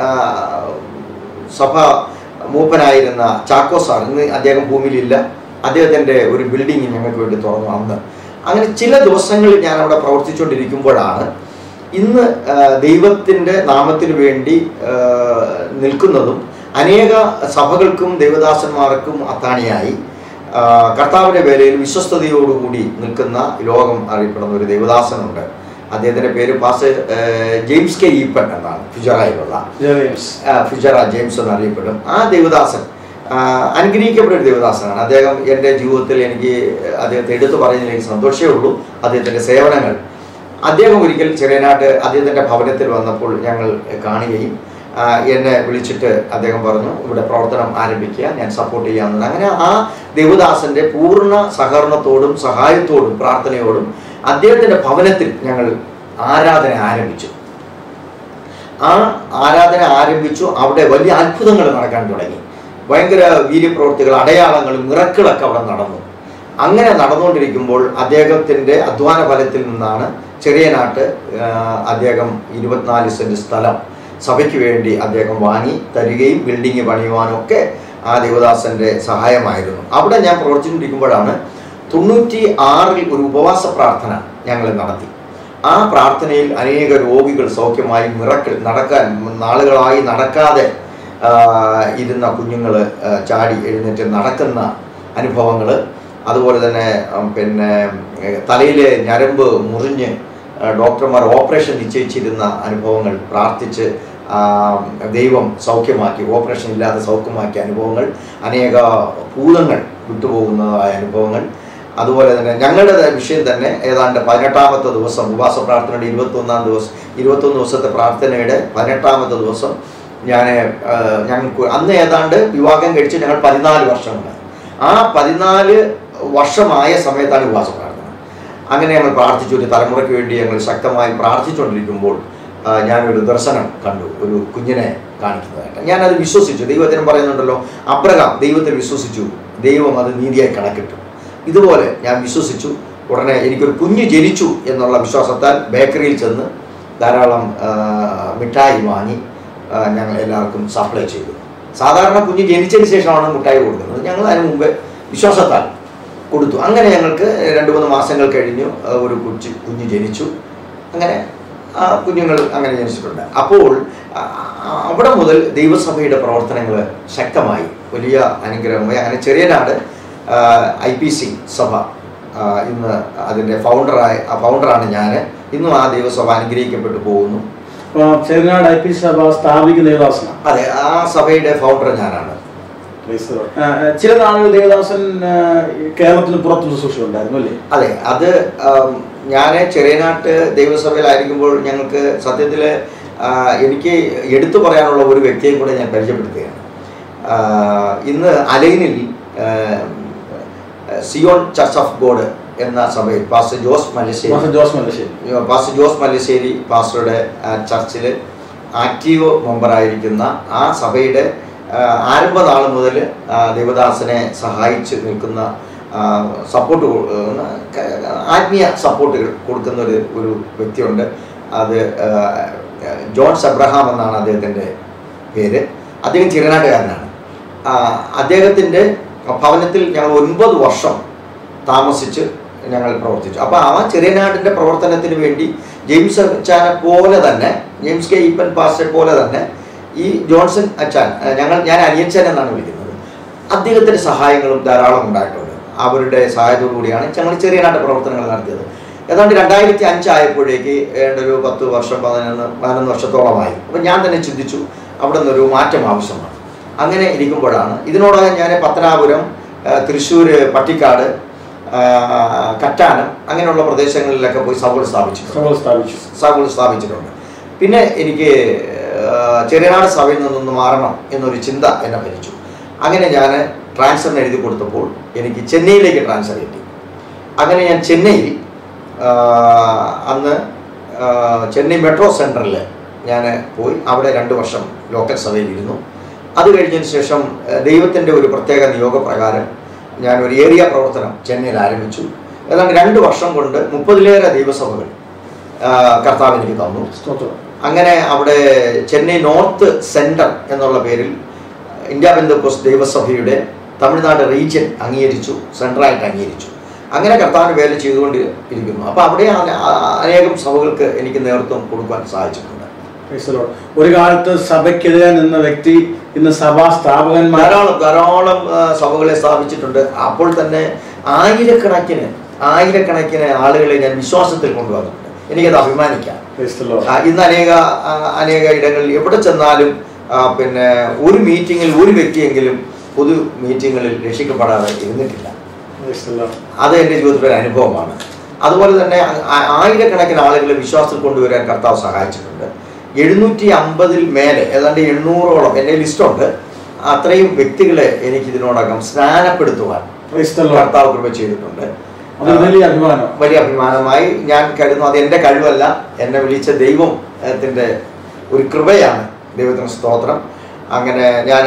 സഭ മൂപ്പനായിരുന്ന ചാക്കോ സാർ ഇന്ന് അദ്ദേഹം ഭൂമിയിലില്ല അദ്ദേഹത്തിൻ്റെ ഒരു ബിൽഡിംഗ് ഞങ്ങൾക്ക് വേണ്ടി തുറന്നു അന്ന് അങ്ങനെ ചില ദിവസങ്ങളിൽ ഞാൻ അവിടെ പ്രവർത്തിച്ചുകൊണ്ടിരിക്കുമ്പോഴാണ് ഇന്ന് ആ, ദൈവത്തിൻ്റെ നാമത്തിന് വേണ്ടി ആ, നിൽക്കുന്നതും അനേക സഭകൾക്കും ദൈവദാസന്മാർക്കും അത്താണിയായി ആ, കർത്താവിൻ്റെ വേലയിൽ വിശ്വസ്തയോടുകൂടി നിൽക്കുന്ന ലോകം അറിയപ്പെടുന്ന ഒരു ദൈവദാസനുണ്ട് അദ്ദേഹത്തിൻ്റെ പേര് പാസ് ആ, ജെയിംസ് കെ ഈപ്പൻ എന്നാണ് ഫുജറായിലുള്ള ആ, ഫുജറ ജെയിംസ് എന്നറിയപ്പെടും ആ ദേവദാസൻ ആ, അനുഗ്രഹിക്കപ്പെട്ട ഒരു ദേവദാസനാണ് അദ്ദേഹം എൻ്റെ ജീവിതത്തിൽ എനിക്ക് അദ്ദേഹത്തെ എടുത്തു പറയുന്നതിൽ എനിക്ക് സന്തോഷമേ ഉള്ളൂ അദ്ദേഹത്തിൻ്റെ സേവനങ്ങൾ അദ്ദേഹം ഒരിക്കൽ ചെറിയനാട്ട് അദ്ദേഹത്തിൻ്റെ ഭവനത്തിൽ വന്നപ്പോൾ ഞങ്ങൾ കാണുകയും ആ, എന്നെ വിളിച്ചിട്ട് അദ്ദേഹം പറഞ്ഞു ഇവിടെ പ്രവർത്തനം ആരംഭിക്കുക ഞാൻ സപ്പോർട്ട് ചെയ്യാമെന്ന് അങ്ങനെ ആ ദേവദാസന്റെ പൂർണ്ണ സഹകരണത്തോടും സഹായത്തോടും പ്രാർത്ഥനയോടും അദ്ദേഹത്തിൻ്റെ ഭവനത്തിൽ ഞങ്ങൾ ആരാധന ആരംഭിച്ചു ആ ആരാധന ആരംഭിച്ചു അവിടെ വലിയ അത്ഭുതങ്ങൾ നടക്കാൻ തുടങ്ങി ഭയങ്കര വീര്യപ്രവൃത്തികൾ അടയാളങ്ങളും മിറക്കിളൊക്കെ അവിടെ നടന്നു അങ്ങനെ നടന്നുകൊണ്ടിരിക്കുമ്പോൾ അദ്ദേഹത്തിൻ്റെ അധ്വാന ഫലത്തിൽ നിന്നാണ് ചെറിയനാട്ട് ആ, അദ്ദേഹം ഇരുപത്തിനാല് സെൻറ്റ് സ്ഥലം സഭയ്ക്ക് വേണ്ടി അദ്ദേഹം വാങ്ങി തരികയും ബിൽഡിങ് പണിയുവാനും ഒക്കെ ആ ദേവദാസന്റെ സഹായമായിരുന്നു അവിടെ ഞാൻ പ്രവർത്തിച്ചുകൊണ്ടിരിക്കുമ്പോഴാണ് തൊണ്ണൂറ്റി ആറിൽ ഒരു ഉപവാസ പ്രാർത്ഥന ഞങ്ങൾ നടത്തി ആ പ്രാർത്ഥനയിൽ അനേക രോഗികൾ സൗഖ്യമായി മിറക്കിൾ നടക്കാൻ നാളുകളായി നടക്കാതെ ആ, ഇരുന്ന കുഞ്ഞുങ്ങൾ ചാടി എഴുന്നേറ്റ് നടക്കുന്ന അനുഭവങ്ങൾ അതുപോലെ തന്നെ ഉം, പിന്നെ ഏഹ്, തലയിലെ ഞരമ്പ് മുറിഞ്ഞ് ആ, ഡോക്ടർമാർ ഓപ്പറേഷൻ നിശ്ചയിച്ചിരുന്ന അനുഭവങ്ങൾ പ്രാർത്ഥിച്ച് ആ, ദൈവം സൗഖ്യമാക്കി ഓപ്പറേഷൻ ഇല്ലാതെ സൗഖ്യമാക്കിയ അനുഭവങ്ങൾ അനേക ഭൂതങ്ങൾ വിട്ടുപോകുന്നതായ അനുഭവങ്ങൾ അതുപോലെ തന്നെ ഞങ്ങളുടെ വിഷയം തന്നെ ഏതാണ്ട് പതിനെട്ടാമത്തെ ദിവസം ഉപവാസ പ്രാർത്ഥനയുടെ ഇരുപത്തൊന്നാം ദിവസം ഇരുപത്തൊന്ന് ദിവസത്തെ പ്രാർത്ഥനയുടെ പതിനെട്ടാമത്തെ ദിവസം ഞാൻ ഞങ്ങൾക്ക് അന്ന് ഏതാണ്ട് വിവാഹം കഴിച്ച് ഞങ്ങൾ പതിനാല് വർഷമുണ്ട് ആ പതിനാല് വർഷമായ സമയത്താണ് ഉപവാസ പ്രാർത്ഥന അങ്ങനെ ഞങ്ങൾ പ്രാർത്ഥിച്ചു ഒരു തലമുറയ്ക്ക് വേണ്ടി ഞങ്ങൾ ശക്തമായി പ്രാർത്ഥിച്ചുകൊണ്ടിരിക്കുമ്പോൾ ആ, ഞാനൊരു ദർശനം കണ്ടു ഒരു കുഞ്ഞിനെ കാണിക്കുന്നതായിട്ട് ഞാനത് വിശ്വസിച്ചു ദൈവത്തിനും പറയുന്നുണ്ടല്ലോ അബ്രഹാം ദൈവത്തിൽ വിശ്വസിച്ചു ദൈവം അത് നീതിയായി കണക്കിട്ടു ഇതുപോലെ ഞാൻ വിശ്വസിച്ചു ഉടനെ എനിക്കൊരു കുഞ്ഞ് ജനിച്ചു എന്നുള്ള വിശ്വാസത്താൽ ബേക്കറിയിൽ ചെന്ന് ധാരാളം ആ, മിഠായി വാങ്ങി ആ, ഞങ്ങൾ എല്ലാവർക്കും സപ്ലൈ ചെയ്തു സാധാരണ കുഞ്ഞ് ജനിച്ചതിന് ശേഷമാണ് മുട്ടായി കൊടുക്കുന്നത് ഞങ്ങൾ അതിന് മുമ്പ് വിശ്വാസത്താൽ കൊടുത്തു അങ്ങനെ ഞങ്ങൾക്ക് രണ്ട് മൂന്ന് മാസങ്ങൾ കഴിഞ്ഞു ആ, ഒരു കൊച്ചു കുഞ്ഞ് ജനിച്ചു അങ്ങനെ ആ കുഞ്ഞുങ്ങൾ അങ്ങനെ ജനിച്ചിട്ടുണ്ട് അപ്പോൾ ആ, ആ, അവിടെ മുതൽ ദൈവസഭയുടെ പ്രവർത്തനങ്ങൾ ശക്തമായി വലിയ അനുഗ്രഹമായി അങ്ങനെ ചെറിയനാട് ഐ പി സി സഭ ആ, ഇന്ന് അതിൻ്റെ ഫൗണ്ടറായ ഫൗണ്ടറാണ് ഞാൻ ഇന്നും ആ ദൈവസഭ അനുഗ്രഹിക്കപ്പെട്ടു പോകുന്നു അപ്പൊ ചെറുനാട് ഐ പി സഭ സ്ഥാപിക്കുന്ന ദേവദാസനാണ് അതെ ആ സഭയുടെ ഫൗണ്ടർ ഞാനാണ് ആ, ചില നാളുകൾ ദേവദാസൻ ആ, കേരളത്തിന് പുറത്ത് ശുശ്രൂഷയുണ്ടായിരുന്നു അല്ലേ അതെ അത് ഞാൻ ചെറിയനാട്ട് ദൈവസഭയിലായിരിക്കുമ്പോൾ ഞങ്ങൾക്ക് സത്യത്തിൽ എനിക്ക് എടുത്തു പറയാനുള്ള ഒരു വ്യക്തിയും കൂടെ ഞാൻ പരിചയപ്പെടുത്തുകയാണ് ആ, ഇന്ന് അലൈനിൽ ആ, സിയോൺ ചർച്ച് ഓഫ് ഗോഡ് എന്ന സഭയിൽ pastor Jose Mallassery master Jose Mallassery pastor Jose Mallassery പാസ്റ്ററുടെ ചർച്ചിൽ ആക്റ്റീവ് മെമ്പറായിരിക്കുന്ന ആ സഭയുടെ ആ, ആരംഭ നാൾ മുതൽ ആ, ദേവദാസനെ സഹായിച്ച് നിൽക്കുന്ന ആ, സപ്പോർട്ട് കൊ- ആ, ക- ആത്മീയ സപ്പോർട്ടുകൾ കൊടുക്കുന്ന ഒരു ഒരു വ്യക്തിയുണ്ട് അത് ആ, ജോൺസ് അബ്രഹാം എന്നാണ് അദ്ദേഹത്തിൻ്റെ പേര് അദ്ദേഹം ചിറനാട്ടുകാരനാണ് ആ, അദ്ദേഹത്തിൻ്റെ ഭവനത്തിൽ ഞങ്ങൾ ഒൻപത് വർഷം താമസിച്ച് ഞങ്ങൾ പ്രവർത്തിച്ചു അപ്പോൾ ആ ചെറിയനാടിൻ്റെ പ്രവർത്തനത്തിന് വേണ്ടി ജെയിംസ് അച്ചാനെ പോലെ തന്നെ ജെയിംസ് കെ ഈപ്പൻ പാസ്റ്ററെ പോലെ തന്നെ ഈ ജോൺസൺ അച്ചാൻ ആ, ഞങ്ങൾ ഞാൻ അനിയച്ചൻ എന്നാണ് വിളിക്കുന്നത് അദ്ദേഹത്തിൻ്റെ സഹായങ്ങളും ധാരാളം ഉണ്ടായിട്ടുണ്ട് അവരുടെ സഹായത്തോടു കൂടിയാണ് ഞങ്ങൾ ചെറിയനാട്ട് പ്രവർത്തനങ്ങൾ നടത്തിയത് ഏതാണ്ട് രണ്ടായിരത്തി അഞ്ചായപ്പോഴേക്ക് ഏതാണ്ട് ഒരു പത്ത് വർഷം പതിനൊന്ന് പതിനൊന്ന് വർഷത്തോളമായി അപ്പം ഞാൻ തന്നെ ചിന്തിച്ചു അവിടെ നിന്നൊരു മാറ്റം ആവശ്യമാണ് അങ്ങനെ ഇരിക്കുമ്പോഴാണ് ഇതിനോടകം ഞാൻ പത്തനാപുരം ആ, തൃശ്ശൂർ പട്ടിക്കാട് ആ, കറ്റാനം അങ്ങനെയുള്ള പ്രദേശങ്ങളിലൊക്കെ പോയി സഭകൾ സ്ഥാപിച്ചിട്ടുണ്ട് സഭ സ്ഥാപിച്ചു സഭകൾ സ്ഥാപിച്ചിട്ടുണ്ട് പിന്നെ എനിക്ക് ആ, ചെറിയനാട് സഭയിൽ നിന്നൊന്ന് മാറണം എന്നൊരു ചിന്ത എന്നെ ഭരിച്ചു അങ്ങനെ ഞാൻ ട്രാൻസ്ഫറിന് എഴുതി കൊടുത്തപ്പോൾ എനിക്ക് ചെന്നൈയിലേക്ക് ട്രാൻസ്ഫർ കിട്ടി അങ്ങനെ ഞാൻ ചെന്നൈയിൽ ആ, അന്ന് ആ, ചെന്നൈ മെട്രോ സെൻറ്ററിൽ ഞാൻ പോയി അവിടെ രണ്ട് വർഷം ലോക്കൽ സഭയിൽ ഇരുന്നു അത് കഴിഞ്ഞതിന് ശേഷം ദൈവത്തിൻ്റെ ഒരു പ്രത്യേക നിയോഗപ്രകാരം ഞാൻ ഒരു ഏരിയ പ്രവർത്തനം ചെന്നൈയിൽ ആരംഭിച്ചു ഏതാണ്ട് രണ്ട് വർഷം കൊണ്ട് മുപ്പതിലേറെ ദൈവസഭകൾ ആ, കർത്താവ് എനിക്ക് തന്നു സ്തോത്രം അങ്ങനെ അവിടെ ചെന്നൈ നോർത്ത് സെൻറ്റർ എന്നുള്ള പേരിൽ ഇന്ത്യ ബന്ധുക്കോസ് ദൈവസഭയുടെ തമിഴ്നാട് റീജിയൻ അംഗീകരിച്ചു സെൻട്രലായിട്ട് അംഗീകരിച്ചു അങ്ങനെ കർത്താവിന് വേല ചെയ്തുകൊണ്ട് ഇരിക്കുന്നു അപ്പോൾ അവിടെ അന- ആ- അനേകം സഭകൾക്ക് എനിക്ക് നേതൃത്വം കൊടുക്കാൻ സാധിച്ചിട്ടുണ്ട് Praise the Lord. ഒരു കാലത്ത് സഭയ്ക്കെതിരെ നിന്ന വ്യക്തി ഇന്ന് സഭാ സ്ഥാപകന്മാർ ധാരാളം ധാരാളം ആ, സഭകളെ സ്ഥാപിച്ചിട്ടുണ്ട് അപ്പോൾ തന്നെ ആയിരക്കണക്കിന് ആയിരക്കണക്കിന് ആളുകളെ ഞാൻ വിശ്വാസത്തിൽ കൊണ്ടുവന്നിട്ടുണ്ട് എനിക്കത് അഭിമാനിക്കാം Praise the Lord. ആ, ഇന്ന് അനേക ആ, അനേക ഇടങ്ങളിൽ എവിടെ ചെന്നാലും ആ, പിന്നെ ഒരു മീറ്റിങ്ങിൽ ഒരു വ്യക്തിയെങ്കിലും പൊതു മീറ്റിങ്ങുകളിൽ രക്ഷിക്കപ്പെടാതെ ഇരുന്നിട്ടില്ല Praise the Lord. അത് എൻ്റെ ജീവിതത്തിലെ ഒരു അനുഭവമാണ് അതുപോലെ തന്നെ ആ- ആയിരക്കണക്കിന് ആളുകളെ വിശ്വാസത്തിൽ കൊണ്ടുവരാൻ കർത്താവ് സഹായിച്ചിട്ടുണ്ട് എഴുന്നൂറ്റി അമ്പതിൽ മേലെ ഏതാണ്ട് എണ്ണൂറോളം എൻ്റെ ലിസ്റ്റുണ്ട് അത്രയും വ്യക്തികളെ എനിക്ക് ഇതിനോടകം സ്നാനപ്പെടുത്തുവാൻ Praise the Lord. കർത്താവ് കൃപ ചെയ്തിട്ടുണ്ട് അതൊരു വലിയ അഭിമാനം വലിയ അഭിമാനമായി ഞാൻ കരുതുന്നു അത് എൻ്റെ കഴിവല്ല എന്നെ വിളിച്ച ദൈവത്തിൻ്റെ ഒരു കൃപയാണ് ദൈവത്തിന് സ്തോത്രം അങ്ങനെ ഞാൻ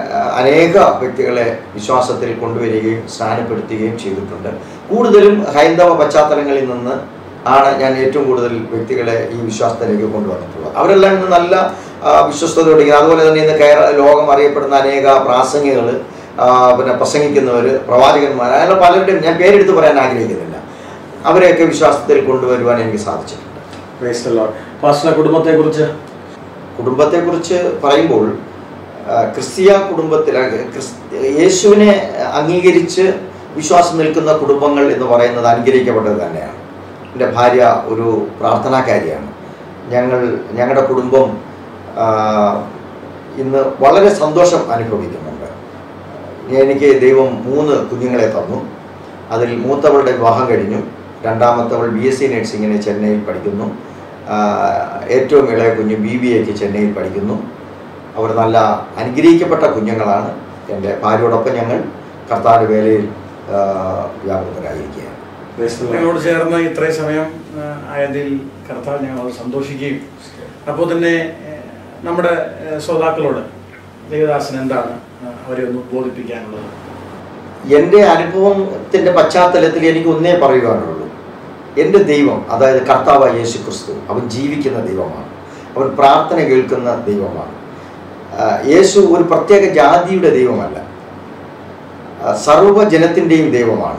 അനേക വ്യക്തികളെ വിശ്വാസത്തിൽ കൊണ്ടുവരികയും സ്ഥാനപ്പെടുത്തുകയും ചെയ്തിട്ടുണ്ട് കൂടുതലും ഹൈന്ദവ പശ്ചാത്തലങ്ങളിൽ നിന്ന് ആണ് ഞാൻ ഏറ്റവും കൂടുതൽ വ്യക്തികളെ ഈ വിശ്വാസത്തിലേക്ക് കൊണ്ടുവന്നിട്ടുള്ളത് അവരെല്ലാം ഇന്ന് നല്ല ആ, വിശ്വസ്തയോടെ ഇരിക്കുന്നു. അതുപോലെ തന്നെ ഇന്ന് കേരള ലോകം അറിയപ്പെടുന്ന അനേക പ്രാസംഗികൾ പിന്നെ പ്രസംഗിക്കുന്നവർ പ്രവാചകന്മാർ അങ്ങനെ പലരുടെയും ഞാൻ പേരെടുത്ത് പറയാൻ ആഗ്രഹിക്കുന്നില്ല അവരെയൊക്കെ വിശ്വാസത്തിൽ കൊണ്ടുവരുവാൻ എനിക്ക് സാധിച്ചിട്ടുണ്ട് Praise the Lord. പാസ്റ്ററുടെ കുടുംബത്തെക്കുറിച്ച് കുടുംബത്തെക്കുറിച്ച് പറയുമ്പോൾ ആ, ക്രിസ്തീയ കുടുംബത്തിൽ ആ, ക്രിസ്- യേശുവിനെ അംഗീകരിച്ച് വിശ്വാസം നിൽക്കുന്ന കുടുംബങ്ങൾ എന്ന് പറയുന്നത് അനുഗ്രഹിക്കപ്പെട്ടത് തന്നെയാണ് എൻ്റെ ഭാര്യ ഒരു പ്രാർത്ഥനാക്കാരിയാണ് ഞങ്ങൾ ഞങ്ങളുടെ കുടുംബം ആ, ഇന്ന് വളരെ സന്തോഷം അനുഭവിക്കുന്നുണ്ട് എനിക്ക് ദൈവം മൂന്ന് കുഞ്ഞുങ്ങളെ തന്നു അതിൽ മൂത്തവളുടെ വിവാഹം കഴിഞ്ഞു രണ്ടാമത്തവൾ ബി എസ് സി നഴ്സിങ്ങിന് ചെന്നൈയിൽ പഠിക്കുന്നു ആ, ഏറ്റവും ഇളയ കുഞ്ഞ് ബി ബി എക്ക് ചെന്നൈയിൽ പഠിക്കുന്നു അവർ നല്ല അനുഗ്രഹിക്കപ്പെട്ട കുഞ്ഞുങ്ങളാണ് എൻ്റെ ഭാര്യയോടൊപ്പം ഞങ്ങൾ കർത്താവിൻ്റെ വേലയിൽ ആ, വ്യാപൃതരായിരിക്കുകയാണ് Praise the Lord. ഞങ്ങളോട് ചേർന്ന് ഇത്രയും സമയം ആ, ആയതിൽ കർത്താവ് ഞങ്ങൾ സന്തോഷിക്കുകയും അപ്പോൾ തന്നെ ഏ, നമ്മുടെ ഏ, ശ്രോതാക്കളോട് ദേവദാസൻ എന്താണ് ആ, അവരെ ഒന്ന് ബോധിപ്പിക്കാനുള്ളത് എൻ്റെ അനുഭവത്തിൻ്റെ പശ്ചാത്തലത്തിൽ എനിക്ക് ഒന്നേ പറയുവാനുള്ളൂ എൻ്റെ ദൈവം അതായത് കർത്താവ് യേശു ക്രിസ്തു അവൻ ജീവിക്കുന്ന ദൈവമാണ് അവൻ പ്രാർത്ഥന കേൾക്കുന്ന ദൈവമാണ് ആ, യേശു ഒരു പ്രത്യേക ജാതിയുടെ ദൈവമല്ല ആ, സർവ്വജനത്തിൻ്റെയും ദൈവമാണ്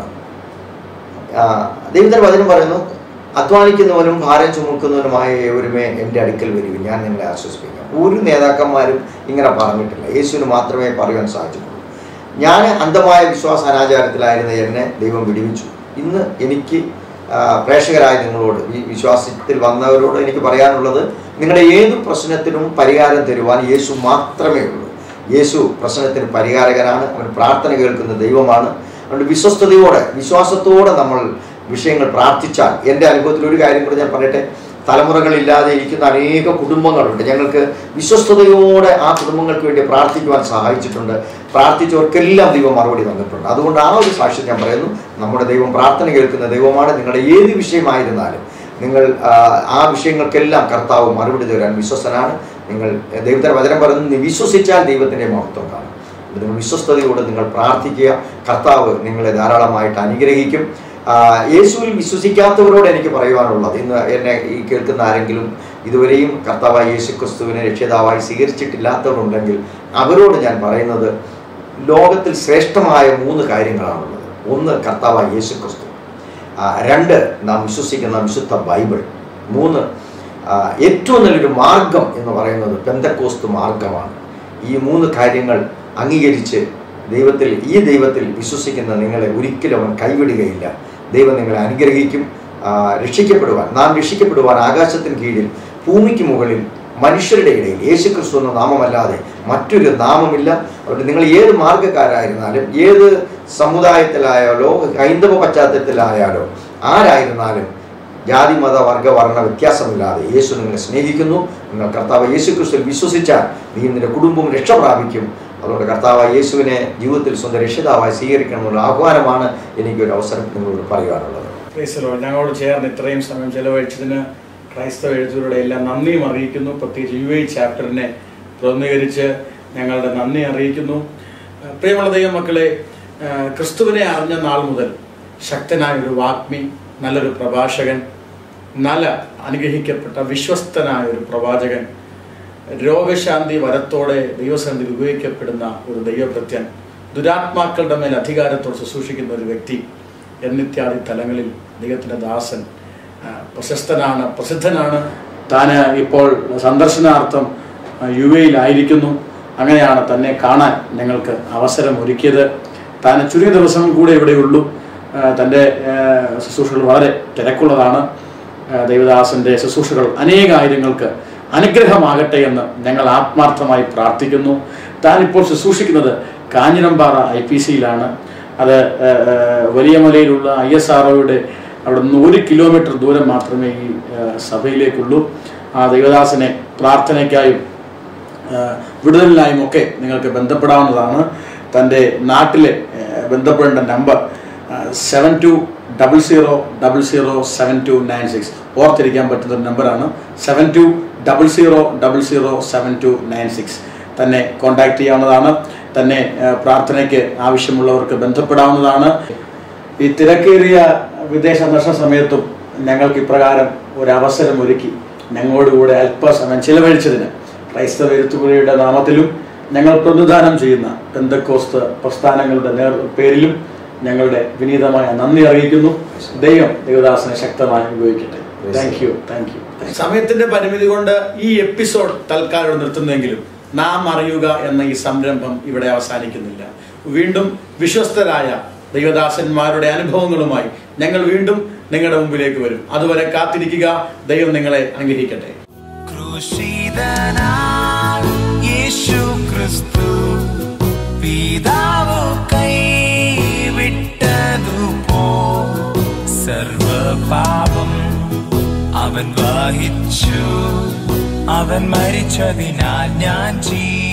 ആ, ദൈവത്തിൻ്റെ വചനം പറയുന്നു അധ്വാനിക്കുന്നവനും ഭാരം ചുമക്കുന്നവനുമായ ഏവരുമേ എൻ്റെ അടുക്കൽ വരുവിൻ ഞാൻ നിങ്ങളെ ആശ്വസിപ്പിക്കാം ഒരു നേതാക്കന്മാരും ഇങ്ങനെ പറഞ്ഞിട്ടില്ല യേശുവിന് മാത്രമേ പറയുവാൻ സാധിച്ചിട്ടുള്ളൂ ഞാൻ അന്ധമായ വിശ്വാസ അനാചാരത്തിലായിരുന്ന എന്നെ ദൈവം വിടുവിച്ചു ഇന്ന് എനിക്ക് ആ, പ്രേക്ഷകരായ നിങ്ങളോട് ഈ വിശ്വാസത്തിൽ വന്നവരോട് എനിക്ക് പറയാനുള്ളത് നിങ്ങളുടെ ഏത് പ്രശ്നത്തിനും പരിഹാരം തരുവാൻ യേശു മാത്രമേ ഉള്ളൂ യേശു പ്രശ്നത്തിന് പരിഹാരകനാണ് അവൻ പ്രാർത്ഥന കേൾക്കുന്ന ദൈവമാണ് അതുകൊണ്ട് വിശ്വസ്തയോടെ വിശ്വാസത്തോടെ നമ്മൾ വിഷയങ്ങൾ പ്രാർത്ഥിച്ചാൽ എൻ്റെ അനുഭവത്തിൽ ഒരു കാര്യം കൂടി ഞാൻ പറയട്ടെ തലമുറകളില്ലാതെ ഇരിക്കുന്ന അനേക കുടുംബങ്ങളുണ്ട് ഞങ്ങൾക്ക് വിശ്വസ്തയോടെ ആ കുടുംബങ്ങൾക്ക് വേണ്ടി പ്രാർത്ഥിക്കുവാൻ സഹായിച്ചിട്ടുണ്ട് പ്രാർത്ഥിച്ചവർക്കെല്ലാം ദൈവം മറുപടി തന്നിട്ടുണ്ട് അതുകൊണ്ട് ആ ഒരു സാക്ഷ്യം ഞാൻ പറയുന്നു നമ്മുടെ ദൈവം പ്രാർത്ഥന കേൾക്കുന്ന ദൈവമാണ് നിങ്ങളുടെ ഏത് വിഷയമായിരുന്നാലും നിങ്ങൾ ആ, ആ വിഷയങ്ങൾക്കെല്ലാം കർത്താവ് മറുപടി തരാൻ വിശ്വസ്തനാണ് നിങ്ങൾ ദൈവത്തിന്റെ വചനം പറയുന്നത് നീ വിശ്വസിച്ചാൽ ദൈവത്തിന്റെ മഹത്വം കാണും അപ്പോൾ നിങ്ങൾ വിശ്വസ്തയോടെ നിങ്ങൾ പ്രാർത്ഥിക്കുക കർത്താവ് നിങ്ങളെ ധാരാളമായിട്ട് അനുഗ്രഹിക്കും ആ, യേശുവിൽ വിശ്വസിക്കാത്തവരോട് എനിക്ക് പറയുവാനുള്ളത് ഇന്ന് എന്നെ ഈ കേൾക്കുന്ന ആരെങ്കിലും ഇതുവരെയും കർത്താവായ യേശു ക്രിസ്തുവിനെ രക്ഷിതാവായി സ്വീകരിച്ചിട്ടില്ലാത്തവരുണ്ടെങ്കിൽ അവരോട് ഞാൻ പറയുന്നത് ലോകത്തിൽ ശ്രേഷ്ഠമായ മൂന്ന് കാര്യങ്ങളാണുള്ളത് ഒന്ന് കർത്താവായ യേശു ക്രിസ്തു ആ, രണ്ട് നാം വിശ്വസിക്കുന്ന വിശുദ്ധ ബൈബിൾ മൂന്ന് ആ, ഏറ്റവും നല്ലൊരു മാർഗം എന്ന് പറയുന്നത് പെന്തക്കോസ്ത് മാർഗമാണ് ഈ മൂന്ന് കാര്യങ്ങൾ അംഗീകരിച്ച് ദൈവത്തിൽ ഈ ദൈവത്തിൽ വിശ്വസിക്കുന്ന നിങ്ങളെ ഒരിക്കലും അവൻ കൈവിടുകയില്ല ദൈവം നിങ്ങളെ അനുഗ്രഹിക്കും ആ, രക്ഷിക്കപ്പെടുവാൻ നാം രക്ഷിക്കപ്പെടുവാൻ ആകാശത്തിന് കീഴിൽ ഭൂമിക്ക് മുകളിൽ മനുഷ്യരുടെ ഇടയിൽ യേശു ക്രിസ്തു എന്ന നാമമല്ലാതെ മറ്റൊരു നാമമില്ല അതുകൊണ്ട് നിങ്ങൾ ഏത് മാർഗക്കാരായിരുന്നാലും ഏത് സമുദായത്തിലായാലോ ഹൈന്ദവ പശ്ചാത്തലത്തിലായാലോ ആരായിരുന്നാലും ജാതി മത വർഗ വർണ്ണ വ്യത്യാസമില്ലാതെ യേശു നിങ്ങളെ സ്നേഹിക്കുന്നു നിങ്ങൾ കർത്താവ് യേശു ക്രിസ്തുവിൽ വിശ്വസിച്ചാൽ നീ നിന്റെ കുടുംബവും രക്ഷ പ്രാപിക്കും അതുകൊണ്ട് കർത്താവ് യേശുവിനെ ജീവിതത്തിൽ സ്വന്തം രക്ഷിതാവായി സ്വീകരിക്കണമെന്നുള്ള ആഹ്വാനമാണ് എനിക്കൊരു അവസരം നിങ്ങളോട് പറയുവാനുള്ളത് ക്രൈസ്തലോ ഞങ്ങളോട് ചേർന്ന് ഇത്രയും സമയം ചെലവഴിച്ചതിന് ക്രൈസ്തവ എഴുത്തുകളുടെ എല്ലാം നന്ദിയും അറിയിക്കുന്നു പ്രത്യേകിച്ച് യു ഐ ചാപ്റ്ററിനെ പ്രതിനിധീകരിച്ച് ഞങ്ങളുടെ നന്ദി അറിയിക്കുന്നു ആ, പ്രിയമുള്ള ദൈവമക്കളെ ആ, ക്രിസ്തുവിനെ അറിഞ്ഞ നാൾ മുതൽ ശക്തനായ ഒരു വാഗ്മി നല്ലൊരു പ്രഭാഷകൻ നല്ല അനുഗ്രഹിക്കപ്പെട്ട വിശ്വസ്തനായ ഒരു പ്രവാചകൻ രോഗശാന്തി വരത്തോടെ ദൈവസന്നിധിയിൽ ഉപയോഗിക്കപ്പെടുന്ന ഒരു ദൈവഭൃത്യൻ ദുരാത്മാക്കളുടെ മേൽ അധികാരത്തോട് ശുശ്രൂഷിക്കുന്ന ഒരു വ്യക്തി എന്നിത്യാദി തലങ്ങളിൽ ദൈവത്തിൻ്റെ ദാസൻ ആ, പ്രശസ്തനാണ് പ്രസിദ്ധനാണ് താൻ ഇപ്പോൾ സന്ദർശനാർത്ഥം ആ, യു എയിലായിരിക്കുന്നു അങ്ങനെയാണ് തന്നെ കാണാൻ ഞങ്ങൾക്ക് അവസരം ഒരുക്കിയത് താൻ ചുരുങ്ങിയ ദിവസം കൂടെ ഇവിടെയുള്ളൂ ആ, തൻ്റെ ആ, ശുശ്രൂഷകൾ വളരെ തിരക്കുള്ളതാണ് ആ, ദൈവദാസന്റെ ശുശ്രൂഷകൾ അനേകായിരങ്ങൾക്ക് അനുഗ്രഹമാകട്ടെ എന്ന് ഞങ്ങൾ ആത്മാർത്ഥമായി പ്രാർത്ഥിക്കുന്നു താൻ ഇപ്പോൾ ശുശ്രൂഷിക്കുന്നത് കാഞ്ഞിരമ്പാറ ഐ പി സിയിലാണ് അത് ആ, ആ, വലിയ മലയിലുള്ള ഐ എസ് ആർ അവിടെ നിന്ന് ഒരു കിലോമീറ്റർ ദൂരം മാത്രമേ ഈ ആ, സഭയിലേക്കുള്ളൂ ആ ദൈവദാസനെ പ്രാർത്ഥനയ്ക്കായും ആ, വിടുതലിനായും ഒക്കെ നിങ്ങൾക്ക് ബന്ധപ്പെടാവുന്നതാണ് തൻ്റെ നാട്ടിലെ ആ, ബന്ധപ്പെടേണ്ട number seven two double zero double zero seven two nine six ഓർത്തിരിക്കാൻ പറ്റുന്ന ഒരു നമ്പറാണ് seven two double zero double zero seven two nine six തന്നെ കോൺടാക്ട് ചെയ്യാവുന്നതാണ് തന്നെ ആ, പ്രാർത്ഥനയ്ക്ക് ആവശ്യമുള്ളവർക്ക് ബന്ധപ്പെടാവുന്നതാണ് ഈ തിരക്കേറിയ വിദേശ സന്ദർശന സമയത്തും ഞങ്ങൾക്ക് ഇപ്രകാരം ഒരു അവസരം ഒരുക്കി ഞങ്ങളോടുകൂടെ അല്പസമയം ചിലവഴിച്ചതിന് ക്രൈസ്തവ എഴുത്തുകുറിയുടെ നാമത്തിലും ഞങ്ങൾ പ്രതിദാനം ചെയ്യുന്ന പെന്തക്കോസ്ത് പ്രസ്ഥാനങ്ങളുടെ നേർ പേരിലും ഞങ്ങളുടെ വിനീതമായ നന്ദി അറിയിക്കുന്നു ദൈവം ദേവദാസനെ ശക്തമായി ഉപയോഗിക്കട്ടെ താങ്ക് യു താങ്ക് യു സമയത്തിന്റെ പരിമിതി കൊണ്ട് ഈ എപ്പിസോഡ് തൽക്കാലം ഇവിടെ നിർത്തുന്നെങ്കിലും നാം അറിയുക എന്ന ഈ സംരംഭം ഇവിടെ അവസാനിക്കുന്നില്ല വീണ്ടും വിശ്വസ്തരായ ദൈവദാസന്മാരുടെ അനുഭവങ്ങളുമായി ഞങ്ങൾ വീണ്ടും നിങ്ങളുടെ മുമ്പിലേക്ക് വരും അതുവരെ കാത്തിരിക്കുക ദൈവം നിങ്ങളെ അനുഗ്രഹിക്കട്ടെ ക്രൂശിതനാം യേശു ക്രിസ്തു പിതാവ് കൈവിട്ടതുപോ സർവപാപം അവൻ വഹിച്ചു അവൻ മരിച്ചതിനാൽ ഞാൻ ജീ